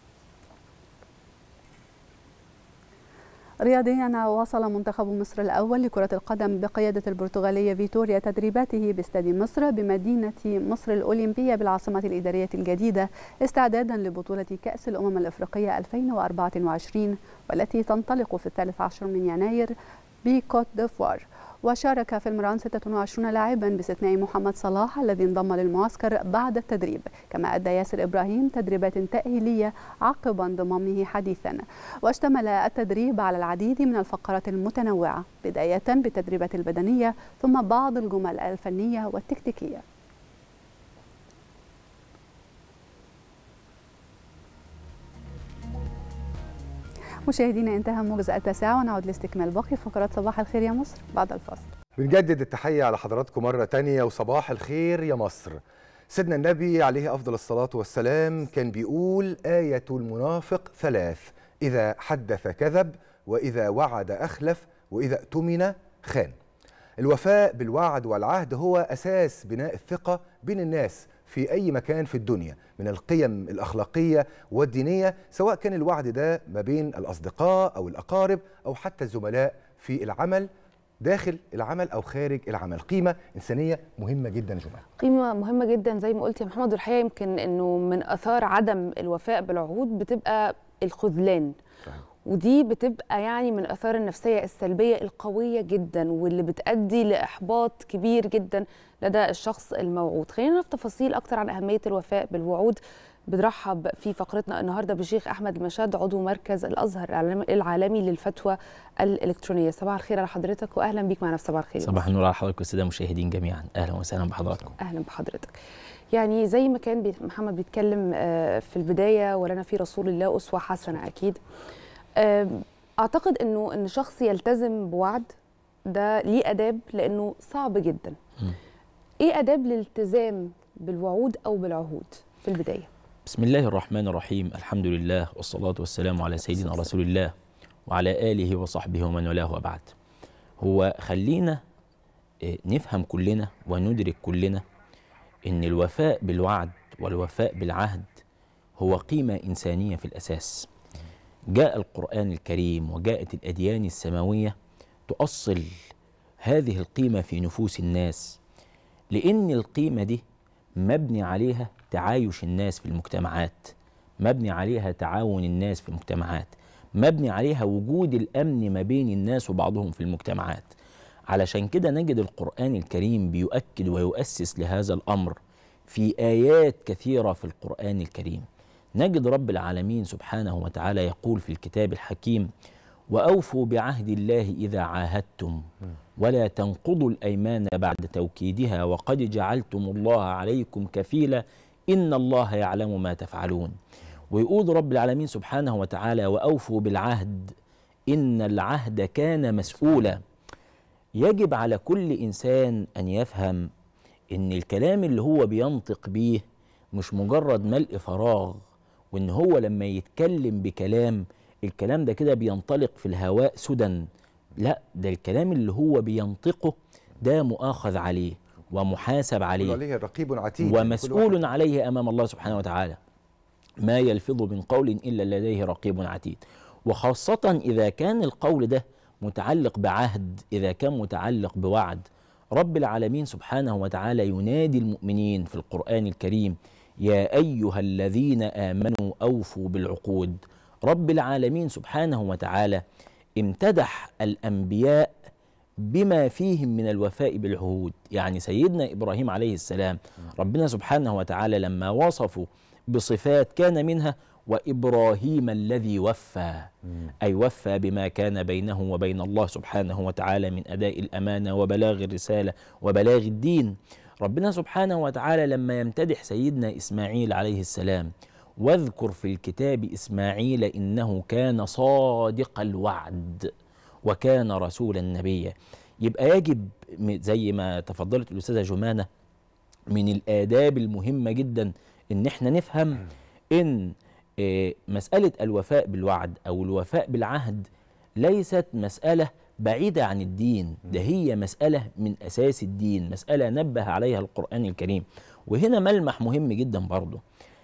Speaker 3: رياضيا واصل منتخب مصر الأول لكرة القدم بقيادة البرتغالية فيتوريا تدريباته باستاد مصر بمدينة مصر الأولمبية بالعاصمة الإدارية الجديدة استعدادا لبطولة كأس الأمم الأفريقية 2024 والتي تنطلق في الثالث عشر من يناير بكوت ديفوار وشارك في المران 26 لاعبا باستثناء محمد صلاح الذي انضم للمعسكر بعد التدريب كما أدى ياسر إبراهيم تدريبات تأهيلية عقب انضمامه حديثا واشتمل التدريب على العديد من الفقرات المتنوعة بداية بالتدريبات البدنية ثم بعض الجمل الفنية والتكتيكية مشاهدينا انتهى موجز التاسعة ونعود لاستكمال باقي فقرات صباح الخير يا مصر بعد الفاصل
Speaker 2: بنجدد التحية على حضراتكم مرة تانية وصباح الخير يا مصر سيدنا النبي عليه أفضل الصلاة والسلام كان بيقول آية المنافق ثلاث إذا حدث كذب وإذا وعد أخلف وإذا اؤتمن خان الوفاء بالوعد والعهد هو أساس بناء الثقة بين الناس في أي مكان في الدنيا من القيم الأخلاقية والدينية سواء كان الوعد ده ما بين الأصدقاء أو الأقارب أو حتى الزملاء في العمل داخل العمل او خارج العمل قيمه انسانيه مهمه جدا يا جماعه
Speaker 1: قيمه مهمه جدا زي ما قلت يا محمد والحقيقه يمكن انه من اثار عدم الوفاء بالعهود بتبقى الخذلان صحيح. ودي بتبقى يعني من الاثار النفسيه السلبيه القويه جدا واللي بتؤدي لاحباط كبير جدا لدى الشخص الموعود خلينا نعرف تفاصيل اكتر عن اهميه الوفاء بالوعود بنرحب في فقرتنا النهارده بالشيخ احمد المشاد عضو مركز الازهر العالمي للفتوى الالكترونيه صباح الخير على حضرتك واهلا بيك معنا في صباح الخير
Speaker 5: صباح النور على حضرتك والساده المشاهدين جميعا اهلا وسهلا بحضراتكم
Speaker 1: اهلا بحضرتك يعني زي ما كان محمد بيتكلم في البدايه ولنا في رسول الله اسوه حسنه اكيد اعتقد انه ان شخص يلتزم بوعد ده ليه اداب لانه صعب جدا م. ايه اداب الالتزام بالوعود او بالعهود في البدايه
Speaker 5: بسم الله الرحمن الرحيم الحمد لله والصلاة والسلام على سيدنا رسول الله وعلى آله وصحبه ومن والاه وبعد هو خلينا آه، نفهم كلنا وندرك كلنا إن الوفاء بالوعد والوفاء بالعهد هو قيمة إنسانية في الأساس جاء القرآن الكريم وجاءت الأديان السماوية تؤصل هذه القيمة في نفوس الناس لأن القيمة دي مبني عليها تعايش الناس في المجتمعات مبني عليها تعاون الناس في المجتمعات مبني عليها وجود الأمن ما بين الناس وبعضهم في المجتمعات علشان كده نجد القرآن الكريم بيؤكد ويؤسس لهذا الأمر في آيات كثيرة في القرآن الكريم نجد رب العالمين سبحانه وتعالى يقول في الكتاب الحكيم وأوفوا بعهد الله إذا عاهدتم ولا تنقضوا الأيمان بعد توكيدها وقد جعلتم الله عليكم كفيلا إن الله يعلم ما تفعلون ويقول رب العالمين سبحانه وتعالى وأوفوا بالعهد إن العهد كان مسؤولا يجب على كل إنسان أن يفهم إن الكلام اللي هو بينطق بيه مش مجرد ملء فراغ وإن هو لما يتكلم بكلام الكلام ده كده بينطلق في الهواء سدى لا ده الكلام اللي هو بينطقه ده مؤاخذ عليه ومحاسب عليه
Speaker 2: عليه رقيب عتيد كل
Speaker 5: ومسؤول
Speaker 2: واحد.
Speaker 5: عليه امام الله سبحانه وتعالى ما يلفظ من قول الا لديه رقيب عتيد وخاصه اذا كان القول ده متعلق بعهد اذا كان متعلق بوعد رب العالمين سبحانه وتعالى ينادي المؤمنين في القران الكريم يا ايها الذين امنوا اوفوا بالعقود رب العالمين سبحانه وتعالى امتدح الانبياء بما فيهم من الوفاء بالعهود يعني سيدنا ابراهيم عليه السلام ربنا سبحانه وتعالى لما وصفوا بصفات كان منها وابراهيم الذي وفى اي وفى بما كان بينه وبين الله سبحانه وتعالى من اداء الامانه وبلاغ الرساله وبلاغ الدين ربنا سبحانه وتعالى لما يمتدح سيدنا اسماعيل عليه السلام واذكر في الكتاب اسماعيل انه كان صادق الوعد وكان رسولا نبيا يبقى يجب م- زي ما تفضلت الاستاذه جمانه من الاداب المهمه جدا ان احنا نفهم ان آه، مساله الوفاء بالوعد او الوفاء بالعهد ليست مساله بعيده عن الدين ده هي مساله من اساس الدين مساله نبه عليها القران الكريم وهنا ملمح مهم جدا برضه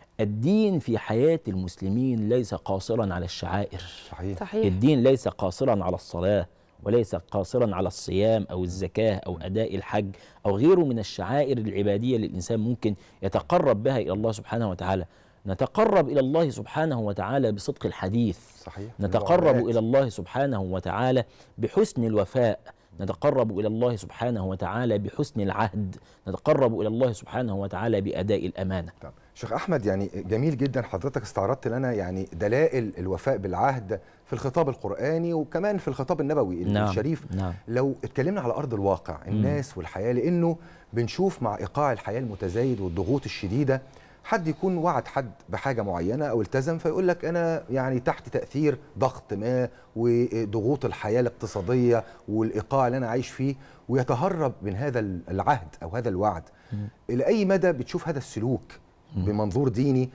Speaker 5: الدين في حياه المسلمين ليس قاصرا على الشعائر
Speaker 2: صحيح
Speaker 1: صحيح
Speaker 5: الدين ليس قاصرا على الصلاة وليس قاصرا على الصيام أو الزكاة أو أداء الحج أو غيره من الشعائر العبادية اللي الإنسان ممكن يتقرب بها إلى الله سبحانه وتعالى نتقرب إلى الله سبحانه وتعالى بصدق الحديث
Speaker 2: صحيح
Speaker 5: نتقرب
Speaker 2: المعاملات.
Speaker 5: إلى الله سبحانه وتعالى بحسن الوفاء نتقرب إلى الله سبحانه وتعالى بحسن العهد نتقرب إلى الله سبحانه وتعالى بأداء الأمانة
Speaker 2: شيخ احمد يعني جميل جدا حضرتك استعرضت لنا يعني دلائل الوفاء بالعهد في الخطاب القراني وكمان في الخطاب النبوي
Speaker 5: نعم،
Speaker 2: الشريف
Speaker 5: نعم.
Speaker 2: لو اتكلمنا على ارض الواقع الناس والحياه لانه بنشوف مع ايقاع الحياه المتزايد والضغوط الشديده حد يكون وعد حد بحاجه معينه او التزم فيقول لك انا يعني تحت تاثير ضغط ما وضغوط الحياه الاقتصاديه والايقاع اللي انا عايش فيه ويتهرب من هذا العهد او هذا الوعد الى اي مدى بتشوف هذا السلوك بمنظور ديني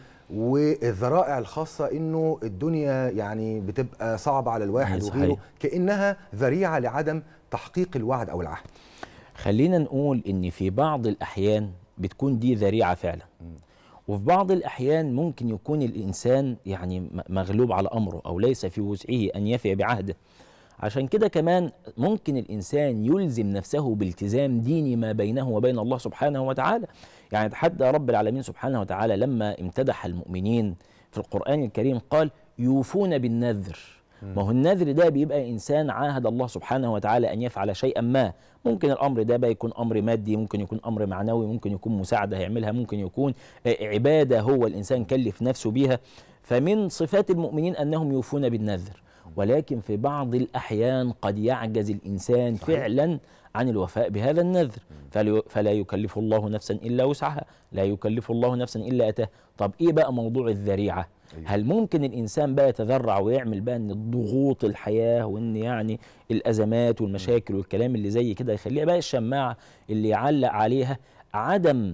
Speaker 2: والذرائع الخاصه انه الدنيا يعني بتبقى صعبه على الواحد
Speaker 5: صحيح.
Speaker 2: وغيره كانها ذريعه لعدم تحقيق الوعد او العهد
Speaker 5: خلينا نقول ان في بعض الاحيان بتكون دي ذريعه فعلا وفي بعض الاحيان ممكن يكون الانسان يعني م- مغلوب على امره او ليس في وسعه ان يفي بعهده عشان كده كمان ممكن الانسان يلزم نفسه بالتزام ديني ما بينه وبين الله سبحانه وتعالى يعني حتى رب العالمين سبحانه وتعالى لما امتدح المؤمنين في القران الكريم قال يوفون بالنذر ما هو النذر ده بيبقى انسان عاهد الله سبحانه وتعالى ان يفعل شيئا ما ممكن الامر ده بقى يكون امر مادي ممكن يكون امر معنوي ممكن يكون مساعده هيعملها ممكن يكون آه، عباده هو الانسان كلف نفسه بيها فمن صفات المؤمنين انهم يوفون بالنذر ولكن في بعض الاحيان قد يعجز الانسان فعلا عن الوفاء بهذا النذر فلا- فلا يكلف الله نفسا الا وسعها لا يكلف الله نفسا الا اتاه طب ايه بقى موضوع الذريعه هل ممكن الانسان بقى يتذرع ويعمل بقى ان ضغوط الحياه وان يعني الازمات والمشاكل والكلام اللي زي كده يخليها بقى الشماعه اللي يعلق عليها عدم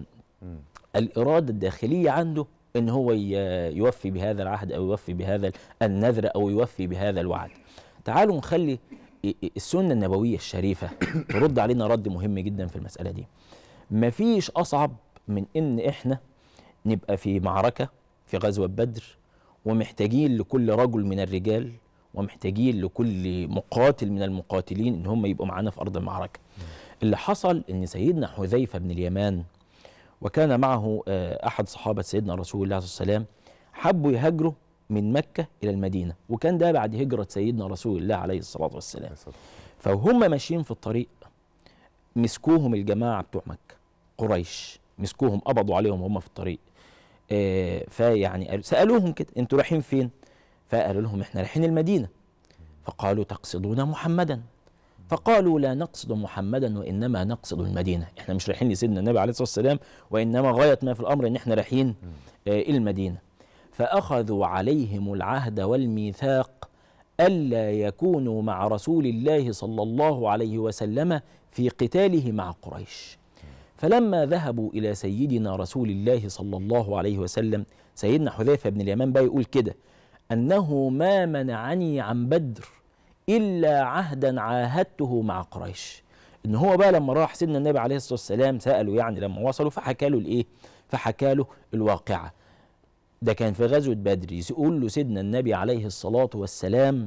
Speaker 5: الاراده الداخليه عنده ان هو ي- يوفي بهذا العهد او يوفي بهذا النذر او يوفي بهذا الوعد تعالوا نخلي السنه النبويه الشريفه ترد علينا رد مهم جدا في المساله دي مفيش اصعب من ان احنا نبقى في معركه في غزوه بدر ومحتاجين لكل رجل من الرجال ومحتاجين لكل مقاتل من المقاتلين ان هم يبقوا معانا في ارض المعركه اللي حصل ان سيدنا حذيفه بن اليمان وكان معه آه، احد صحابه سيدنا رسول الله صلى الله عليه وسلم حبوا يهاجروا من مكه الى المدينه وكان ده بعد هجره سيدنا رسول الله عليه الصلاه والسلام فهم ماشيين في الطريق مسكوهم الجماعه بتوع مكه قريش مسكوهم قبضوا عليهم وهم في الطريق آه، فيعني قالوا- سالوهم كده انتوا رايحين فين فقالوا لهم احنا رايحين المدينه فقالوا تقصدون محمدا فقالوا لا نقصد محمدا وانما نقصد المدينه احنا مش رايحين لسيدنا النبي عليه الصلاه والسلام وانما غايه ما في الامر ان احنا رايحين آه، المدينه فاخذوا عليهم العهد والميثاق الا يكونوا مع رسول الله صلى الله عليه وسلم في قتاله مع قريش فلما ذهبوا الى سيدنا رسول الله صلى الله عليه وسلم سيدنا حذيفه بن اليمان بقى يقول كده انه ما منعني عن بدر الا عهدا عاهدته مع قريش ان هو بقى لما راح سيدنا النبي عليه الصلاه والسلام ساله يعني لما وصلوا فحكى له الايه فحكى له الواقعه ده كان في غزوه بدر يقول له سيدنا النبي عليه الصلاه والسلام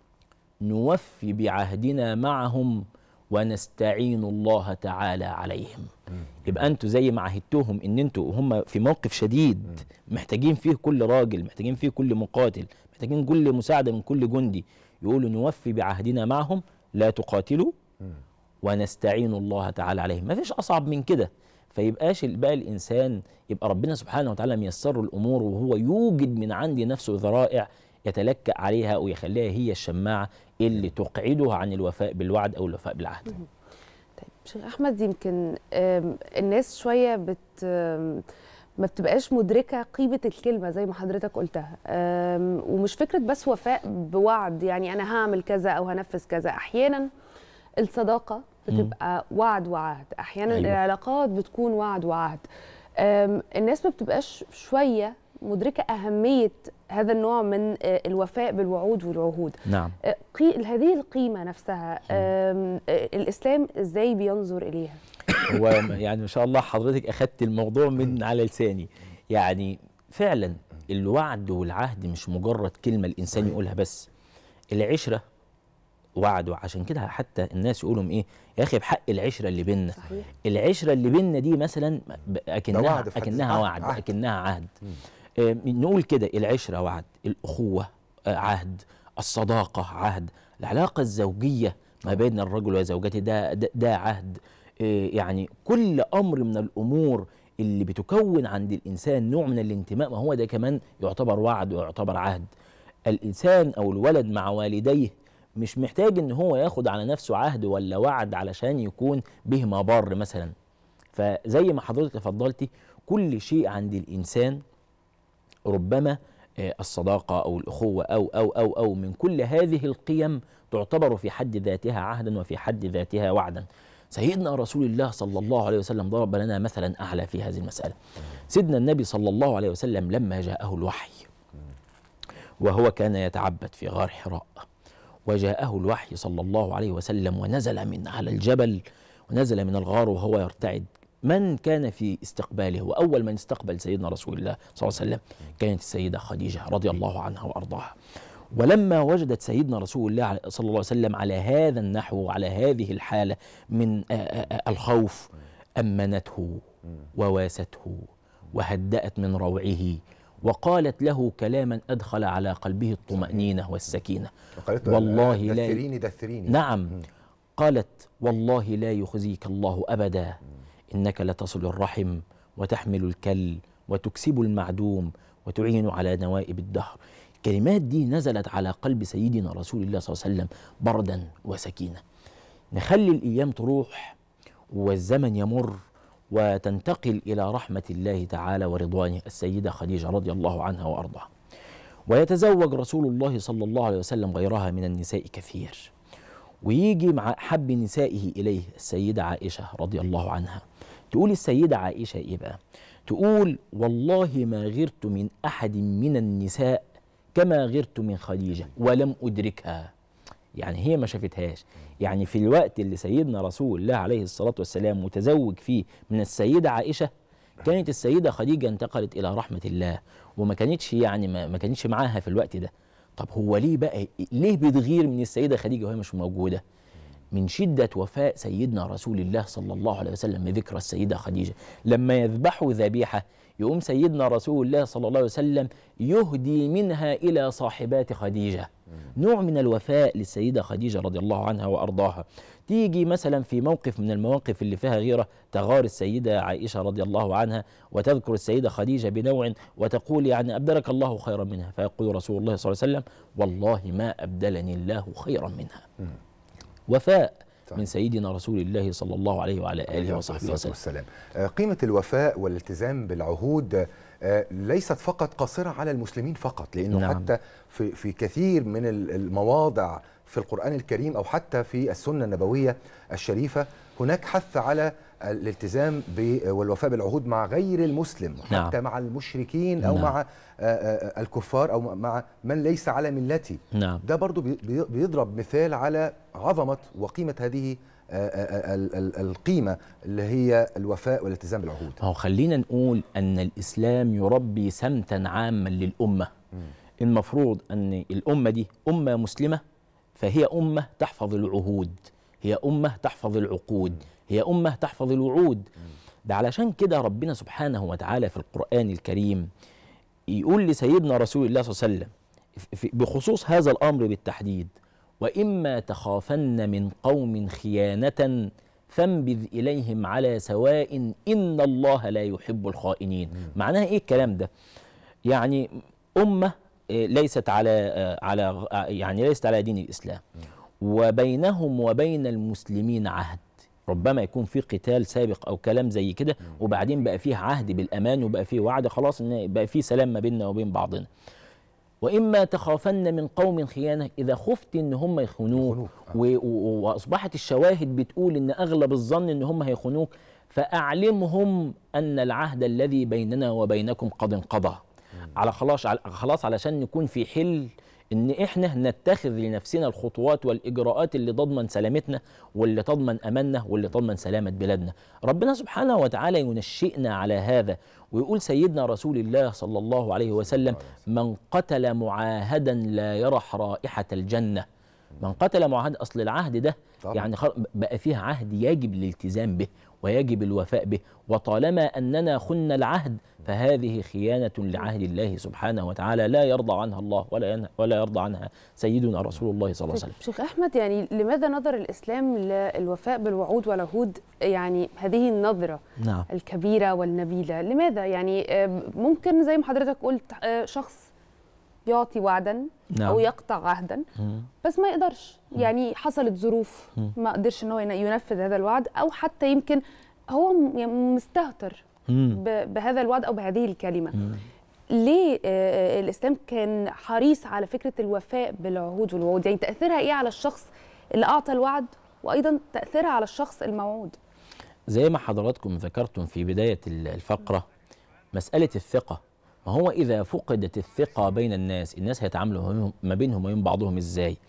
Speaker 5: نوفي بعهدنا معهم ونستعين الله تعالى عليهم يبقى انتوا زي ما عهدتوهم ان انتوا هم في موقف شديد محتاجين فيه كل راجل محتاجين فيه كل مقاتل محتاجين كل مساعده من كل جندي يقولوا نوفي بعهدنا معهم لا تقاتلوا ونستعين الله تعالى عليهم ما فيش اصعب من كده فيبقاش بقى الانسان يبقى ربنا سبحانه وتعالى ميسر الامور وهو يوجد من عند نفسه ذرائع يتلكأ عليها ويخليها هي الشماعه اللي تقعده عن الوفاء بالوعد او الوفاء بالعهد
Speaker 1: شيخ احمد يمكن آم، الناس شويه بت آم، ما بتبقاش مدركه قيمه الكلمه زي ما حضرتك قلتها آم، ومش فكره بس وفاء بوعد يعني انا هعمل كذا او هنفذ كذا احيانا الصداقه بتبقى وعد وعهد احيانا
Speaker 4: أيوة.
Speaker 1: أيوة. العلاقات بتكون وعد وعهد آم، الناس ما بتبقاش شويه مدركه اهميه هذا النوع من آه، الوفاء بالوعود والعهود
Speaker 5: نعم
Speaker 1: آه، قي... هذه القيمه نفسها آم، آه، الاسلام ازاي بينظر اليها
Speaker 5: هو يعني ما شاء الله حضرتك اخدت الموضوع من على لساني يعني فعلا الوعد والعهد مش مجرد كلمه الانسان يقولها بس العشره وعد وعشان كده حتى الناس يقولوا ايه يا اخي بحق العشره اللي بينا
Speaker 1: صحيح.
Speaker 5: العشره اللي بينا دي مثلا ب- اكنها
Speaker 2: وعد في حد
Speaker 5: اكنها
Speaker 2: ذاته.
Speaker 5: وعد
Speaker 2: عهد.
Speaker 5: اكنها عهد آه، نقول كده العشره وعد الاخوه آه، عهد الصداقه عهد العلاقه الزوجيه ما بين الرجل وزوجته ده ده, ده عهد آه، يعني كل امر من الامور اللي بتكون عند الانسان نوع من الانتماء ما هو ده كمان يعتبر وعد ويعتبر عهد الانسان او الولد مع والديه مش محتاج ان هو ياخد على نفسه عهد ولا وعد علشان يكون بهما بر مثلا فزي ما حضرتك تفضلتي كل شيء عند الانسان ربما آه، الصداقه او الاخوه او او او او من كل هذه القيم تعتبر في حد ذاتها عهدا وفي حد ذاتها وعدا سيدنا رسول الله صلى الله عليه وسلم ضرب لنا مثلا اعلى في هذه المساله سيدنا النبي صلى الله عليه وسلم لما جاءه الوحي وهو كان يتعبد في غار حراء وجاءه الوحي صلى الله عليه وسلم ونزل من على الجبل ونزل من الغار وهو يرتعد من كان في استقباله واول من استقبل سيدنا رسول الله صلى الله عليه وسلم كانت السيده خديجه رضي الله عنها وارضاها ولما وجدت سيدنا رسول الله عليه- صلى الله عليه وسلم على هذا النحو وعلى هذه الحاله من آه، آه، آه، الخوف امنته وواسته وهدأت من روعه وقالت له كلاما ادخل على قلبه الطمأنينة والسكينة
Speaker 2: وقالت له
Speaker 5: والله لا
Speaker 2: دثريني دثريني
Speaker 5: نعم قالت والله لا يخزيك الله ابدا انك لتصل الرحم وتحمل الكل وتكسب المعدوم وتعين على نوائب الدهر الكلمات دي نزلت على قلب سيدنا رسول الله صلى الله عليه وسلم بردا وسكينه نخلي الايام تروح والزمن يمر وتنتقل الى رحمه الله تعالى ورضوانه السيده خديجه رضي الله عنها وارضاها ويتزوج رسول الله صلى الله عليه وسلم غيرها من النساء كثير ويجي مع حب نسائه إليه السيدة عائشة رضي الله عنها تقول السيدة عائشة إيه بقى تقول والله ما غرت من أحد من النساء كما غرت من خديجة ولم أدركها يعني هي ما شافتهاش يعني في الوقت اللي سيدنا رسول الله عليه الصلاة والسلام متزوج فيه من السيدة عائشة كانت السيدة خديجة انتقلت إلى رحمة الله وما كانتش يعني ما, ما كانتش معاها في الوقت ده طب هو ليه بقى ليه بتغير من السيدة خديجة وهي مش موجودة من شدة وفاء سيدنا رسول الله صلى الله عليه وسلم بذكرى السيدة خديجة لما يذبحوا ذبيحة يقوم سيدنا رسول الله صلى الله عليه وسلم يهدي منها إلى صاحبات خديجة نوع من الوفاء للسيدة خديجة رضي الله عنها وأرضاها تيجي مثلا في موقف من المواقف اللي فيها غيرة تغار السيدة عائشة رضي الله عنها وتذكر السيدة خديجة بنوع وتقول يعني أبدلك الله خيرا منها فيقول رسول الله صلى الله عليه وسلم والله ما أبدلني الله خيرا منها وفاء من سيدنا رسول الله صلى الله عليه وعلى آله وصحبه وسلم
Speaker 2: والسلام آه، قيمة الوفاء والالتزام بالعهود آه، ليست فقط قاصرة على المسلمين فقط لأنه
Speaker 5: نعم.
Speaker 2: حتى في, في كثير من ال- المواضع في القرآن الكريم أو حتى في السنة النبوية الشريفة هناك حث على الالتزام ب- والوفاء بالعهود مع غير المسلم
Speaker 5: نعم.
Speaker 2: حتى مع المشركين أو
Speaker 5: نعم.
Speaker 2: مع آه، آه، الكفار أو مع من ليس على ملتي
Speaker 5: نعم
Speaker 2: ده برضو بي- بي- بيضرب مثال على عظمة وقيمة هذه آه، آه، ال- ال- القيمة اللي هي الوفاء والالتزام بالعهود
Speaker 5: ما هو خلينا نقول أن الإسلام يربي سمتا عاما للأمة المفروض أن الأمة دي أمة مسلمة فهي أمة تحفظ العهود هي أمة تحفظ العقود هي أمة تحفظ الوعود ده علشان كده ربنا سبحانه وتعالى في القرآن الكريم يقول لسيدنا رسول الله صلى الله عليه وسلم في- بخصوص هذا الأمر بالتحديد وإما تخافن من قوم خيانة فانبذ إليهم على سواء إن الله لا يحب الخائنين معناها إيه الكلام ده يعني أمة آه، ليست على آه، على آه، يعني ليست على دين الإسلام وبينهم وبين المسلمين عهد ربما يكون في قتال سابق او كلام زي كده وبعدين بقى فيه عهد بالامان وبقى فيه وعد خلاص ان بقى فيه سلام ما بيننا وبين بعضنا واما تخافن من قوم خيانه اذا خفت ان هم يخونوك و- و- واصبحت الشواهد بتقول ان اغلب الظن ان هم هيخونوك فاعلمهم ان العهد الذي بيننا وبينكم قد انقضى على خلاص على خلاص علشان نكون في حل ان احنا نتخذ لنفسنا الخطوات والاجراءات اللي تضمن سلامتنا واللي تضمن اماننا واللي تضمن سلامه بلادنا ربنا سبحانه وتعالى ينشئنا على هذا ويقول سيدنا رسول الله صلى الله عليه وسلم من قتل معاهدا لا يرح رائحه الجنه من قتل معاهد اصل العهد ده
Speaker 2: طبعا.
Speaker 5: يعني خل- بقى فيه عهد يجب الالتزام به ويجب الوفاء به وطالما اننا خنا العهد فهذه خيانه لعهد الله سبحانه وتعالى لا يرضى عنها الله ولا ين- ولا يرضى عنها سيدنا رسول الله صلى الله عليه وسلم
Speaker 1: شيخ احمد يعني لماذا نظر الاسلام للوفاء بالوعود والعهود يعني هذه النظره
Speaker 5: نعم
Speaker 1: الكبيره والنبيله لماذا يعني آه، ممكن زي ما حضرتك قلت آه، شخص يعطي وعدا
Speaker 5: نعم.
Speaker 1: او يقطع عهدا
Speaker 5: مم.
Speaker 1: بس ما يقدرش يعني حصلت ظروف
Speaker 5: مم.
Speaker 1: ما قدرش ان هو ين- ينفذ هذا الوعد او حتى يمكن هو م- يعني مستهتر
Speaker 5: مم.
Speaker 1: ب- بهذا الوعد او بهذه الكلمه
Speaker 5: مم.
Speaker 1: ليه آه، الاسلام كان حريص على فكره الوفاء بالعهود والوعود يعني تاثيرها ايه على الشخص اللي اعطى الوعد وايضا تاثيرها على الشخص الموعود
Speaker 5: زي ما حضراتكم ذكرتم في بداية ال- الفقرة مسألة الثقة ما هو إذا فقدت الثقة بين الناس الناس هيتعاملوا هم- ما بينهم وبين بعضهم إزاي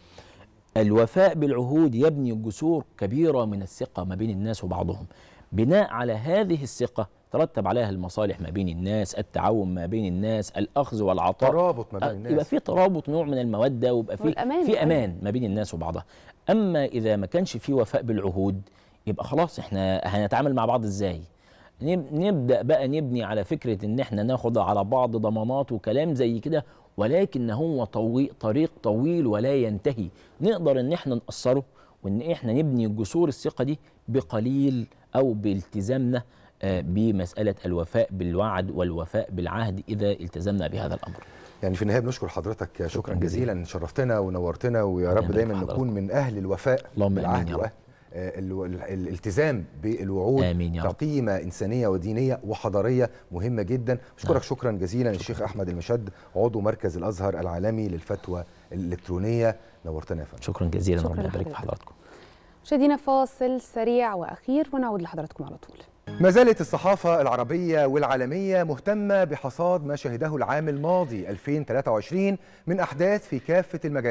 Speaker 5: الوفاء بالعهود يبني جسور كبيرة من الثقة ما بين الناس وبعضهم بناء على هذه الثقة ترتب عليها المصالح ما بين الناس التعاون ما بين الناس الأخذ والعطاء
Speaker 2: ترابط ما بين
Speaker 5: آه،
Speaker 2: الناس.
Speaker 5: يبقى في ترابط نوع من المودة ويبقى في
Speaker 1: والأمان
Speaker 5: في
Speaker 1: كمان.
Speaker 5: أمان ما بين الناس وبعضها أما إذا ما كانش في وفاء بالعهود يبقى خلاص احنا هنتعامل مع بعض ازاي نب- نبدا بقى نبني على فكره ان احنا ناخد على بعض ضمانات وكلام زي كده ولكن هو طويل طريق طويل ولا ينتهي نقدر ان احنا نقصره وان احنا نبني جسور الثقه دي بقليل او بالتزامنا آه، بمساله الوفاء بالوعد والوفاء بالعهد اذا التزمنا بهذا الامر
Speaker 2: يعني في النهايه بنشكر حضرتك شكرا, شكرا
Speaker 5: جزيلا.
Speaker 2: جزيلا شرفتنا ونورتنا ويا رب
Speaker 5: يبارك
Speaker 2: دايما
Speaker 5: في حضرتك.
Speaker 2: نكون من اهل الوفاء
Speaker 5: اللهم
Speaker 2: بالعهد
Speaker 5: آمين يا رب.
Speaker 2: وأهل آه، ال- ال- الالتزام بالوعود
Speaker 5: آمين يا رب.
Speaker 2: كقيمه انسانيه ودينيه وحضاريه مهمه جدا بشكرك
Speaker 5: نعم.
Speaker 2: شكرا جزيلا الشيخ احمد المشد عضو مركز الازهر العالمي للفتوى الالكترونيه نورتنا يا فندم
Speaker 5: شكرا جزيلا
Speaker 1: شكراً
Speaker 5: ربنا يبارك في
Speaker 1: لحضرتك.
Speaker 5: حضراتكم
Speaker 1: مشاهدينا فاصل سريع واخير ونعود لحضراتكم على طول
Speaker 2: ما زالت الصحافة العربية والعالمية مهتمة بحصاد ما شهده العام الماضي 2023 من أحداث في كافة المجالات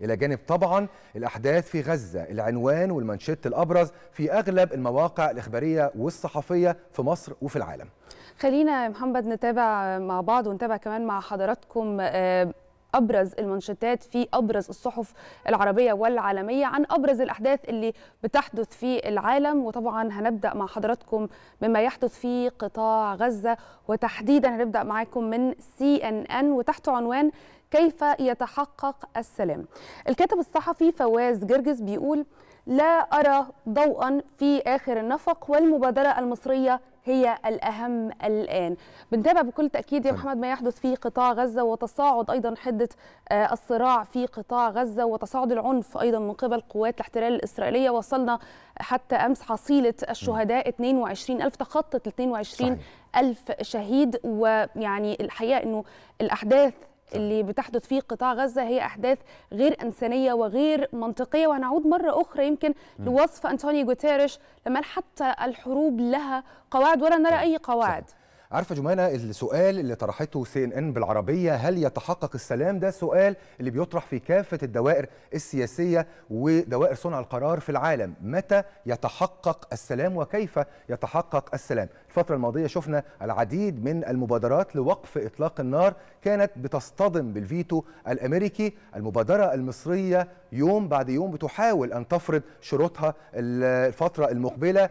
Speaker 2: الى جانب طبعا الاحداث في غزه العنوان والمانشيت الابرز في اغلب المواقع الاخباريه والصحفيه في مصر وفي العالم
Speaker 1: خلينا يا محمد نتابع مع بعض ونتابع كمان مع حضراتكم آه، ابرز المنشطات في ابرز الصحف العربيه والعالميه عن ابرز الاحداث اللي بتحدث في العالم وطبعا هنبدا مع حضراتكم بما يحدث في قطاع غزه وتحديدا هنبدا معاكم من سي ان ان وتحت عنوان كيف يتحقق السلام الكاتب الصحفي فواز جرجس بيقول لا أرى ضوءا في آخر النفق والمبادرة المصرية هي الأهم الآن بنتابع بكل تأكيد يا محمد ما يحدث في قطاع غزة وتصاعد أيضا حدة آه، الصراع في قطاع غزة وتصاعد العنف أيضا من قبل قوات الاحتلال الإسرائيلية وصلنا حتى أمس حصيلة الشهداء 22 ألف تخطت 22 ألف شهيد ويعني الحقيقة أنه الأحداث اللي بتحدث في قطاع غزة هي أحداث غير إنسانية وغير منطقية وهنعود مرة أخرى يمكن لوصف أنطونيو جوتيريش لما قال حتى الحروب لها قواعد ولا نرى أي قواعد
Speaker 2: عارفه جمانه السؤال اللي طرحته سي ان ان بالعربيه هل يتحقق السلام ده سؤال اللي بيطرح في كافه الدوائر السياسيه ودوائر صنع القرار في العالم متى يتحقق السلام وكيف يتحقق السلام الفتره الماضيه شفنا العديد من المبادرات لوقف اطلاق النار كانت بتصطدم بالفيتو الامريكي المبادره المصريه يوم بعد يوم بتحاول ان تفرض شروطها الفتره المقبله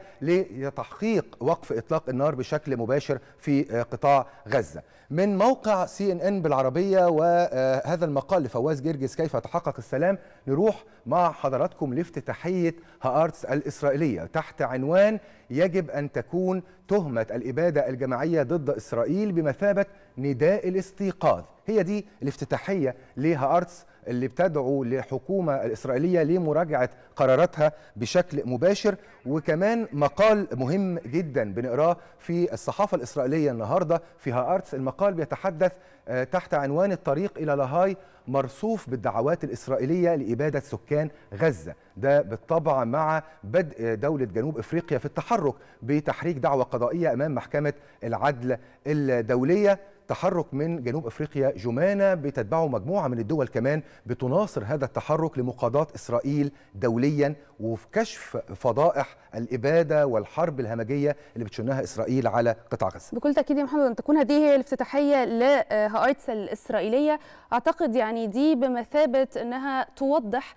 Speaker 2: لتحقيق وقف اطلاق النار بشكل مباشر في قطاع غزه من موقع سي ان ان بالعربيه وهذا المقال لفواز جرجس كيف يتحقق السلام نروح مع حضراتكم لافتتاحيه هارتس الاسرائيليه تحت عنوان يجب ان تكون تهمه الاباده الجماعيه ضد اسرائيل بمثابه نداء الاستيقاظ هي دي الافتتاحيه لهارتس اللي بتدعو للحكومة الإسرائيلية لمراجعة قراراتها بشكل مباشر وكمان مقال مهم جدا بنقراه في الصحافة الإسرائيلية النهاردة في هارتس المقال بيتحدث تحت عنوان الطريق إلى لاهاي مرصوف بالدعوات الإسرائيلية لإبادة سكان غزة ده بالطبع مع بدء دولة جنوب إفريقيا في التحرك بتحريك دعوة قضائية أمام محكمة العدل الدولية تحرك من جنوب افريقيا جمانه بتتبعه مجموعه من الدول كمان بتناصر هذا التحرك لمقاضاه اسرائيل دوليا وفي كشف فضائح الاباده والحرب الهمجيه اللي بتشنها اسرائيل على قطاع غزه.
Speaker 1: بكل تاكيد يا محمد ان تكون هذه هي الافتتاحيه لهايتس الاسرائيليه اعتقد يعني دي بمثابه انها توضح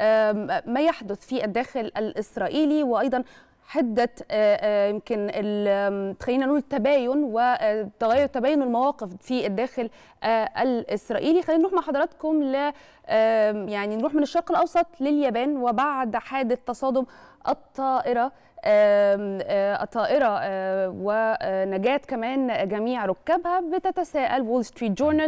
Speaker 1: ما يحدث في الداخل الاسرائيلي وايضا حده يمكن خلينا نقول تباين وتغير تباين المواقف في الداخل الاسرائيلي خلينا نروح مع حضراتكم ل يعني نروح من الشرق الاوسط لليابان وبعد حادث تصادم الطائره الطائره ونجاه كمان جميع ركابها بتتساءل وول ستريت جورنال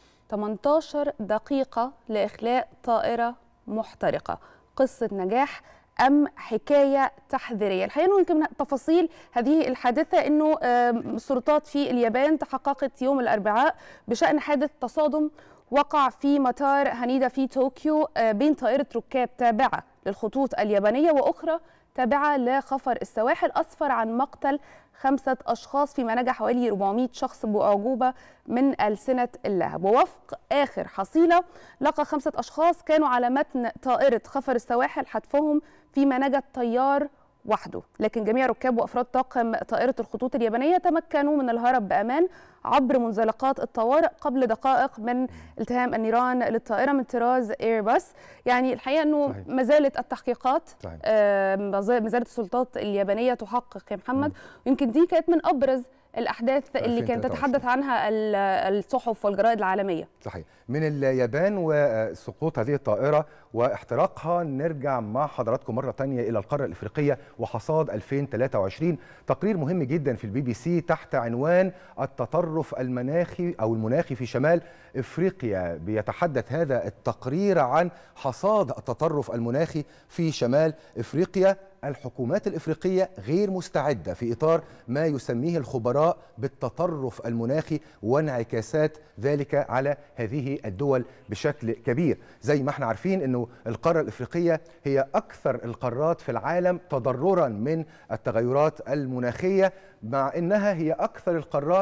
Speaker 1: 18 دقيقه لاخلاء طائره محترقه قصه نجاح ام حكايه تحذيريه الحقيقه يمكن من تفاصيل هذه الحادثه انه السلطات في اليابان تحققت يوم الاربعاء بشان حادث تصادم وقع في مطار هانيدا في طوكيو بين طائره ركاب تابعه للخطوط اليابانيه واخرى تابعه لخفر السواحل اسفر عن مقتل خمسة أشخاص فيما نجا حوالي 400 شخص بأعجوبة من ألسنة اللهب ووفق آخر حصيلة لقى خمسة أشخاص كانوا على متن طائرة خفر السواحل حتفهم فيما نجا الطيار وحده لكن جميع ركاب وافراد طاقم طائره الخطوط اليابانيه تمكنوا من الهرب بامان عبر منزلقات الطوارئ قبل دقائق من التهام النيران للطائره من طراز ايرباص يعني الحقيقه انه ما زالت التحقيقات آه ما زالت السلطات اليابانيه تحقق يا محمد ويمكن دي كانت من ابرز الاحداث اللي كانت تتحدث عنها الصحف والجرائد العالميه
Speaker 2: صحيح من اليابان وسقوط هذه الطائره واحتراقها نرجع مع حضراتكم مره ثانيه الى القاره الافريقيه وحصاد 2023 تقرير مهم جدا في البي بي سي تحت عنوان التطرف المناخي او المناخي في شمال افريقيا بيتحدث هذا التقرير عن حصاد التطرف المناخي في شمال افريقيا الحكومات الافريقيه غير مستعده في اطار ما يسميه الخبراء بالتطرف المناخي وانعكاسات ذلك على هذه الدول بشكل كبير زي ما احنا عارفين انه القاره الافريقيه هي اكثر القارات في العالم تضررا من التغيرات المناخيه مع انها هي اكثر القارات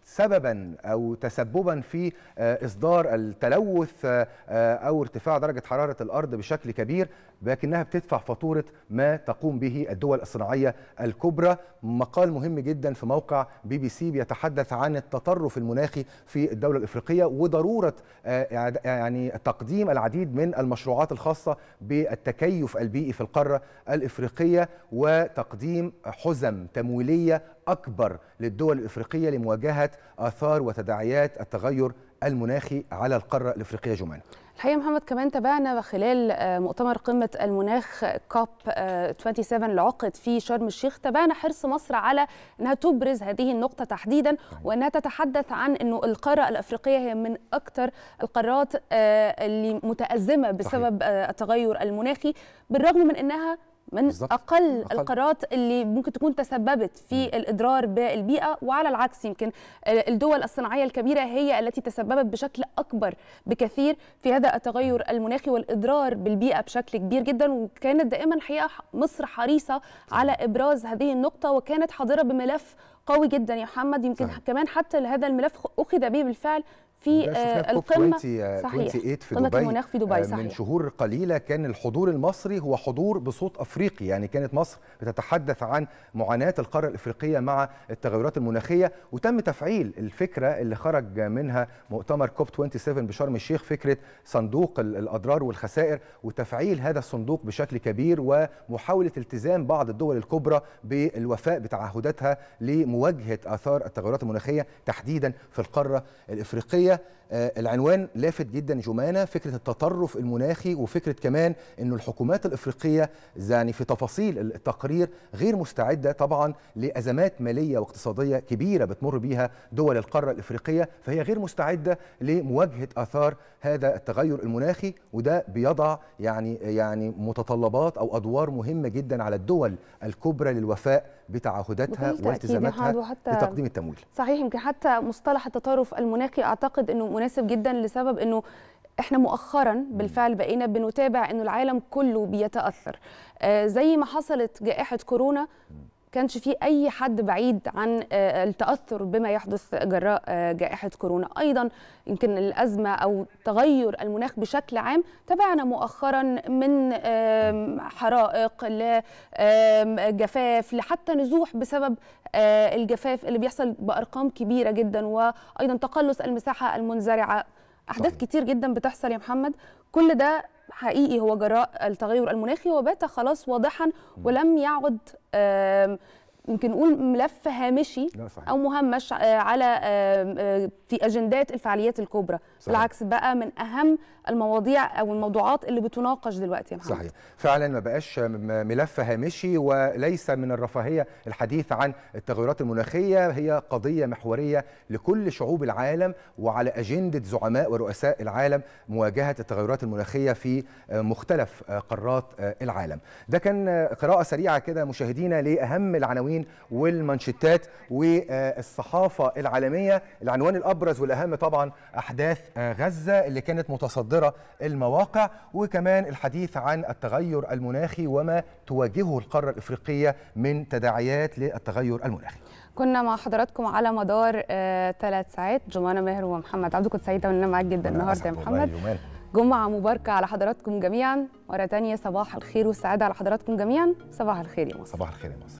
Speaker 2: سببا او تسببا في آه، اصدار التلوث آه، آه، او ارتفاع درجه حراره الارض بشكل كبير لكنها بتدفع فاتوره ما تقوم به الدول الصناعيه الكبرى مقال مهم جدا في موقع بي بي سي بيتحدث عن التطرف المناخي في الدوله الافريقيه وضروره آه، إعاد- يعني تقديم العديد من المشروعات الخاصه بالتكيف البيئي في القاره الافريقيه وتقديم حزم تمويليه اكبر للدول الافريقيه لمواجهه اثار وتداعيات التغير المناخي على القاره الافريقيه جمانه
Speaker 1: الحقيقه محمد كمان تابعنا خلال آه، مؤتمر قمه المناخ كوب 27 اللي عقد في شرم الشيخ تابعنا حرص مصر على انها تبرز هذه النقطه تحديدا وانها تتحدث عن انه القاره الافريقيه هي من اكثر القارات آه، اللي متازمه بسبب آه، التغير المناخي بالرغم من انها من
Speaker 2: بالظبط.
Speaker 1: اقل
Speaker 2: أقل.
Speaker 1: القارات اللي ممكن تكون تسببت في الاضرار بالبيئه وعلى العكس يمكن الدول الصناعيه الكبيره هي التي تسببت بشكل اكبر بكثير في هذا التغير المناخي والاضرار بالبيئه بشكل كبير جدا وكانت دائما حقيقه مصر حريصه على ابراز هذه النقطه وكانت حاضره بملف قوي جدا يا محمد يمكن
Speaker 2: صحيح.
Speaker 1: كمان حتى هذا الملف اخذ به بالفعل في
Speaker 2: ده شفناه
Speaker 1: آه،
Speaker 2: في كوب
Speaker 1: القمه
Speaker 2: 20 آه،
Speaker 1: صحيح
Speaker 2: 28 في
Speaker 1: قمه
Speaker 2: دبي
Speaker 1: المناخ في
Speaker 2: آه،
Speaker 1: دبي
Speaker 2: من
Speaker 1: صحيح
Speaker 2: شهور قليله كان الحضور المصري هو حضور بصوت افريقي يعني كانت مصر بتتحدث عن معاناه القاره الافريقيه مع التغيرات المناخيه وتم تفعيل الفكره اللي خرج منها مؤتمر كوب 27 بشرم الشيخ فكره صندوق ال- الاضرار والخسائر وتفعيل هذا الصندوق بشكل كبير ومحاوله التزام بعض الدول الكبرى بالوفاء بتعهداتها لمواجهه اثار التغيرات المناخيه تحديدا في القاره الافريقيه آه، العنوان لافت جدا جمانه فكره التطرف المناخي وفكره كمان انه الحكومات الافريقيه يعني في تفاصيل التقرير غير مستعده طبعا لازمات ماليه واقتصاديه كبيره بتمر بيها دول القاره الافريقيه فهي غير مستعده لمواجهه اثار هذا التغير المناخي وده بيضع يعني يعني متطلبات او ادوار مهمه جدا على الدول الكبرى للوفاء بتعهداتها
Speaker 1: بكل تأكيد يا
Speaker 2: والتزاماتها
Speaker 1: محمد، وحتى-
Speaker 2: لتقديم التمويل
Speaker 1: صحيح يمكن حتى مصطلح التطرف المناخي اعتقد انه مناسب جدا لسبب انه احنا مؤخرا بالفعل بقينا بنتابع انه العالم كله بيتاثر آه زي ما حصلت جائحه كورونا كانش في اي حد بعيد عن آه، التاثر بما يحدث جراء آه، جائحه كورونا ايضا يمكن الازمه او تغير المناخ بشكل عام تابعنا مؤخرا من آم، حرائق لجفاف لحتى نزوح بسبب آه، الجفاف اللي بيحصل بارقام كبيره جدا وايضا تقلص المساحه المنزرعه احداث كتير جدا بتحصل يا محمد كل ده حقيقي هو جراء التغير المناخي وبات خلاص واضحا ولم يعد آم، يمكن نقول ملف هامشي
Speaker 2: لا صحيح.
Speaker 1: او مهمش آه، على آم، آه، في اجندات الفعاليات الكبرى
Speaker 2: صحيح.
Speaker 1: بالعكس بقى من اهم المواضيع او الموضوعات اللي بتناقش دلوقتي يا محمد
Speaker 2: صحيح فعلا ما بقاش م- ملف هامشي وليس من الرفاهيه الحديث عن التغيرات المناخيه هي قضيه محوريه لكل شعوب العالم وعلى اجنده زعماء ورؤساء العالم مواجهه التغيرات المناخيه في آه، مختلف آه، قارات آه، العالم ده كان آه، قراءه سريعه كده مشاهدينا لاهم العناوين والمانشيتات والصحافه العالميه العنوان الابرز والاهم طبعا احداث آه، غزه اللي كانت متصدره المواقع وكمان الحديث عن التغير المناخي وما تواجهه القاره الافريقيه من تداعيات للتغير المناخي
Speaker 1: كنا مع حضراتكم على مدار ثلاث ساعات جمانة ماهر ومحمد عبده كنت سعيده ان انا معاك جدا النهارده يا محمد جمعة مباركة على حضراتكم جميعا مرة تانية صباح الخير والسعادة على حضراتكم جميعا صباح الخير يا مصر
Speaker 2: صباح الخير يا مصر